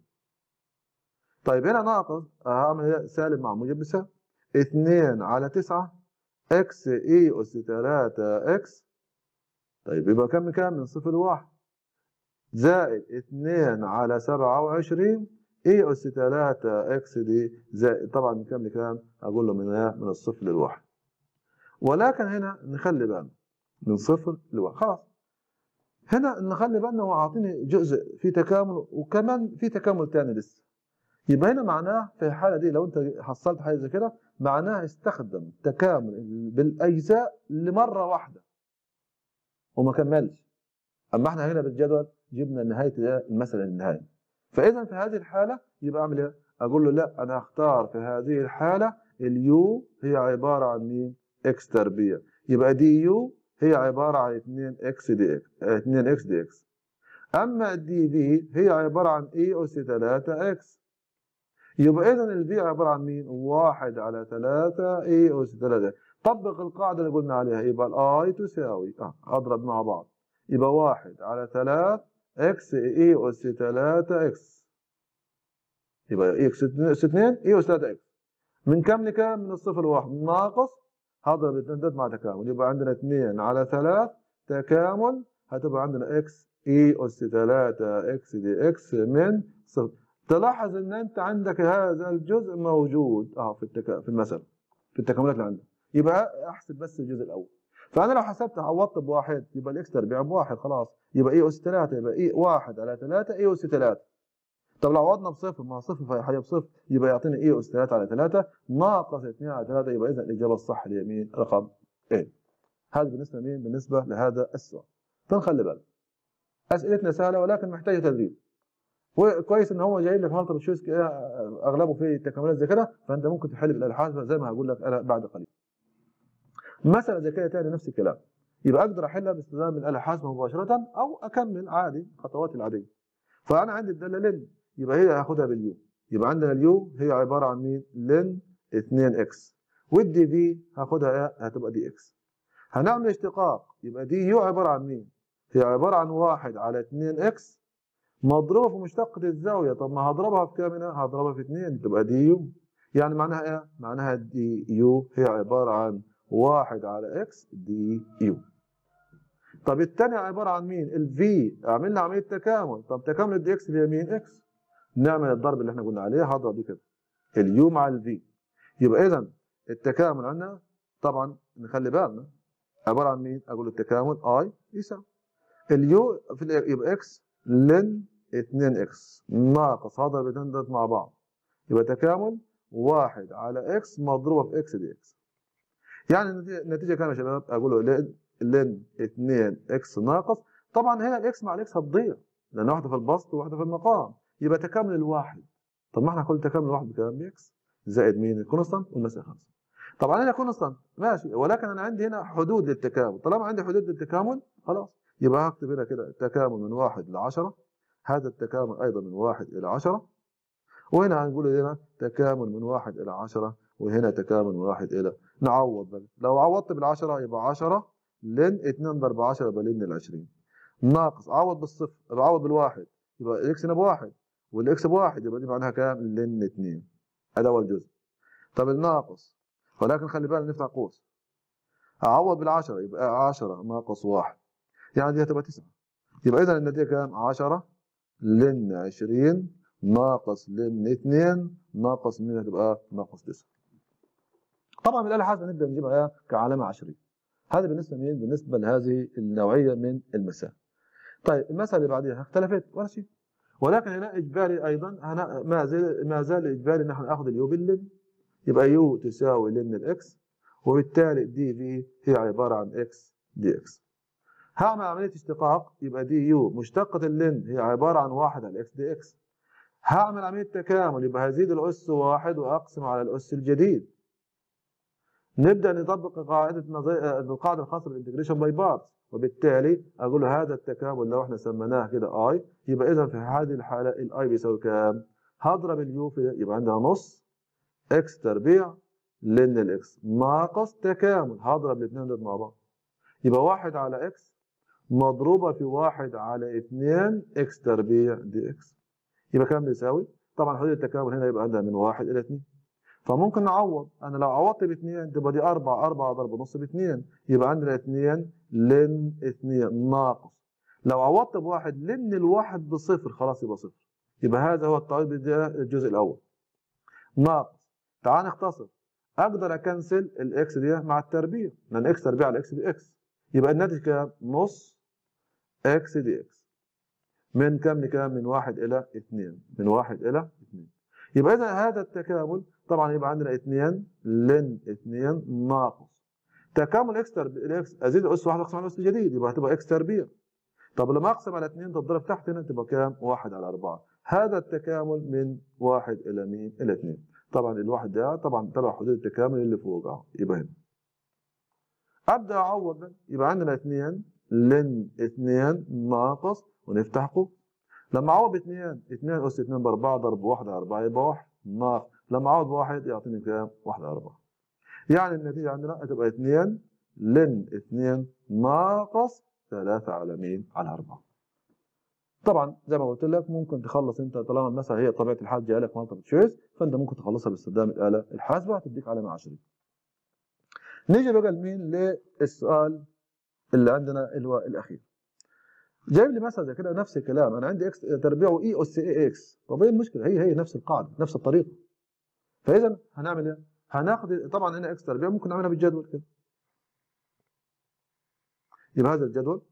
Speaker 1: طيب هنا ناقص هعمل سالب مع موجب بسالب 2 على 9 اكس اي اس 3 اكس طيب يبقى كم كام من صفر لواحد زائد 2 على 27 اي اس 3 اكس دي زائد طبعا من كام لكام؟ اقول له من من الصفر للواحد ولكن هنا نخلي بالنا من صفر لواحد خلاص هنا نخلي بالنا هو عاطيني جزء في تكامل وكمان في تكامل تاني لسه يبقى هنا معناه في الحاله دي لو انت حصلت حاجه زي كده معناه استخدم تكامل بالاجزاء لمره واحده وما كملش اما احنا هنا بالجدول جبنا نهايه المساله النهائيه فاذا في هذه الحاله يبقى اعمل ايه؟ اقول له لا انا هختار في هذه الحاله اليو هي عباره عن مين؟ اكس تربيع يبقى دي يو هي عباره عن 2 اكس دي اكس 2 اكس دي اكس اما الدي في هي عباره عن اي اس 3 اكس يبقى اذا الفي عباره عن مين؟ 1 على 3 اي اس 3 طبق القاعده اللي قلنا عليها يبقى الاي تساوي اه اضرب مع بعض يبقى 1 على 3 اكس اي اس 3 اكس يبقى اي اكس 2 اي اس 3 اكس من كم لكم؟ من الصفر لواحد ناقص هضرب الاثنين مع تكامل يبقى عندنا 2 على 3 تكامل هتبقى عندنا اكس اي اس 3 اكس دي اكس من صفر تلاحظ ان انت عندك هذا الجزء موجود اه في التك... في المسألة في التكاملات اللي عندك يبقى احسب بس الجزء الاول فانا لو حسبت عوضت بواحد يبقى الاكس تربيع بواحد خلاص يبقى اي اس 3 يبقى اي 1 على 3 اي اس 3 طب لو عوضنا بصفر مع صفر فهي بصفر يبقى يعطينا اي اس 3 على 3 ناقص 2 على 3 يبقى اذا الاجابه الصح اليمين رقم ايه هذا بالنسبه لمين؟ بالنسبه لهذا السؤال فنخلي بالك اسئلتنا سهله ولكن محتاجه تدريب وكويس ان هو جايب لك مالتيبل تشويس اغلبه في تكاملات زي كده فانت ممكن تحل بالالحاظ زي ما هقول لك انا بعد قليل. مساله زي كده تاني نفس الكلام يبقى اقدر احلها باستخدام الالحاظ مباشره او اكمل عادي خطواتي العاديه. فانا عندي الداله لن يبقى هي هاخدها باليو يبقى عندنا اليو هي عباره عن مين؟ لن 2 اكس والدي في هاخدها ايه؟ هتبقى دي اكس. هنعمل اشتقاق يبقى دي يو عباره عن مين؟ هي عباره عن 1 على 2 اكس مضروبه في مشتقة الزاوية طب ما هضربها في كام هنا؟ هضربها في 2 تبقى دي يو يعني معناها ايه؟ معناها دي يو هي عبارة عن 1 على اكس دي يو طب الثانية عبارة عن مين؟ الفي عملنا عملية تكامل طب تكامل الدي اكس اللي هي مين؟ اكس نعمل الضرب اللي احنا قلنا عليه هضرب دي كده اليو مع الفي يبقى اذا التكامل عندنا طبعا نخلي بالنا عبارة عن مين؟ اقول التكامل اي يساوي اليو في يبقى اكس لن 2 اكس ناقص هضرب الاثنين دول مع بعض يبقى تكامل 1 على اكس مضروبه في اكس دي اكس يعني النتيجه كام يا شباب؟ اقول له لن 2 اكس ناقص طبعا هنا الاكس مع الاكس هتضيع لان واحده في البسط وواحده في المقام يبقى تكامل الواحد طب ما احنا كل تكامل الواحد بكام باكس زائد مين الكونستانت والمسافه 5 طبعا هنا كونستانت ماشي ولكن انا عندي هنا حدود للتكامل طالما عندي حدود للتكامل خلاص يبقى هكتب هنا كده تكامل من 1 ل 10 هذا التكامل أيضا من 1 إلى 10 وهنا هنقول هنا تكامل من 1 إلى 10 وهنا تكامل من 1 إلى نعوض بقى لو عوضت بالعشرة يبقى 10 لن 2 ضرب 10 يبقى لن ال 20 ناقص عوض بالصفر بعوض بالواحد يبقى الاكس هنا بواحد والاكس بواحد يبقى دي معناها كام؟ لن 2 هذا أول جزء طب الناقص ولكن خلي بالنا نفتح قوس أعوض بالعشرة يبقى 10 ناقص 1 يعني دي هتبقى 9 يبقى إذا النتيجة كام؟ 10 لن 20 ناقص لن 2 ناقص مين هتبقى ناقص 9 طبعا بالآلة الحاسبة نبدأ نجيبها كعلامة عشرية هذا بالنسبة مين؟ بالنسبة لهذه النوعية من المسائل طيب المسألة اللي بعديها اختلفت ولا شيء ولكن هنا إجباري أيضا ما زال ما زال إجباري إن احنا ناخذ اليو باللن يبقى يو تساوي لن الإكس وبالتالي دي في هي عبارة عن إكس دي إكس هعمل عملية اشتقاق يبقى دي يو مشتقة اللن هي عبارة عن واحد على اكس دي اكس هعمل عملية تكامل يبقى هزيد الأس واحد وأقسم على الأس الجديد نبدأ نطبق قاعدة القاعدة الخاصة بالانتجريشن باي بارتس وبالتالي أقول هذا التكامل لو احنا سميناه كده اي يبقى إذا في هذه الحالة الاي بيساوي كام؟ هضرب اليو في يبقى عندنا نص اكس تربيع لن الاكس ناقص تكامل هضرب الاثنين دول مع بعض يبقى واحد على اكس مضروبة في واحد على اثنين اكس تربيع دي اكس يبقى كام بيساوي؟ طبعا حدود التكامل هنا يبقى عندها من واحد إلى اثنين فممكن نعوض أنا لو عوضت باثنين تبقى دي أربعة أربعة ضرب نص باثنين يبقى عندنا اثنين لن اثنين ناقص لو عوضت بواحد لن الواحد بصفر خلاص يبقى صفر يبقى هذا هو التعويض ده الجزء الأول ناقص تعال نختصر أقدر أكنسل الإكس دي مع التربيع لأن إكس تربيع على إكس بإكس يبقى الناتج كام؟ نص اكس دي اكس من كم لكام؟ من واحد إلى اثنين من واحد إلى اثنين يبقى إذا هذا التكامل طبعا يبقى عندنا اثنين لن اثنين ناقص تكامل اكس تربيع اكس ازيد اس واحد اقسم على الاس الجديد يبقى هتبقى اكس تربيع طب لما اقسم على اثنين تضرب تحت هنا تبقى كام؟ واحد على أربعة هذا التكامل من واحد إلى مين؟ إلى اثنين طبعا الواحد ده طبعا تبع حدود التكامل اللي فوق اهو يبقى هنا ابدا اعوض يبقى عندنا اثنين لن 2 ناقص ونفتح قوس لما اعوض ب 2 2 اس 2 ب 4 ضرب 1 على 4 يبقى 1 ناقص لما اعوض بواحد يعطيني كام؟ 1 على 4 يعني النتيجه عندنا هتبقى 2 لن 2 ناقص 3 على مين؟ على 4 طبعا زي ما قلت لك ممكن تخلص انت طالما المساله هي طبيعه الحال جايه لك مالتيبل تشويس فانت ممكن تخلصها باستخدام الاله الحاسبه هتديك علامه 10 نيجي بقى لمين للسؤال اللي عندنا اللي هو الاخير جايب لي مثلا زي كده نفس الكلام انا عندي اكس تربيع واي اس اي اكس طب ايه المشكله هي هي نفس القاعده نفس الطريقه فاذا هنعمل ايه هناخد طبعا هنا اكس تربيع ممكن نعملها بالجدول كده يبقى هذا الجدول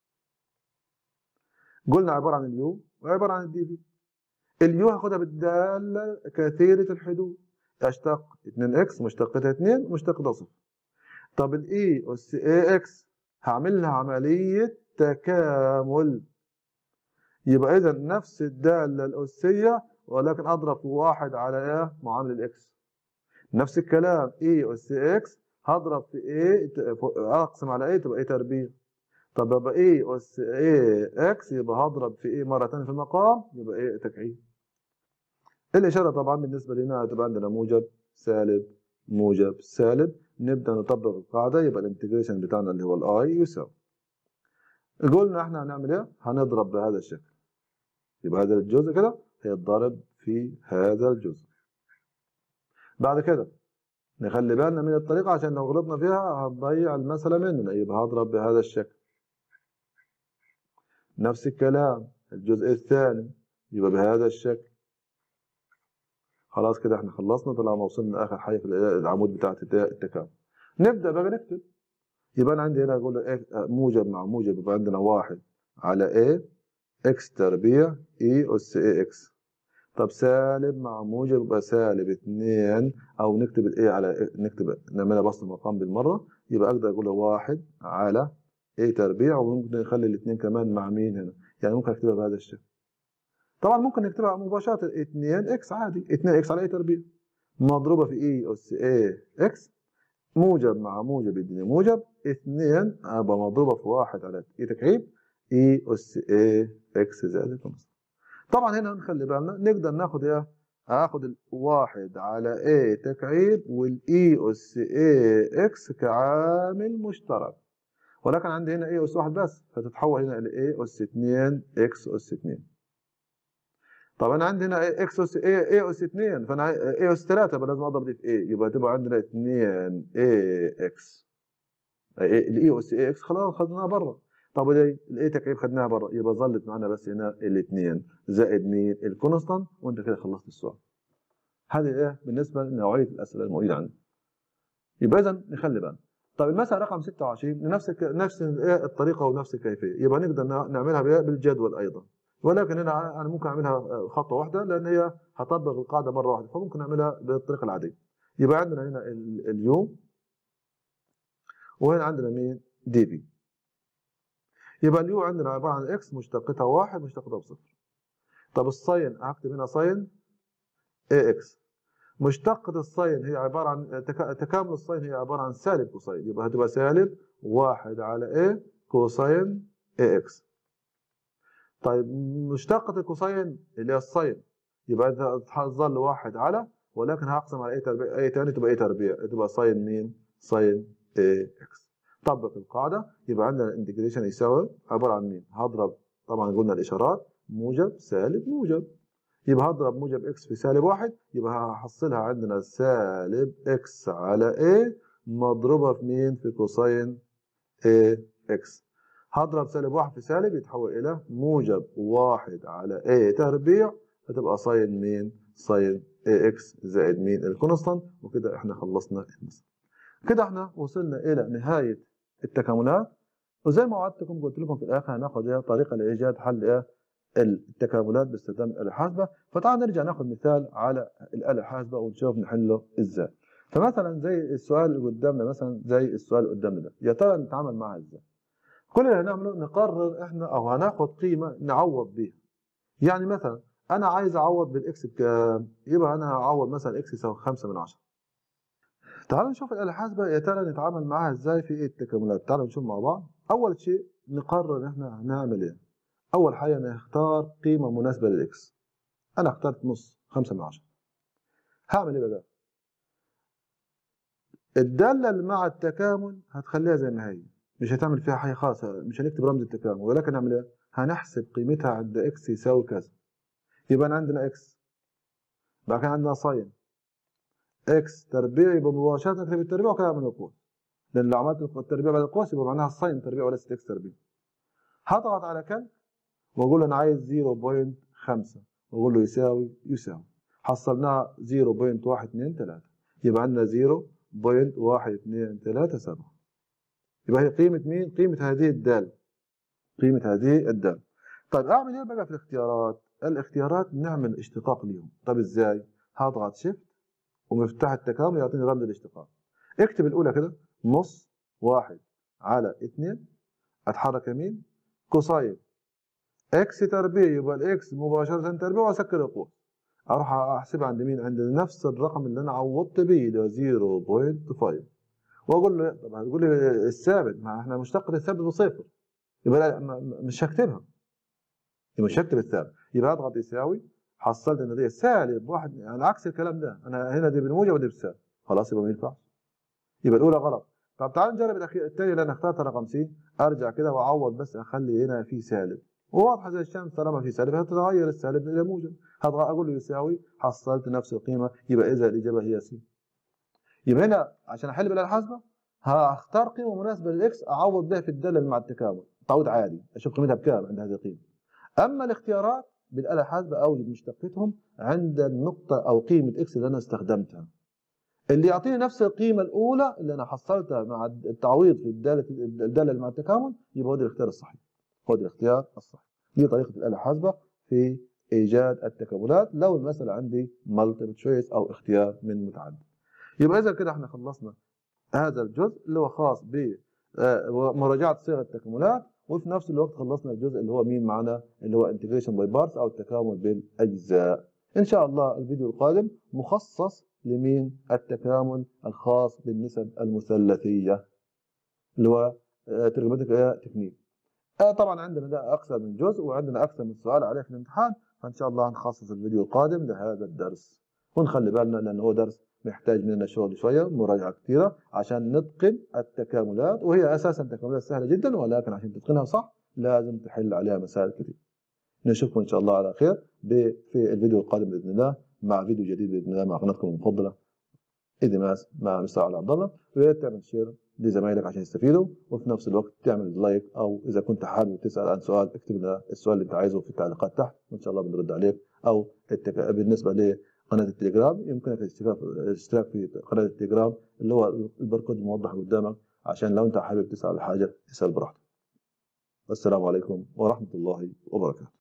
Speaker 1: قلنا عباره عن اليو وعباره عن الدي في اليو هاخدها بالداله كثيره الحدود اشتق 2 اكس مشتقتها 2 مشتقتها صفر طب الاي اس اي اكس هعمل لها عمليه تكامل يبقى اذا نفس الداله الاسيه ولكن اضرب في واحد على ايه معامل الاكس نفس الكلام اي اس اكس هضرب في ايه اقسم على ايه تبقى ايه تربيع طب يبقى ايه اس ايه اكس يبقى هضرب في ايه مره ثانيه في المقام يبقى ايه تكعيب الاشاره طبعا بالنسبه لنا هتبقى عندنا موجب سالب موجب سالب نبدا نطبق القاعده يبقى الانتجريشن بتاعنا اللي هو الاي يساوي قلنا احنا هنعمل ايه هنضرب بهذا الشكل يبقى هذا الجزء كده هيتضرب في هذا الجزء بعد كده نخلي بالنا من الطريقة عشان لو غلطنا فيها هتضيع المسألة مننا يبقى هضرب بهذا الشكل نفس الكلام الجزء الثاني يبقى بهذا الشكل خلاص كده احنا خلصنا طالما وصلنا لاخر حاجه في العمود بتاع التكامل نبدا بقى نكتب يبقى انا عندي هنا اقول موجب مع موجب يبقى عندنا واحد على a x تربيع e اس a x طب سالب مع موجب يبقى سالب 2 او نكتب الايه على نكتب نعملها بسط المقام بالمره يبقى اقدر اقول واحد على a تربيع وممكن نخلي الاثنين كمان مع مين هنا يعني ممكن اكتبها بهذا الشكل طبعا ممكن نكتبها مباشره 2 اكس عادي 2 اكس على a تربيع مضروبه في اي اس a اكس موجب مع موجب يديني موجب 2 ابقى مضروبه في 1 على اي تكعيب اي اس a اكس زائد 5 طبعا هنا نخلي بالنا نقدر ناخد ايه هاخد الواحد على a تكعيب والاي اس a اكس كعامل مشترك ولكن عندي هنا a اس واحد بس فتتحول هنا الى a اس 2 اكس اس 2 طب انا عندي هنا اكس اس اي اي اس 2 فانا اي اس 3 يبقى لازم اضرب دي في اي يبقى تبقى عندنا 2 اي اكس الاي اس اي اكس خلاص خدناها بره طب الاي تكعيب خدناها بره يبقى ظلت معانا بس هنا الاثنين زائد مين الكونستانت وانت كده خلصت السؤال هذه ايه بالنسبه لنوعيه الاسئله الموجوده عندنا يبقى اذا نخلي بالنا طب المساله رقم 26 نفس نفس الطريقه ونفس الكيفيه يبقى نقدر نعملها بالجدول ايضا ولكن هنا انا ممكن اعملها خطوه واحده لان هي هطبق القاعده مره واحده فممكن اعملها بالطريقه العاديه يبقى عندنا هنا اليو وهنا عندنا مين دي بي يبقى اليو عندنا عباره عن اكس مشتقتها واحد مشتقتها بصفر طب الساين هكتب هنا ساين اي اكس مشتقة الساين هي عبارة عن تكامل الساين هي عبارة عن سالب كوساين يبقى هتبقى سالب واحد على اي كوساين اي اكس طيب مشتقة الكوساين اللي هي الساين يبقى تظل واحد على ولكن هقسم على اي تربيع اي تاني تبقى اي تربيع تبقى ساين مين؟ ساين اي اكس طبق القاعدة يبقى عندنا الانتجريشن يساوي عبارة عن مين؟ هضرب طبعا قلنا الاشارات موجب سالب موجب يبقى هضرب موجب اكس في سالب واحد يبقى هحصلها عندنا سالب اكس على اي مضروبة في مين؟ في كوساين اي اكس هضرب سالب واحد في سالب يتحول إلى موجب واحد على a تربيع هتبقى ساين مين؟ ساين ax زائد مين؟ الكونستانت وكده احنا خلصنا المسألة. كده احنا وصلنا إلى نهاية التكاملات وزي ما وعدتكم قلت لكم في الآخر هناخد ايه طريقة لإيجاد حل ايه التكاملات باستخدام الآلة الحاسبة فتعال نرجع ناخد مثال على الآلة الحاسبة ونشوف نحله إزاي. فمثلا زي السؤال اللي قدامنا مثلا زي السؤال اللي قدامنا ده يا ترى نتعامل معاه ازاي؟ كل اللي هنعمله نقرر احنا او هناخد قيمه نعوض بيها يعني مثلا انا عايز اعوض بالاكس بكام يبقى انا هعوض مثلا اكس يساوي 5 من 10 تعالوا نشوف الاله الحاسبه يا ترى نتعامل معاها ازاي في التكاملات تعالوا نشوف مع بعض اول شيء نقرر ان احنا هنعمل ايه اول حاجه نختار قيمه مناسبه للاكس انا اخترت نص 5 من 10 هعمل ايه بقى الداله اللي مع التكامل هتخليها زي ما هي مش هتعمل فيها حاجه خالص مش هنكتب رمز التكامل ولكن نعمل ايه هنحسب قيمتها عند اكس يساوي كذا يبقى أنا عندنا اكس بعد كده عندنا ساين اكس تربيع يبقى مباشره نكتب التربيع وكده اعمل القوس لان لو عملت التربيع بعد القوس يبقى معناها الساين تربيع وليست اكس تربيع هضغط على كالك واقول له انا عايز 0.5 واقول له يساوي يساوي حصلناها 0.123 يبقى عندنا 0.1237 يبقى هي قيمة مين؟ قيمة هذه الدالة قيمة هذه الدالة طيب اعمل ايه بقى في الاختيارات؟ الاختيارات نعمل اشتقاق ليهم طب ازاي؟ هضغط شيفت ومفتاح التكامل يعطيني رمز الاشتقاق اكتب الاولى كده نص واحد على اثنين اتحرك يمين كوساين اكس تربيع يبقى الاكس مباشرة تربيع واسكر القوس اروح احسبها عند مين؟ عند نفس الرقم اللي انا عوضت بيه اللي هو 0.5 واقول له طب هتقول لي الثابت ما احنا مشتقة الثابت بصفر يبقى لا مش هكتبها يبقى مش هكتب الثابت يبقى اضغط يساوي حصلت ان دي سالب واحد يعني عكس الكلام ده انا هنا دي بالموجب ودي بالسالب خلاص يبقى ما ينفعش يبقى الاولى غلط طب تعال نجرب الاخير الثانيه اللي انا اخترتها رقم سي ارجع كده واعوض بس اخلي هنا في سالب وواضحه زي الشمس طالما في سالب هتتغير السالب الى موجب اقول له يساوي حصلت نفس القيمه يبقى اذا الاجابه هي سي يبقى هنا عشان احل بالاله الحاسبه هختار قيمه مناسبه للاكس اعوض بها في الداله مع التكامل تعويض عادي اشوف قيمتها بكام عند هذه القيمه اما الاختيارات بالاله الحاسبه اوجد مشتقتهم عند النقطه او قيمه اكس اللي انا استخدمتها اللي يعطيني نفس القيمه الاولى اللي انا حصلتها مع التعويض في الداله الداله اللي مع التكامل يبقى هو ده الاختيار الصحيح هو ده الاختيار الصحيح دي طريقه الاله الحاسبه في ايجاد التكاملات لو المساله عندي مالتيبل تشويس او اختيار من متعدد يبقى اذا كده احنا خلصنا هذا الجزء اللي هو خاص بمراجعه صيغ التكاملات وفي نفس الوقت خلصنا الجزء اللي هو مين معنا اللي هو انتجريشن باي بارتس او التكامل بالاجزاء ان شاء الله الفيديو القادم مخصص لمين التكامل الخاص بالنسب المثلثيه اللي هو ترجمتك تكنيك طبعا عندنا ده اكثر من جزء وعندنا اكثر من سؤال عليه في الامتحان فان شاء الله نخصص الفيديو القادم لهذا الدرس ونخلي بالنا لانه هو درس محتاج مننا شغل شويه مراجعه كثيره عشان نتقن التكاملات وهي اساسا تكاملات سهله جدا ولكن عشان تتقنها صح لازم تحل عليها مسائل كثير. نشوفكم ان شاء الله على خير في الفيديو القادم باذن الله مع فيديو جديد باذن الله مع قناتكم المفضله ادماس مع مستر علي عبد الله ويا تعمل شير لزمايلك عشان يستفيدوا وفي نفس الوقت تعمل لايك او اذا كنت حابب تسال عن سؤال اكتب لنا السؤال اللي انت عايزه في التعليقات تحت وان شاء الله بنرد عليك او بالنسبه قناه التليجرام يمكنك الاشتراك في قناه التليجرام اللي هو الباركود الموضح قدامك عشان لو انت حابب تسال حاجه تسال براحتك. السلام عليكم ورحمه الله وبركاته.